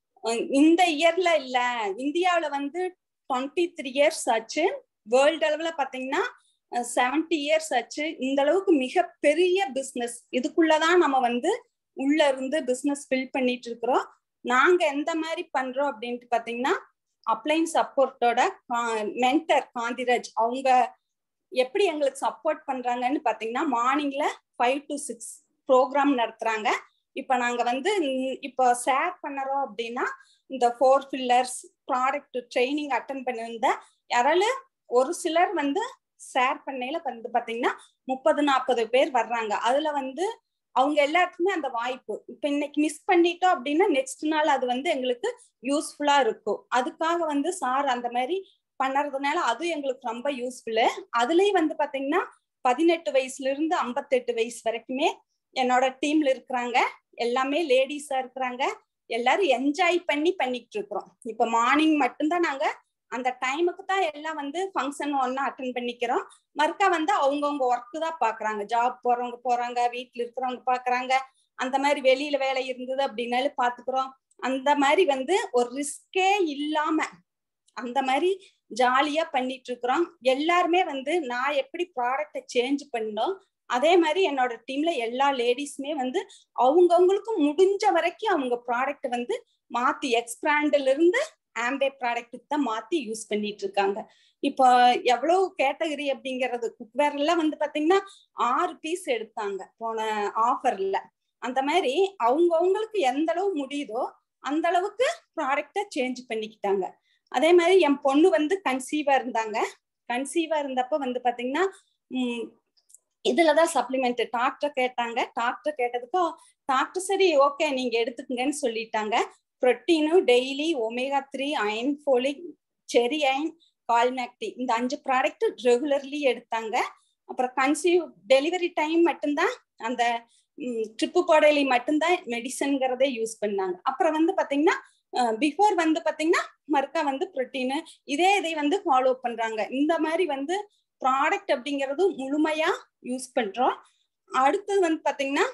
இந்த இயர்ல இல்ல இந்தியாவில வந்து டுவெண்ட்டி த்ரீ இயர்ஸ் ஆச்சு வேர்ல்டு அளவுல பாத்தீங்கன்னா செவன்டி இயர்ஸ் ஆச்சு இந்த அளவுக்கு மிக பெரிய பிசினஸ் இதுக்குள்ளதான் நம்ம வந்து உள்ள இருந்து பிசினஸ் ஃபில் பண்ணிட்டு இருக்கிறோம் நாங்க எந்த மாதிரி பண்றோம் அப்படின்ட்டு பாத்தீங்கன்னா அப்ளைன் சப்போர்ட்டோட மென்டர் காந்திராஜ் அவங்க எப்படி எங்களுக்கு சப்போர்ட் பண்றாங்கன்னு பாத்தீங்கன்னா மார்னிங்ல ஃபைவ் டு சிக்ஸ் ப்ரோக்ராம் நடத்துறாங்க இப்ப நாங்க வந்து இப்போ ஷேர் பண்ணுறோம் அப்படின்னா இந்த four pillars product training attend பண்ணிருந்த யாரால ஒரு சிலர் வந்து ஷேர் பண்ணையில வந்து பாத்தீங்கன்னா முப்பது நாற்பது பேர் வர்றாங்க அதுல வந்து அவங்க எல்லாருக்குமே அந்த வாய்ப்பு இப்ப இன்னைக்கு மிஸ் பண்ணிட்டோம் அப்படின்னா நெக்ஸ்ட் நாள் அது வந்து எங்களுக்கு யூஸ்ஃபுல்லா இருக்கும் அதுக்காக வந்து சார் அந்த மாதிரி பண்ணறதுனால அது எங்களுக்கு ரொம்ப யூஸ்ஃபுல்லு அதுலயும் வந்து பாத்தீங்கன்னா பதினெட்டு வயசுல இருந்து ஐம்பத்தெட்டு வயசு வரைக்குமே என்னோட டீம்ல இருக்கிறாங்க எல்லாமே லேடிஸா இருக்கிறாங்க எல்லாரும் என்ஜாய் பண்ணி பண்ணிட்டு இருக்கிறோம் இப்ப மார்னிங் மட்டும்தான் நாங்க அந்த டைமுக்கு தான் எல்லாம் வந்து ஃபங்க்ஷன் ஒன்னா அட்டன் பண்ணிக்கிறோம் மறுக்கா வந்து அவங்கவுங்க ஒர்க்கு தான் பாக்குறாங்க ஜாப் போறவங்க போறாங்க வீட்டுல இருக்கிறவங்க பாக்குறாங்க அந்த மாதிரி வெளியில வேலை இருந்தது அப்படின்னாலும் பாத்துக்கிறோம் அந்த மாதிரி வந்து ஒரு ரிஸ்கே இல்லாம அந்த மாதிரி ஜாலியா பண்ணிட்டு இருக்கிறோம் எல்லாருமே வந்து நான் எப்படி ப்ராடக்டை சேஞ்ச் பண்ணோம் அதே மாதிரி என்னோட டீம்ல எல்லா லேடிஸுமே வந்து அவங்கவுங்களுக்கு முடிஞ்ச வரைக்கும் அவங்க ப்ராடக்ட் வந்து மாத்தி எக்ஸ்பிராண்ட்ல இருந்து ஆம்பே ப்ராடக்ட்டுக்கு தான் மாத்தி யூஸ் பண்ணிட்டு இருக்காங்க இப்போ எவ்வளவு கேட்டகரி அப்படிங்கறது குக்வேர் எல்லாம் வந்து பாத்தீங்கன்னா ஆறு பீஸ் எடுத்தாங்க போன ஆஃபர்ல அந்த மாதிரி அவங்க அவங்களுக்கு எந்த அளவு முடியுதோ அந்த அளவுக்கு ப்ராடக்டை சேஞ்ச் பண்ணிக்கிட்டாங்க அதே மாதிரி என் பொண்ணு வந்து கன்சீவா இருந்தாங்க கன்சீவா இருந்தப்ப வந்து பாத்தீங்கன்னா உம் இதுலதான் சப்ளிமெண்ட் டாக்டர் கேட்டாங்க டாக்டர் கேட்டதுக்கும் டாக்டர் சரி ஓகே நீங்க எடுத்துக்கங்கன்னு சொல்லிட்டாங்க புரோட்டீனும் daily omega three iron folic செரி அயன் கால்மேக்டி இந்த அஞ்சு ப்ராடக்ட் ரெகுலர்லி எடுத்தாங்க அப்புறம் கன்சீவ் டெலிவரி டைம் மட்டும்தான் அந்த ட்ரிப்பு போடலி மட்டும்தான் மெடிசன்கிறதே யூஸ் பண்ணாங்க அப்புறம் வந்து பாத்தீங்கன்னா பிஃபோர் வந்து பாத்தீங்கன்னா மறுக்கா வந்து புரோட்டீனு இதே இதை வந்து ஃபாலோ பண்றாங்க இந்த மாதிரி வந்து ப்ராடக்ட் அப்படிங்கிறது முழுமையா யூஸ் பண்றோம் அடுத்தது வந்து பாத்தீங்கன்னா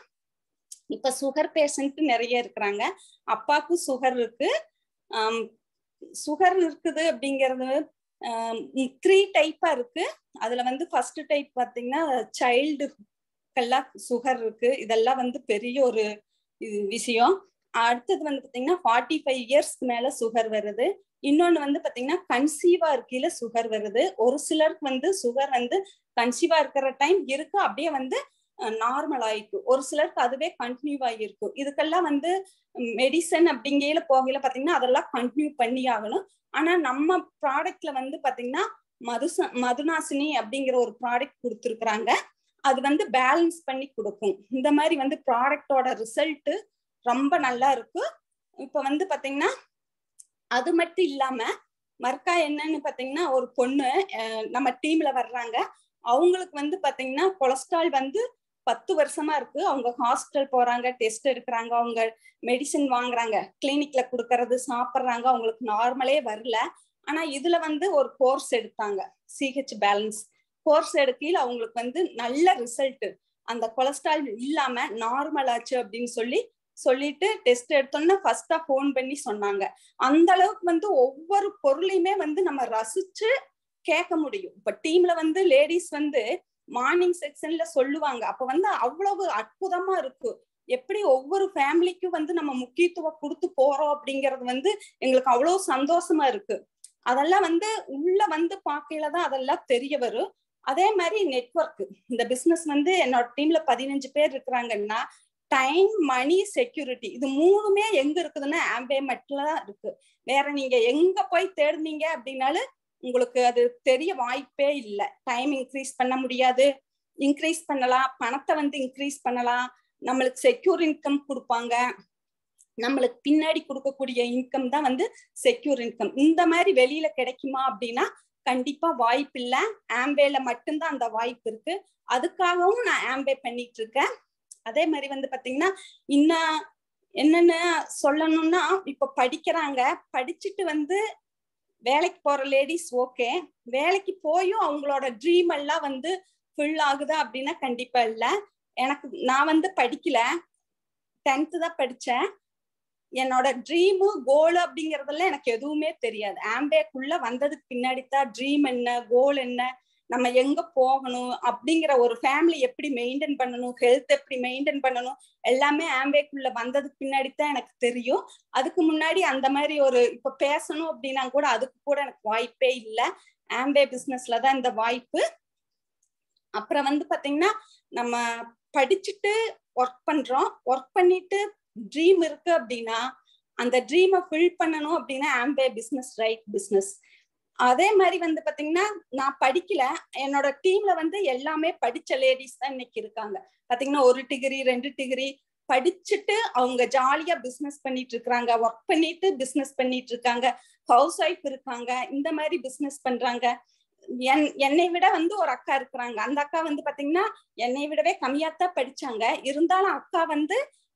இப்ப சுகர் பேஷண்ட் நிறைய இருக்கிறாங்க அப்பாவுக்கும் சுகர் இருக்கு சுகர் இருக்குது அப்படிங்கிறது த்ரீ டைப்பா இருக்கு அதுல வந்து ஃபர்ஸ்ட் டைப் பாத்தீங்கன்னா சைல்டுக்கெல்லாம் சுகர் இருக்கு இதெல்லாம் வந்து பெரிய ஒரு விஷயம் அடுத்தது வந்து பாத்தீங்கன்னா ஃபார்ட்டி ஃபைவ் இயர்ஸ்க்கு மேல சுகர் வருது இன்னொன்னு வந்து பாத்தீங்கன்னா கன்சீவா இருக்கையில சுகர் வருது ஒரு சிலருக்கு வந்து சுகர் வந்து கன்சீவா இருக்கிற டைம் இருக்கு அப்படியே வந்து நார்மல் ஆயிருக்கு ஒரு சிலருக்கு அதுவே கண்டினியூ ஆகிருக்கு இதுக்கெல்லாம் வந்து மெடிசன் அப்படிங்கையில போகையில பாத்தீங்கன்னா அதெல்லாம் கண்டினியூ பண்ணி ஆகணும் ஆனா நம்ம ப்ராடக்ட்ல வந்து பாத்தீங்கன்னா மதுச மதுநாசினி அப்படிங்கிற ஒரு ப்ராடக்ட் கொடுத்துருக்குறாங்க அது வந்து பேலன்ஸ் பண்ணி கொடுக்கும் இந்த மாதிரி வந்து ப்ராடக்டோட ரிசல்ட் ரொம்ப நல்லா இருக்கு இப்ப வந்து பாத்தீங்கன்னா அது மட்டும் இல்லாம மர்க்கா என்னன்னு பாத்தீங்கன்னா ஒரு பொண்ணு நம்ம டீம்ல வர்றாங்க அவங்களுக்கு வந்து பாத்தீங்கன்னா கொலஸ்ட்ரால் வந்து பத்து வருஷமா இருக்கு அவங்க ஹாஸ்பிட்டல் போறாங்க டெஸ்ட் எடுக்கிறாங்க அவங்க மெடிசின் வாங்குறாங்க கிளினிக்ல கொடுக்கறது சாப்பிட்றாங்க அவங்களுக்கு நார்மலே வரல ஆனா இதுல வந்து ஒரு கோர்ஸ் எடுத்தாங்க சிஹெச் பேலன்ஸ் கோர்ஸ் எடுக்கையில் அவங்களுக்கு வந்து நல்ல ரிசல்ட் அந்த கொலஸ்ட்ரால் இல்லாம நார்மல் ஆச்சு அப்படின்னு சொல்லி சொல்லிட்டு டெஸ்ட் எடுத்தோம்னா ஃபர்ஸ்டா ஃபோன் பண்ணி சொன்னாங்க அந்த அளவுக்கு வந்து ஒவ்வொரு பொருளையுமே வந்து நம்ம ரசிச்சு கேட்க முடியும் இப்ப டீம்ல வந்து லேடிஸ் வந்து மார்னிங் செக்ஷன்ல சொல்லுவாங்க அப்ப வந்து அவ்வளவு அற்புதமா இருக்கு எப்படி ஒவ்வொரு ஃபேமிலிக்கும் வந்து நம்ம முக்கியத்துவம் கொடுத்து போறோம் அப்படிங்கறது வந்து எங்களுக்கு அவ்வளவு சந்தோஷமா இருக்கு அதெல்லாம் வந்து உள்ள வந்து பார்க்கையில தான் அதெல்லாம் தெரிய வரும் அதே மாதிரி நெட்ஒர்க் இந்த பிசினஸ் வந்து என்னோட டீம்ல பதினஞ்சு பேர் இருக்கிறாங்கன்னா டைம் மணி செக்யூரிட்டி இது மூணுமே எங்க இருக்குதுன்னா ஆம்பேமெட்ல தான் இருக்கு வேற நீங்க எங்க போய் தேடுனீங்க அப்படின்னாலும் உங்களுக்கு அது தெரிய வாய்ப்பே இல்லை டைம் இன்க்ரீஸ் பண்ண முடியாது இன்க்ரீஸ் பண்ணலாம் பணத்தை வந்து இன்க்ரீஸ் பண்ணலாம் நம்மளுக்கு செக்யூர் இன்கம் கொடுப்பாங்க நம்மளுக்கு பின்னாடி கொடுக்கக்கூடிய இன்கம் தான் வந்து செக்யூர் இன்கம் இந்த மாதிரி வெளியில கிடைக்குமா அப்படின்னா கண்டிப்பா வாய்ப்பு இல்ல ஆம்பேல மட்டும்தான் அந்த வாய்ப்பு இருக்கு அதுக்காகவும் நான் ஆம்பே பண்ணிட்டு இருக்கேன் அதே மாதிரி வந்து பாத்தீங்கன்னா இன்னும் என்னன்னு சொல்லணும்னா இப்ப படிக்கிறாங்க படிச்சுட்டு வந்து வேலைக்கு போற லேடிஸ் ஓகே வேலைக்கு போயும் அவங்களோட ட்ரீம் எல்லாம் வந்து ஃபுல் ஆகுதா அப்படின்னா கண்டிப்பா இல்ல எனக்கு நான் வந்து படிக்கல டென்த்து தான் படிச்சேன் என்னோட ட்ரீமு கோல் அப்படிங்கறதெல்லாம் எனக்கு எதுவுமே தெரியாது ஆம்பேக்குள்ள வந்ததுக்கு பின்னாடி தான் ட்ரீம் என்ன கோல் என்ன நம்ம எங்க போகணும் அப்படிங்கிற ஒரு ஃபேமிலி எப்படி மெயின்டைன் பண்ணணும் ஹெல்த் எப்படி மெயின்டைன் பண்ணணும் எல்லாமே ஆம்பேக்குள்ள வந்ததுக்கு பின்னாடி தான் எனக்கு தெரியும் அதுக்கு முன்னாடி அந்த மாதிரி ஒரு இப்ப பேசணும் அப்படின்னா கூட அதுக்கு கூட எனக்கு வாய்ப்பே இல்லை ஆம்பே பிசினஸ்ல தான் இந்த வாய்ப்பு அப்புறம் வந்து பாத்தீங்கன்னா நம்ம படிச்சுட்டு ஒர்க் பண்றோம் ஒர்க் பண்ணிட்டு ட்ரீம் இருக்கு அப்படின்னா அந்த ட்ரீமை ஃபில் பண்ணணும் அப்படின்னா ஆம்பே பிசினஸ் ரைட் பிசினஸ் அதே மாதிரி வந்து பாத்தீங்கன்னா நான் படிக்கல என்னோட டீம்ல வந்து எல்லாமே படிச்ச லேடிஸ் தான் இன்னைக்கு இருக்காங்க பாத்தீங்கன்னா ஒரு டிகிரி ரெண்டு டிகிரி படிச்சுட்டு அவங்க ஜாலியா பிசினஸ் பண்ணிட்டு இருக்காங்க ஒர்க் பண்ணிட்டு பிசினஸ் பண்ணிட்டு இருக்காங்க ஹவுஸ் ஒய்ஃப் இருக்காங்க இந்த மாதிரி பிசினஸ் பண்றாங்க என் என்னை விட வந்து ஒரு அக்கா இருக்கிறாங்க அந்த அக்கா வந்து பாத்தீங்கன்னா என்னை விடவே கம்மியாத்தான் படிச்சாங்க இருந்தாலும் அக்கா வந்து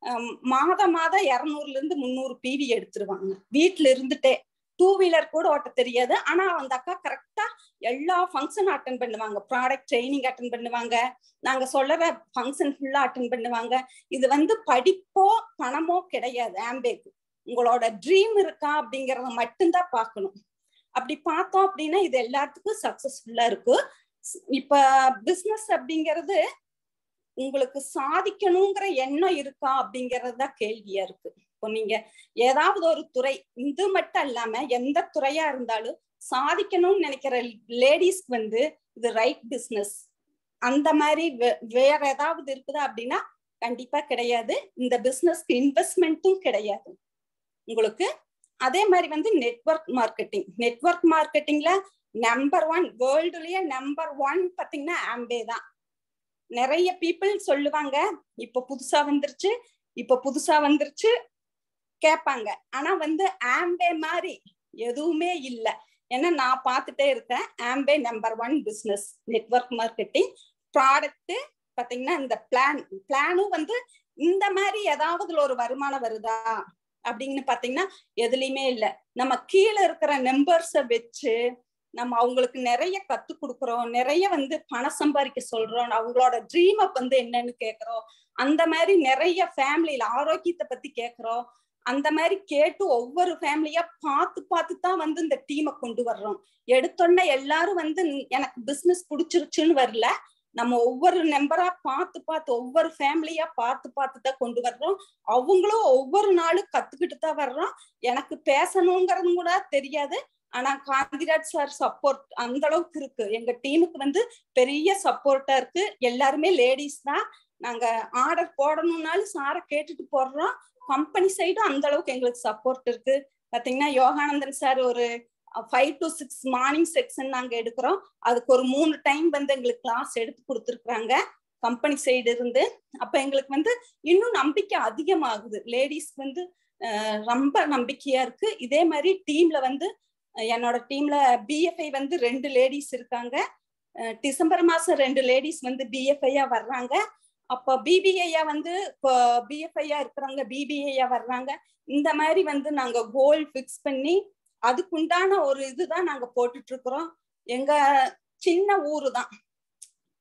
மாதம் மாதம் இரநூறுல இருந்து முந்நூறு பிவி எடுத்துருவாங்க வீட்டுல இருந்துட்டே டூ வீலர் கூட ஓட்ட தெரியாது ஆனா அந்த அக்கா கரெக்டா எல்லா ஃபங்க்ஷன் அட்டன் பண்ணுவாங்க ப்ராடக்ட் ட்ரைனிங் அட்டன் பண்ணுவாங்க நாங்க சொல்லற ஃபங்க்ஷன் ஃபுல்லா அட்டன் பண்ணுவாங்க இது வந்து படிப்போ பணமோ கிடையாது ஆம்பேக்கு உங்களோட ட்ரீம் இருக்கா அப்படிங்கறத மட்டும்தான் பார்க்கணும் அப்படி பார்த்தோம் அப்படின்னா இது எல்லாத்துக்கும் சக்சஸ்ஃபுல்லா இருக்கு இப்ப பிசினஸ் அப்படிங்கிறது உங்களுக்கு சாதிக்கணுங்கிற எண்ணம் இருக்கா அப்படிங்கறது தான் கேள்வியா இருக்கு இப்போ நீங்க ஏதாவது ஒரு துறை இது மட்டும் இல்லாம எந்த துறையா இருந்தாலும் சாதிக்கணும்னு நினைக்கிற லேடிஸ்க்கு வந்து இது ரைட் பிசினஸ் அந்த மாதிரி வேற ஏதாவது இருக்குதா அப்படின்னா கண்டிப்பா கிடையாது இந்த பிசினஸ்க்கு இன்வெஸ்ட்மெண்ட்டும் கிடையாது உங்களுக்கு அதே மாதிரி வந்து நெட்ஒர்க் மார்க்கெட்டிங் நெட்ஒர்க் மார்க்கெட்டிங்ல நம்பர் ஒன் வேர்ல்டுலயே நம்பர் ஒன் பாத்தீங்கன்னா ஆம்பே தான் நிறைய பீப்புள் சொல்லுவாங்க இப்ப புதுசா வந்துருச்சு இப்ப புதுசா வந்துருச்சு கேட்பாங்க ஆனா வந்து ஆம்பே மாதிரி எதுவுமே இல்ல ஏன்னா நான் பார்த்துட்டே இருக்கேன் Amway number one business network marketing product பாத்தீங்கன்னா இந்த பிளான் பிளானும் வந்து இந்த மாதிரி ஏதாவது ஒரு வருமானம் வருதா அப்படின்னு பாத்தீங்கன்னா எதுலையுமே இல்ல நம்ம கீழே இருக்கிற நம்பர்ஸ வச்சு நம்ம அவங்களுக்கு நிறைய கத்து கொடுக்குறோம் நிறைய வந்து பணம் சம்பாதிக்க சொல்றோம் அவங்களோட ட்ரீம் அப் வந்து என்னன்னு கேக்குறோம் அந்த மாதிரி நிறைய ஃபேமிலியில ஆரோக்கியத்தை பத்தி கேக்குறோம் அந்த மாதிரி கேட்டு ஒவ்வொரு ஃபேமிலியா பார்த்து பார்த்து தான் வந்து இந்த டீமை கொண்டு வர்றோம் எடுத்தோடனே எல்லாரும் வந்து எனக்கு பிசினஸ் பிடிச்சிருச்சுன்னு வரல நம்ம ஒவ்வொரு நம்பரா பார்த்து பார்த்து ஒவ்வொரு ஃபேமிலியா பார்த்து பார்த்து தான் கொண்டு வர்றோம் அவங்களும் ஒவ்வொரு நாளும் கத்துக்கிட்டு தான் வர்றோம் எனக்கு பேசணுங்கிறது கூட தெரியாது ஆனா காந்திராஜ் சார் சப்போர்ட் அந்த அளவுக்கு இருக்கு எங்க டீமுக்கு வந்து பெரிய சப்போர்ட்டா இருக்கு எல்லாருமே லேடிஸ் தான் நாங்க ஆர்டர் போடணும்னாலும் சாரை கேட்டுட்டு போடுறோம் கம்பெனி சைடும் அந்த அளவுக்கு எங்களுக்கு சப்போர்ட் இருக்கு பாத்தீங்கன்னா யோகானந்தன் சார் ஒரு five to six morning section நாங்க எடுக்கிறோம் அதுக்கு ஒரு மூணு டைம் வந்து எங்களுக்கு கிளாஸ் எடுத்து கொடுத்துருக்குறாங்க கம்பெனி சைடு இருந்து அப்ப எங்களுக்கு வந்து இன்னும் நம்பிக்கை அதிகமாகுது லேடிஸ் வந்து ரொம்ப நம்பிக்கையா இருக்கு இதே மாதிரி டீம்ல வந்து என்னோட டீம்ல பிஎஃப்ஐ வந்து ரெண்டு லேடிஸ் இருக்காங்க டிசம்பர் மாசம் ரெண்டு லேடிஸ் வந்து பிஎஃப்ஐயா வர்றாங்க அப்போ பிபிஐயா வந்து இப்போ பிஎஃப்ஐயா இருக்கிறவங்க பிபிஐயா வர்றாங்க இந்த மாதிரி வந்து நாங்க கோல் ஃபிக்ஸ் பண்ணி அதுக்குண்டான ஒரு இதுதான் நாங்க போட்டுட்டு இருக்கிறோம் எங்க சின்ன ஊரு தான்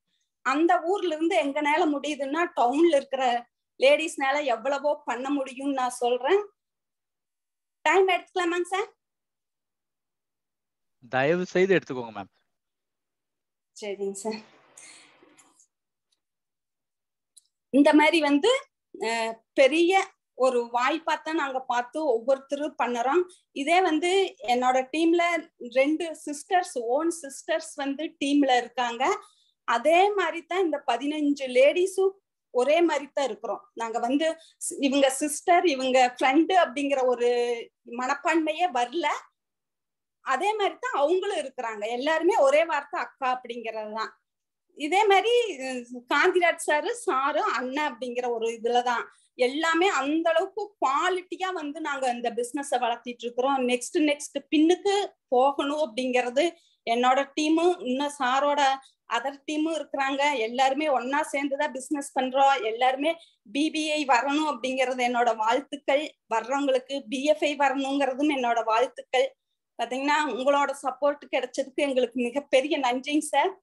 அந்த ஊர்ல இருந்து எங்கனால முடியுதுன்னா டவுன்ல இருக்கிற லேடிஸ்னால எவ்வளவோ பண்ண முடியும்னு நான் சொல்றேன் டைம் எடுத்துக்கலாமாங்க சார் தயவு செய்து எடுத்துக்கோங்க மேம் சரிங்க சார் இந்த மாதிரி வந்து அஹ், பெரிய ஒரு வாய்ப்பாத்தான் நாங்க பார்த்து ஒவ்வொருத்தரும் பண்ணுறோம் இதே வந்து என்னோட டீம்ல ரெண்டு சிஸ்டர்ஸ் ஓன் சிஸ்டர்ஸ் வந்து டீம்ல இருக்காங்க அதே மாதிரி தான் இந்த பதினஞ்சு லேடிஸும் ஒரே மாதிரி தான் இருக்கிறோம் நாங்க வந்து ஸ்- இவங்க சிஸ்டர் இவங்க ஃப்ரெண்டு அப்படிங்கிற ஒரு மனப்பான்மையே வரல அதே மாதிரி தான் அவங்களும் இருக்கிறாங்க எல்லாருமே ஒரே வார்த்தை அக்கா அப்படிங்கிறது தான் இதே மாதிரி அஹ், காந்திராஜ் சாரு சாரு அண்ணன் அப்படிங்கிற ஒரு இதுலதான் எல்லாமே அந்த அளவுக்கு குவாலிட்டியா வந்து நாங்க இந்த பிசினஸ வளர்த்திட்டு இருக்கிறோம் நெக்ஸ்ட் நெக்ஸ்ட் பின்னுக்கு போகணும் அப்படிங்கிறது என்னோட டீமும் இன்னும் சாரோட அதர் டீமும் இருக்கிறாங்க எல்லாருமே ஒன்னா சேர்ந்துதான் பிசினஸ் பண்றோம் எல்லாருமே பிபிஐ வரணும் அப்படிங்கிறது என்னோட வாழ்த்துக்கள் வர்றவங்களுக்கு பிஎஃப்ஐ வரணுங்கிறதும் என்னோட வாழ்த்துக்கள் பாத்தீங்கன்னா உங்களோட சப்போர்ட் கிடைச்சதுக்கு எங்களுக்கு மிகப்பெரிய நன்றிங்க சார்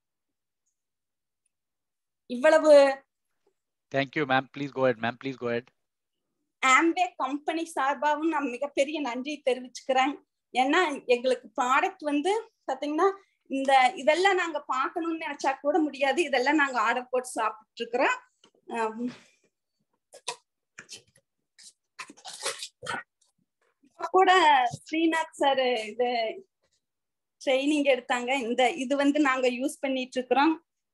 இவ்வளவு thank you ma'am please go ahead ma'am please go ahead Amway company சார்பாகவும் நான் மிகப்பெரிய நன்றி தெரிவிச்சுக்கிறேன் ஏன்னா எங்களுக்கு ப்ராடக்ட் வந்து பாத்தீங்கன்னா இந்த இதெல்லாம் நாங்க பார்க்கணும்னு நினைச்சா கூட முடியாது இதெல்லாம் நாங்க ஆர்டர் போட்டு சாப்பிட்டு இருக்கிறோம் ஆம். இப்ப கூட ஸ்ரீநாத் சார் இது ட்ரைனிங் எடுத்தாங்க இந்த இது வந்து நாங்க யூஸ் பண்ணிட்டு இருக்கிறோம்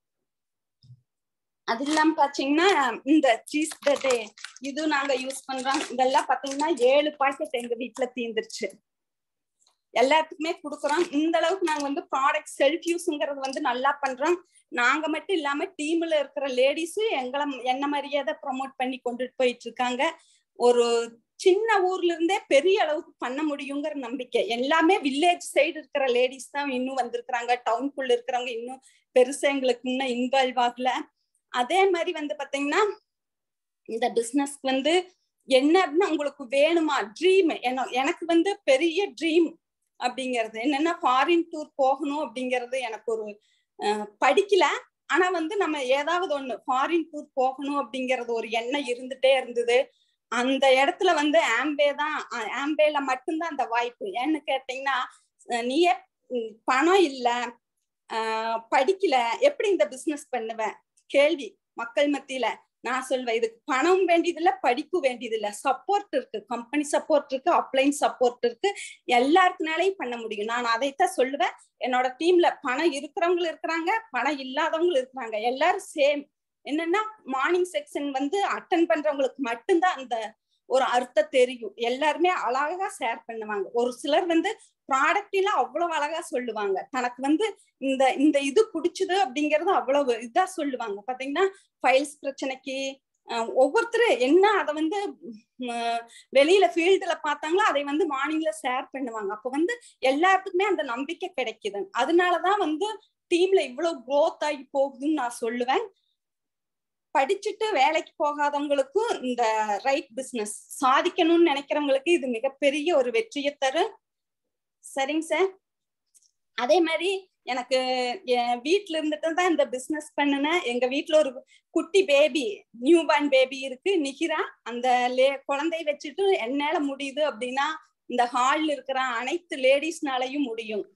அது இல்லாம பாத்தீங்கன்னா இந்த சீஸ் டே இது நாங்க யூஸ் பண்றோம் இதெல்லாம் பாத்தீங்கன்னா ஏழு பாக்கெட் எங்க வீட்டுல தீந்துருச்சு எல்லாத்துக்குமே கொடுக்குறோம் இந்த அளவுக்கு நாங்க வந்து ப்ராடக்ட் செல்ஃப் யூஸ்ங்கிறது வந்து நல்லா பண்றோம் நாங்க மட்டும் இல்லாம டீம்ல இருக்கிற லேடிஸும் எங்களை என்ன மாதிரியே தான் ப்ரொமோட் பண்ணி கொண்டுட்டு போயிட்டு இருக்காங்க ஒரு சின்ன ஊர்ல இருந்தே பெரிய அளவுக்கு பண்ண முடியுங்கிற நம்பிக்கை எல்லாமே வில்லேஜ் சைடு இருக்கிற லேடிஸ் தான் இன்னும் வந்திருக்கிறாங்க டவுனுக்குள்ள இருக்கிறவங்க இன்னும் பெருசா எங்களுக்கு இன்னும் இன்வால்வ் ஆகல அதே மாதிரி வந்து பாத்தீங்கன்னா இந்த பிசினஸ்க்கு வந்து என்ன அப்படின்னா உங்களுக்கு வேணுமா ட்ரீம் என்ன எனக்கு வந்து பெரிய ட்ரீம் அப்படிங்கிறது என்னன்னா ஃபாரின் டூர் போகணும் அப்படிங்கிறது எனக்கு ஒரு அஹ், படிக்கல ஆனா வந்து நம்ம ஏதாவது ஒண்ணு ஃபாரின் டூர் போகணும் அப்படிங்கிறது ஒரு எண்ணம் இருந்துட்டே இருந்தது அந்த இடத்துல வந்து ஆம்பே தான் அஹ், ஆம்பேல மட்டும்தான் அந்த வாய்ப்பு ஏன்னு கேட்டீங்கன்னா அஹ், நீயே ம், பணம் இல்ல ஆஹ், படிக்கல எப்படி இந்த பிசினஸ் பண்ணுவ கேள்வி மக்கள் மத்தியில நான் சொல்வேன் இதுக்கு பணம் வேண்டியதில்ல படிப்பு வேண்டியதில்ல சப்போர்ட் இருக்கு கம்பெனி சப்போர்ட் இருக்கு அப்ளைன் சப்போர்ட் இருக்கு எல்லாருக்குனாலையும் பண்ண முடியும் நான் அதைத்தான் சொல்லுவேன் என்னோட டீம்ல பணம் இருக்கிறவங்களும் இருக்கிறாங்க பணம் இல்லாதவங்களும் இருக்கிறாங்க எல்லாரும் சேம் என்னன்னா மார்னிங் செக்ஷன் வந்து அட்டன் பண்றவங்களுக்கு மட்டும்தான் அந்த ஒரு அர்த்தம் தெரியும் எல்லாருமே அழகா ஷேர் பண்ணுவாங்க ஒரு சிலர் வந்து ப்ராடக்ட் எல்லாம் அவ்வளவு அழகா சொல்லுவாங்க தனக்கு வந்து இந்த இந்த இது பிடிச்சது அப்படிங்கறது அவ்வளவு இதா சொல்லுவாங்க பாத்தீங்கன்னா ஃபைல்ஸ் பிரச்சனைக்கு அஹ், ஒவ்வொருத்தரும் என்ன அதை வந்து உம், வெளியில ஃபீல்டுல பார்த்தாங்களோ அதை வந்து மார்னிங்ல ஷேர் பண்ணுவாங்க அப்ப வந்து எல்லாத்துக்குமே அந்த நம்பிக்கை கிடைக்குது அதனாலதான் வந்து டீம்ல இவ்வளவு growth ஆகி போகுதுன்னு நான் சொல்லுவேன் படிச்சுட்டு வேலைக்கு போகாதவங்களுக்கும் இந்த ரைட் பிசினஸ் சாதிக்கணும்னு நினைக்கிறவங்களுக்கு இது மிகப்பெரிய ஒரு வெற்றியை தரும் சரிங்க சார் அதே மாதிரி எனக்கு என் வீட்ல இருந்துட்டு தான் இந்த பிசினஸ் பண்ணுனேன் எங்க வீட்ல ஒரு குட்டி பேபி நியூ பார்ன் பேபி இருக்கு நிகிரா அந்த லே குழந்தைய வச்சுட்டு என்னால முடியுது அப்படின்னா இந்த ஹால்ல இருக்கிற அனைத்து லேடிஸ்னாலையும் முடியும்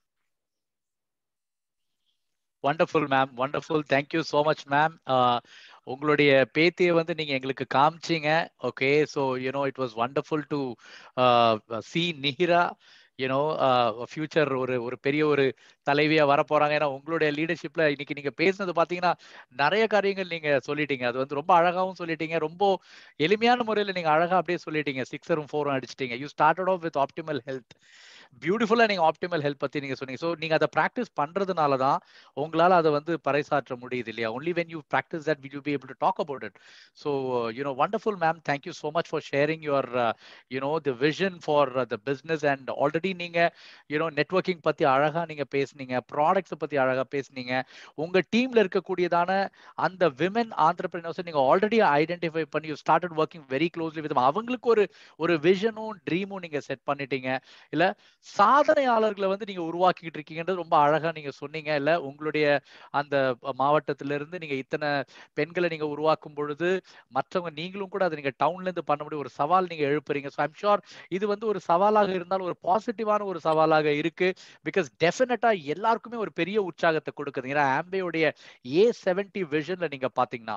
wonderful ma'am wonderful thank you so much ma'am உங்களுடைய பேத்தியை வந்து நீங்க எங்களுக்கு காமிச்சீங்க okay so you know it was wonderful to see Nihira you know future ஒரு ஒரு பெரிய ஒரு தலைவியா வர போறாங்க ஏன்னா உங்களுடைய லீடர்ஷிப்ல இன்னைக்கு நீங்க பேசுனது பாத்தீங்கன்னா நிறைய காரியங்கள் நீங்க சொல்லிட்டீங்க அது வந்து ரொம்ப அழகாவும் சொல்லிட்டீங்க ரொம்ப எளிமையான முறையில நீங்க அழகா அப்படியே சொல்லிட்டீங்க சிக்ஸரும் ஃபோரும் அடிச்சிட்டீங்க you started off with optimal health பியூட்டிஃபுல்லா நீங்க ஆப்டிமல் ஹெல்த் பத்தி நீங்க சொன்னீங்க ஸோ நீங்க அதை ப்ராக்டிஸ் பண்றதுனால தான் உங்களால அதை வந்து பறைசாற்ற முடியுது இல்லையா only when you practice that will you be able to talk about it so you know wonderful ma'am thank you so much for sharing your you know the vision for the business and already நீங்க you know networking பத்தி அழகா நீங்க பேசுனீங்க பேசுனீங்க ப்ராடக்ட்ஸை பத்தி அழகா பேசுனீங்க உங்க டீம்ல இருக்கக்கூடியதான அந்த விமன் ஆண்டர்பிரினர்ஸ் நீங்க ஆல்ரெடி ஐடென்டிஃபை பண்ணி you started working very closely with அவங்களுக்கு ஒரு ஒரு விஷனும் ட்ரீமும் நீங்க செட் பண்ணிட்டீங்க இல்ல சாதனையாளர்களை வந்து நீங்க உருவாக்கிட்டு இருக்கீங்கன்றது ரொம்ப அழகா நீங்க சொன்னீங்க இல்ல உங்களுடைய அந்த மாவட்டத்தில இருந்து நீங்க இத்தனை பெண்களை நீங்க உருவாக்கும் பொழுது மற்றவங்க நீங்களும் கூட அதை நீங்க டவுன்ல இருந்து பண்ண முடியும் ஒரு சவால் நீங்க எழுப்புறீங்க ஸோ ஐம் ஷோர் இது வந்து ஒரு சவாலாக இருந்தாலும் ஒரு பாசிட்டிவான ஒரு சவாலாக இருக்கு பிகாஸ் டெஃபினட்டா எல்லாருக்குமே ஒரு பெரிய உற்சாகத்தை கொடுக்குது ஏன்னா ஆம்பேயோடைய ஏ செவன்டி விஷன்ல நீங்க பாத்தீங்கன்னா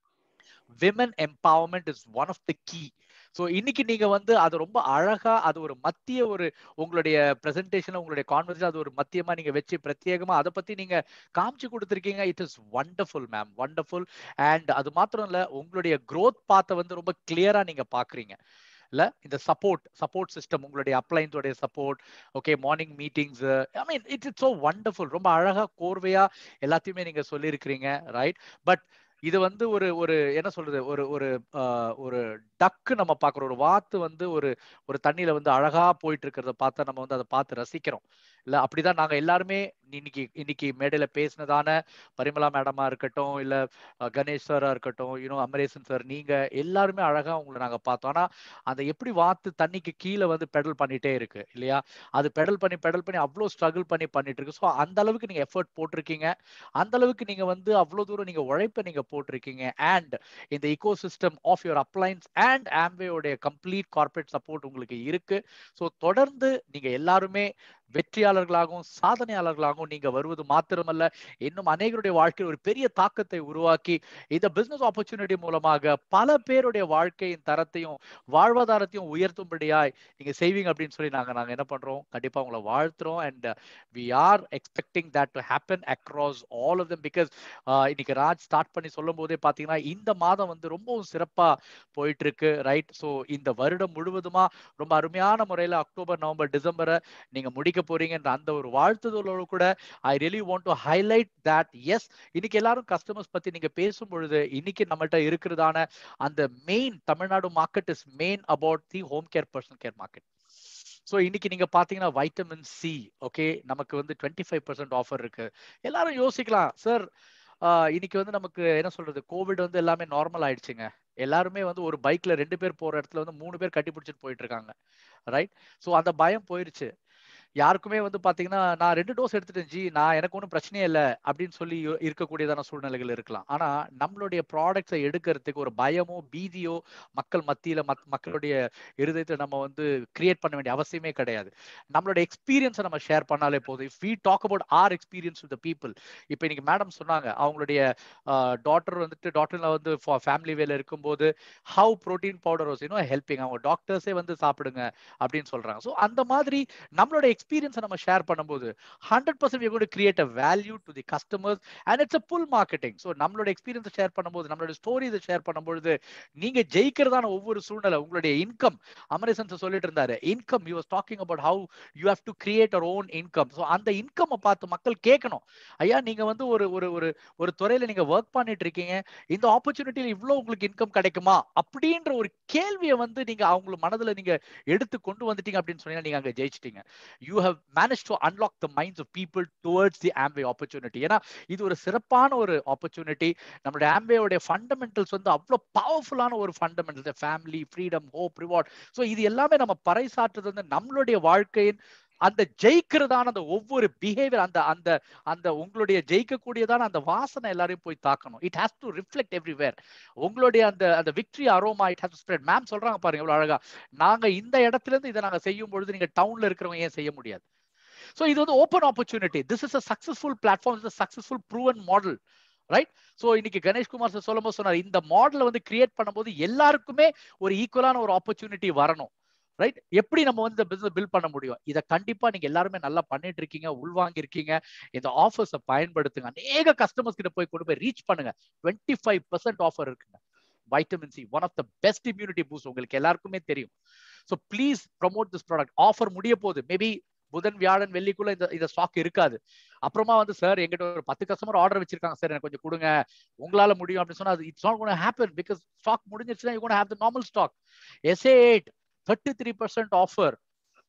women empowerment is one of the key so இன்னைக்கு நீங்க வந்து அது ரொம்ப அழகா அது ஒரு மத்திய ஒரு உங்களுடைய பிரசன்டேஷன் உங்களுடைய கான்வர்சேஷன் அது ஒரு மத்தியமா நீங்க வச்சு பிரத்யேகமா அதை பத்தி நீங்க காமிச்சு கொடுத்துருக்கீங்க it is wonderful ma'am wonderful and அது மாத்திரம் இல்ல உங்களுடைய க்ரோத் பாத்தை வந்து ரொம்ப கிளியரா நீங்க பாக்குறீங்க இல்ல இந்த சப்போர்ட் சப்போர்ட் சிஸ்டம் உங்களுடைய அப்ளைன்ஸோடைய support okay morning meetings I mean it's it's so wonderful ரொம்ப அழகா கோர்வையா எல்லாத்தையுமே நீங்க சொல்லியிருக்கிறீங்க ரைட் பட் இது வந்து ஒரு ஒரு என்ன சொல்றது ஒரு ஒரு ஒரு டக்கு நம்ம பாக்குறோம் ஒரு வாத்து வந்து ஒரு ஒரு தண்ணியில வந்து அழகா போயிட்டு இருக்கிறத பார்த்தா நம்ம வந்து அதை பார்த்து ரசிக்கிறோம் இல்ல அப்படிதான் நாங்க எல்லாருமே இன்னைக்கு இன்னைக்கு மேடையில பேசினதான பரிமலா மேடமா இருக்கட்டும் இல்ல கணேஷ் சாரா இருக்கட்டும் யூனோ அமரேசன் சார் நீங்க எல்லாருமே அழகா உங்களை நாங்க பார்த்தோம் ஆனா அந்த எப்படி வாத்து தண்ணிக்கு கீழே வந்து பெடல் பண்ணிட்டே இருக்கு இல்லையா அது பெடல் பண்ணி பெடல் பண்ணி அவ்வளவு ஸ்ட்ரகிள் பண்ணி பண்ணிட்டு இருக்கு ஸோ அந்த அளவுக்கு நீங்க எஃபர்ட் போட்டிருக்கீங்க அந்த அளவுக்கு நீங்க வந்து அவ்வளவு தூரம் நீங்க உழைப்பை நீங்க போட்டிருக்கீங்க அண்ட் இந்த ecosystem of your uplines and ஆம்பேயோடைய கம்ப்ளீட் கார்பரேட் சப்போர்ட் உங்களுக்கு இருக்கு ஸோ தொடர்ந்து நீங்க எல்லாருமே வெற்றியாளர்களாகவும் சாதனையாளர்களாகவும் நீங்க வருவது மாத்திரமல்ல இன்னும் அநேகருடைய வாழ்க்கையில் ஒரு பெரிய தாக்கத்தை உருவாக்கி இந்த பிசினஸ் ஆப்பர்ச்சுனிட்டி மூலமாக பல பேருடைய வாழ்க்கையின் தரத்தையும் வாழ்வாதாரத்தையும் உயர்த்தும்படியாய் நீங்க செய்வீங்க அப்படின்னு சொல்லி நாங்க நாங்க என்ன பண்றோம் கண்டிப்பா உங்களை வாழ்த்துறோம் and we are expecting that to happen across all of them because இன்னைக்கு ராஜ் ஸ்டார்ட் பண்ணி சொல்லும் போதே பாத்தீங்கன்னா இந்த மாதம் வந்து ரொம்பவும் சிறப்பா போயிட்டு இருக்கு ரைட் ஸோ இந்த வருடம் முழுவதுமா ரொம்ப அருமையான முறையில அக்டோபர் நவம்பர் டிசம்பரை நீங்க முடிக்க போறீங்கன்ற அந்த ஒரு வாழ்த்துதலோடு கூட I really want to highlight that as இன்னைக்கு எல்லாரும் கஸ்டமர்ஸ் பத்தி நீங்க பேசும் பொழுது இன்னைக்கு நம்மள்ட்ட இருக்கிறதான அந்த main Tamil Nadu market is main about the home care personal care market so இன்னைக்கு நீங்க பாத்தீங்கன்னா வைட்டமின் சி ஓகே நமக்கு வந்து டுவெண்ட்டி ஃபைவ் பர்சன்ட் ஆஃபர் இருக்கு எல்லாரும் யோசிக்கலாம் சார் இன்னைக்கு வந்து நமக்கு என்ன சொல்றது கோவிட் வந்து எல்லாமே நார்மல் ஆயிடுச்சுங்க எல்லாருமே வந்து ஒரு பைக்ல ரெண்டு பேர் போற இடத்துல வந்து மூணு பேர் கட்டி பிடிச்சிட்டு போயிட்டு இருக்காங்க ரைட் ஸோ அந்த பயம் போயிருச்சு யாருக்குமே வந்து பாத்தீங்கன்னா நான் ரெண்டு டோஸ் எடுத்துட்டேன் ஜி நான் எனக்கு ஒன்றும் பிரச்சனையே இல்லை அப்படின்னு சொல்லி இருக்கக்கூடியதான சூழ்நிலைகள் இருக்கலாம் ஆனா நம்மளுடைய ப்ராடக்ட்ஸை எடுக்கிறதுக்கு ஒரு பயமோ பீதியோ மக்கள் மத்தியில மக்களுடைய இருதயத்தை நம்ம வந்து கிரியேட் பண்ண வேண்டிய அவசியமே கிடையாது நம்மளோட எக்ஸ்பீரியன்ஸை நம்ம ஷேர் பண்ணாலே போதும் if we talk about our experience with people இப்போ இன்னைக்கு மேடம் சொன்னாங்க அவங்களுடைய டாக்டர் வந்துட்டு டாக்டர்ல வந்து ஃபேமிலி வேல இருக்கும்போது how protein powder was you know helping அவங்க டாக்டர்ஸே வந்து சாப்பிடுங்க அப்படின்னு சொல்றாங்க ஸோ அந்த மாதிரி நம்மளோட எக்ஸ்பீரியன்ஸை நம்ம ஷேர் பண்ணும்போது hundred percent you create a value to the customers and it's a pull marketing so நம்மளோட எக்ஸ்பீரியன்ஸை ஷேர் பண்ணும்போது நம்மளோட ஸ்டோரிஸை ஷேர் பண்ணும்போது நீங்க ஜெயிக்கிறதான ஒவ்வொரு சூழ்நிலை உங்களுடைய இன்கம் அமரேசன் சொல்லிட்டு இருந்தாரு income you was talking about how you have to create our own income so அந்த இன்கம் பார்த்து மக்கள் கேட்கணும் ஐயா நீங்க வந்து ஒரு ஒரு ஒரு ஒரு துறையில நீங்க ஒர்க் பண்ணிட்டு இருக்கீங்க இந்த ஆப்பர்ச்சுனிட்டியில இவ்வளவு உங்களுக்கு இன்கம் கிடைக்குமா அப்படின்ற ஒரு கேள்வியை வந்து நீங்க அவங்க மனதுல நீங்க எடுத்து கொண்டு வந்துட்டீங்க அப்படின்னு சொன்னீங்கன்னா நீங்க அங்க ஜெயிச்சிட்டீங்க you have manage to unlock the minds of people towards the Amway opportunity ஏன்னா இது ஒரு சிறப்பான ஒரு ஆப்பர்ச்சுனிட்டி நம்மளுடைய ஆம்பேயோடைய ஃபண்டமெண்டல்ஸ் வந்து அவ்வளோ பவர்ஃபுல்லான ஒரு fundamental family freedom hope reward so இது எல்லாமே நம்ம பறைசாற்றுறது வந்து நம்மளுடைய வாழ்க்கையின் அந்த ஜெயிக்கிறதான அந்த ஒவ்வொரு பிஹேவியர் அந்த அந்த அந்த உங்களுடைய ஜெயிக்கக்கூடியதான அந்த வாசனை எல்லாரையும் போய் தாக்கணும் it has to reflect everywhere உங்களுடைய அந்த அந்த victory aroma it has spread ma'am சொல்றாங்க பாருங்க எவ்வளவு அழகா நாங்க இந்த இடத்துல இருந்து இதை நாங்க செய்யும் பொழுது நீங்க டவுன்ல இருக்கிறவங்க ஏன் செய்ய முடியாது ஸோ இது வந்து open opportunity this is a successful platform is successful proven model right so இன்னைக்கு கணேஷ்குமார் சார் சொல்லும் போது சொன்னார் இந்த மாடலை வந்து கிரியேட் பண்ணும்போது எல்லாருக்குமே ஒரு ஈக்குவலான ஒரு ஆப்பர்ச்சுனிட்டி வரணும் ரைட் எப்படி நம்ம வந்து இந்த பிசினஸ் பில்ட் பண்ண முடியும் இதை கண்டிப்பா நீங்க எல்லாருமே நல்லா பண்ணிட்டு இருக்கீங்க உள்வாங்கி இருக்கீங்க இந்த ஆஃபர்ஸை பயன்படுத்துங்க அநேக கஸ்டமர்ஸ் கிட்ட போய் கொண்டு போய் ரீச் பண்ணுங்க டுவெண்ட்டி ஃபைவ் பர்சன்ட் ஆஃபர் இருக்குங்க vitamin C one of the best immunity boost உங்களுக்கு எல்லாருக்குமே தெரியும் so please promote this product offer முடிய போகுது மேபி புதன் வியாழன் வெள்ளிக்குள்ள இந்த இந்த ஸ்டாக் இருக்காது அப்புறமா வந்து சார் எங்கிட்ட ஒரு பத்து கஸ்டமர் ஆர்டர் வச்சிருக்காங்க சார் எனக்கு கொஞ்சம் கொடுங்க உங்களால முடியும் அப்படின்னு சொன்னா it's not gonna happen because stock முடிஞ்சிருச்சுன்னா you gonna have the normal stock S A eight thirty three percent offer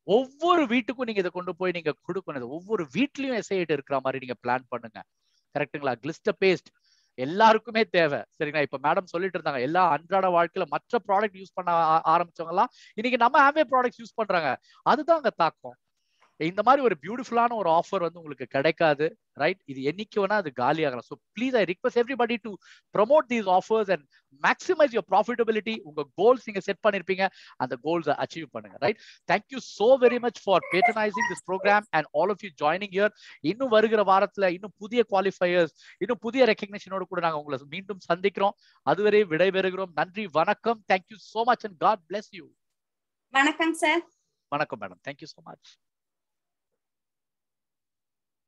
ஒவ்வொரு வீட்டுக்கும் நீங்க இதை கொண்டு போய் நீங்க கொடுக்கணும் இது ஒவ்வொரு வீட்லயும் எஸ்ஐட் இருக்கிற மாதிரி நீங்க பிளான் பண்ணுங்க கரெக்ட்டுங்களா கிளிஸ்டர் பேஸ்ட் எல்லாருக்குமே தேவை சரிங்களா இப்ப மேடம் சொல்லிட்டு இருந்தாங்க எல்லா அன்றாட வாழ்க்கையில மற்ற ப்ராடக்ட் யூஸ் பண்ண ஆ- ஆரம்பிச்சவங்க எல்லாம் இன்னைக்கு நம்ம ஆமே ப்ராடக்ட் யூஸ் பண்றாங்க அதுதான் அங்க தாக்கம் இந்த மாதிரி ஒரு பியூட்டிஃபுல்லான ஒரு ஆஃபர் வந்து உங்களுக்கு கிடைக்காது ரைட் இது என்னைக்கு வேணா அது காலி ஆகலாம் so please I request everybody to promote these offers and maximise your profitability உங்க கோல்ஸ் நீங்க செட் பண்ணிருப்பீங்க அந்த கோல்ஸ் அச்சீவ் பண்ணுங்க right thank you so very much for patronising this programme and all of you joining year இன்னும் வருகிற வாரத்துல இன்னும் புதிய குவாலிஃபையர்ஸ் இன்னும் புதிய ரெக்கக்னிஷனோட கூட நாங்க உங்களை மீண்டும் சந்திக்கிறோம் அதுவரை விடைபெறுகிறோம் நன்றி வணக்கம் thank you so much and God bless you வணக்கம் சார் வணக்கம் மேடம் தேங்க்யூ so மச்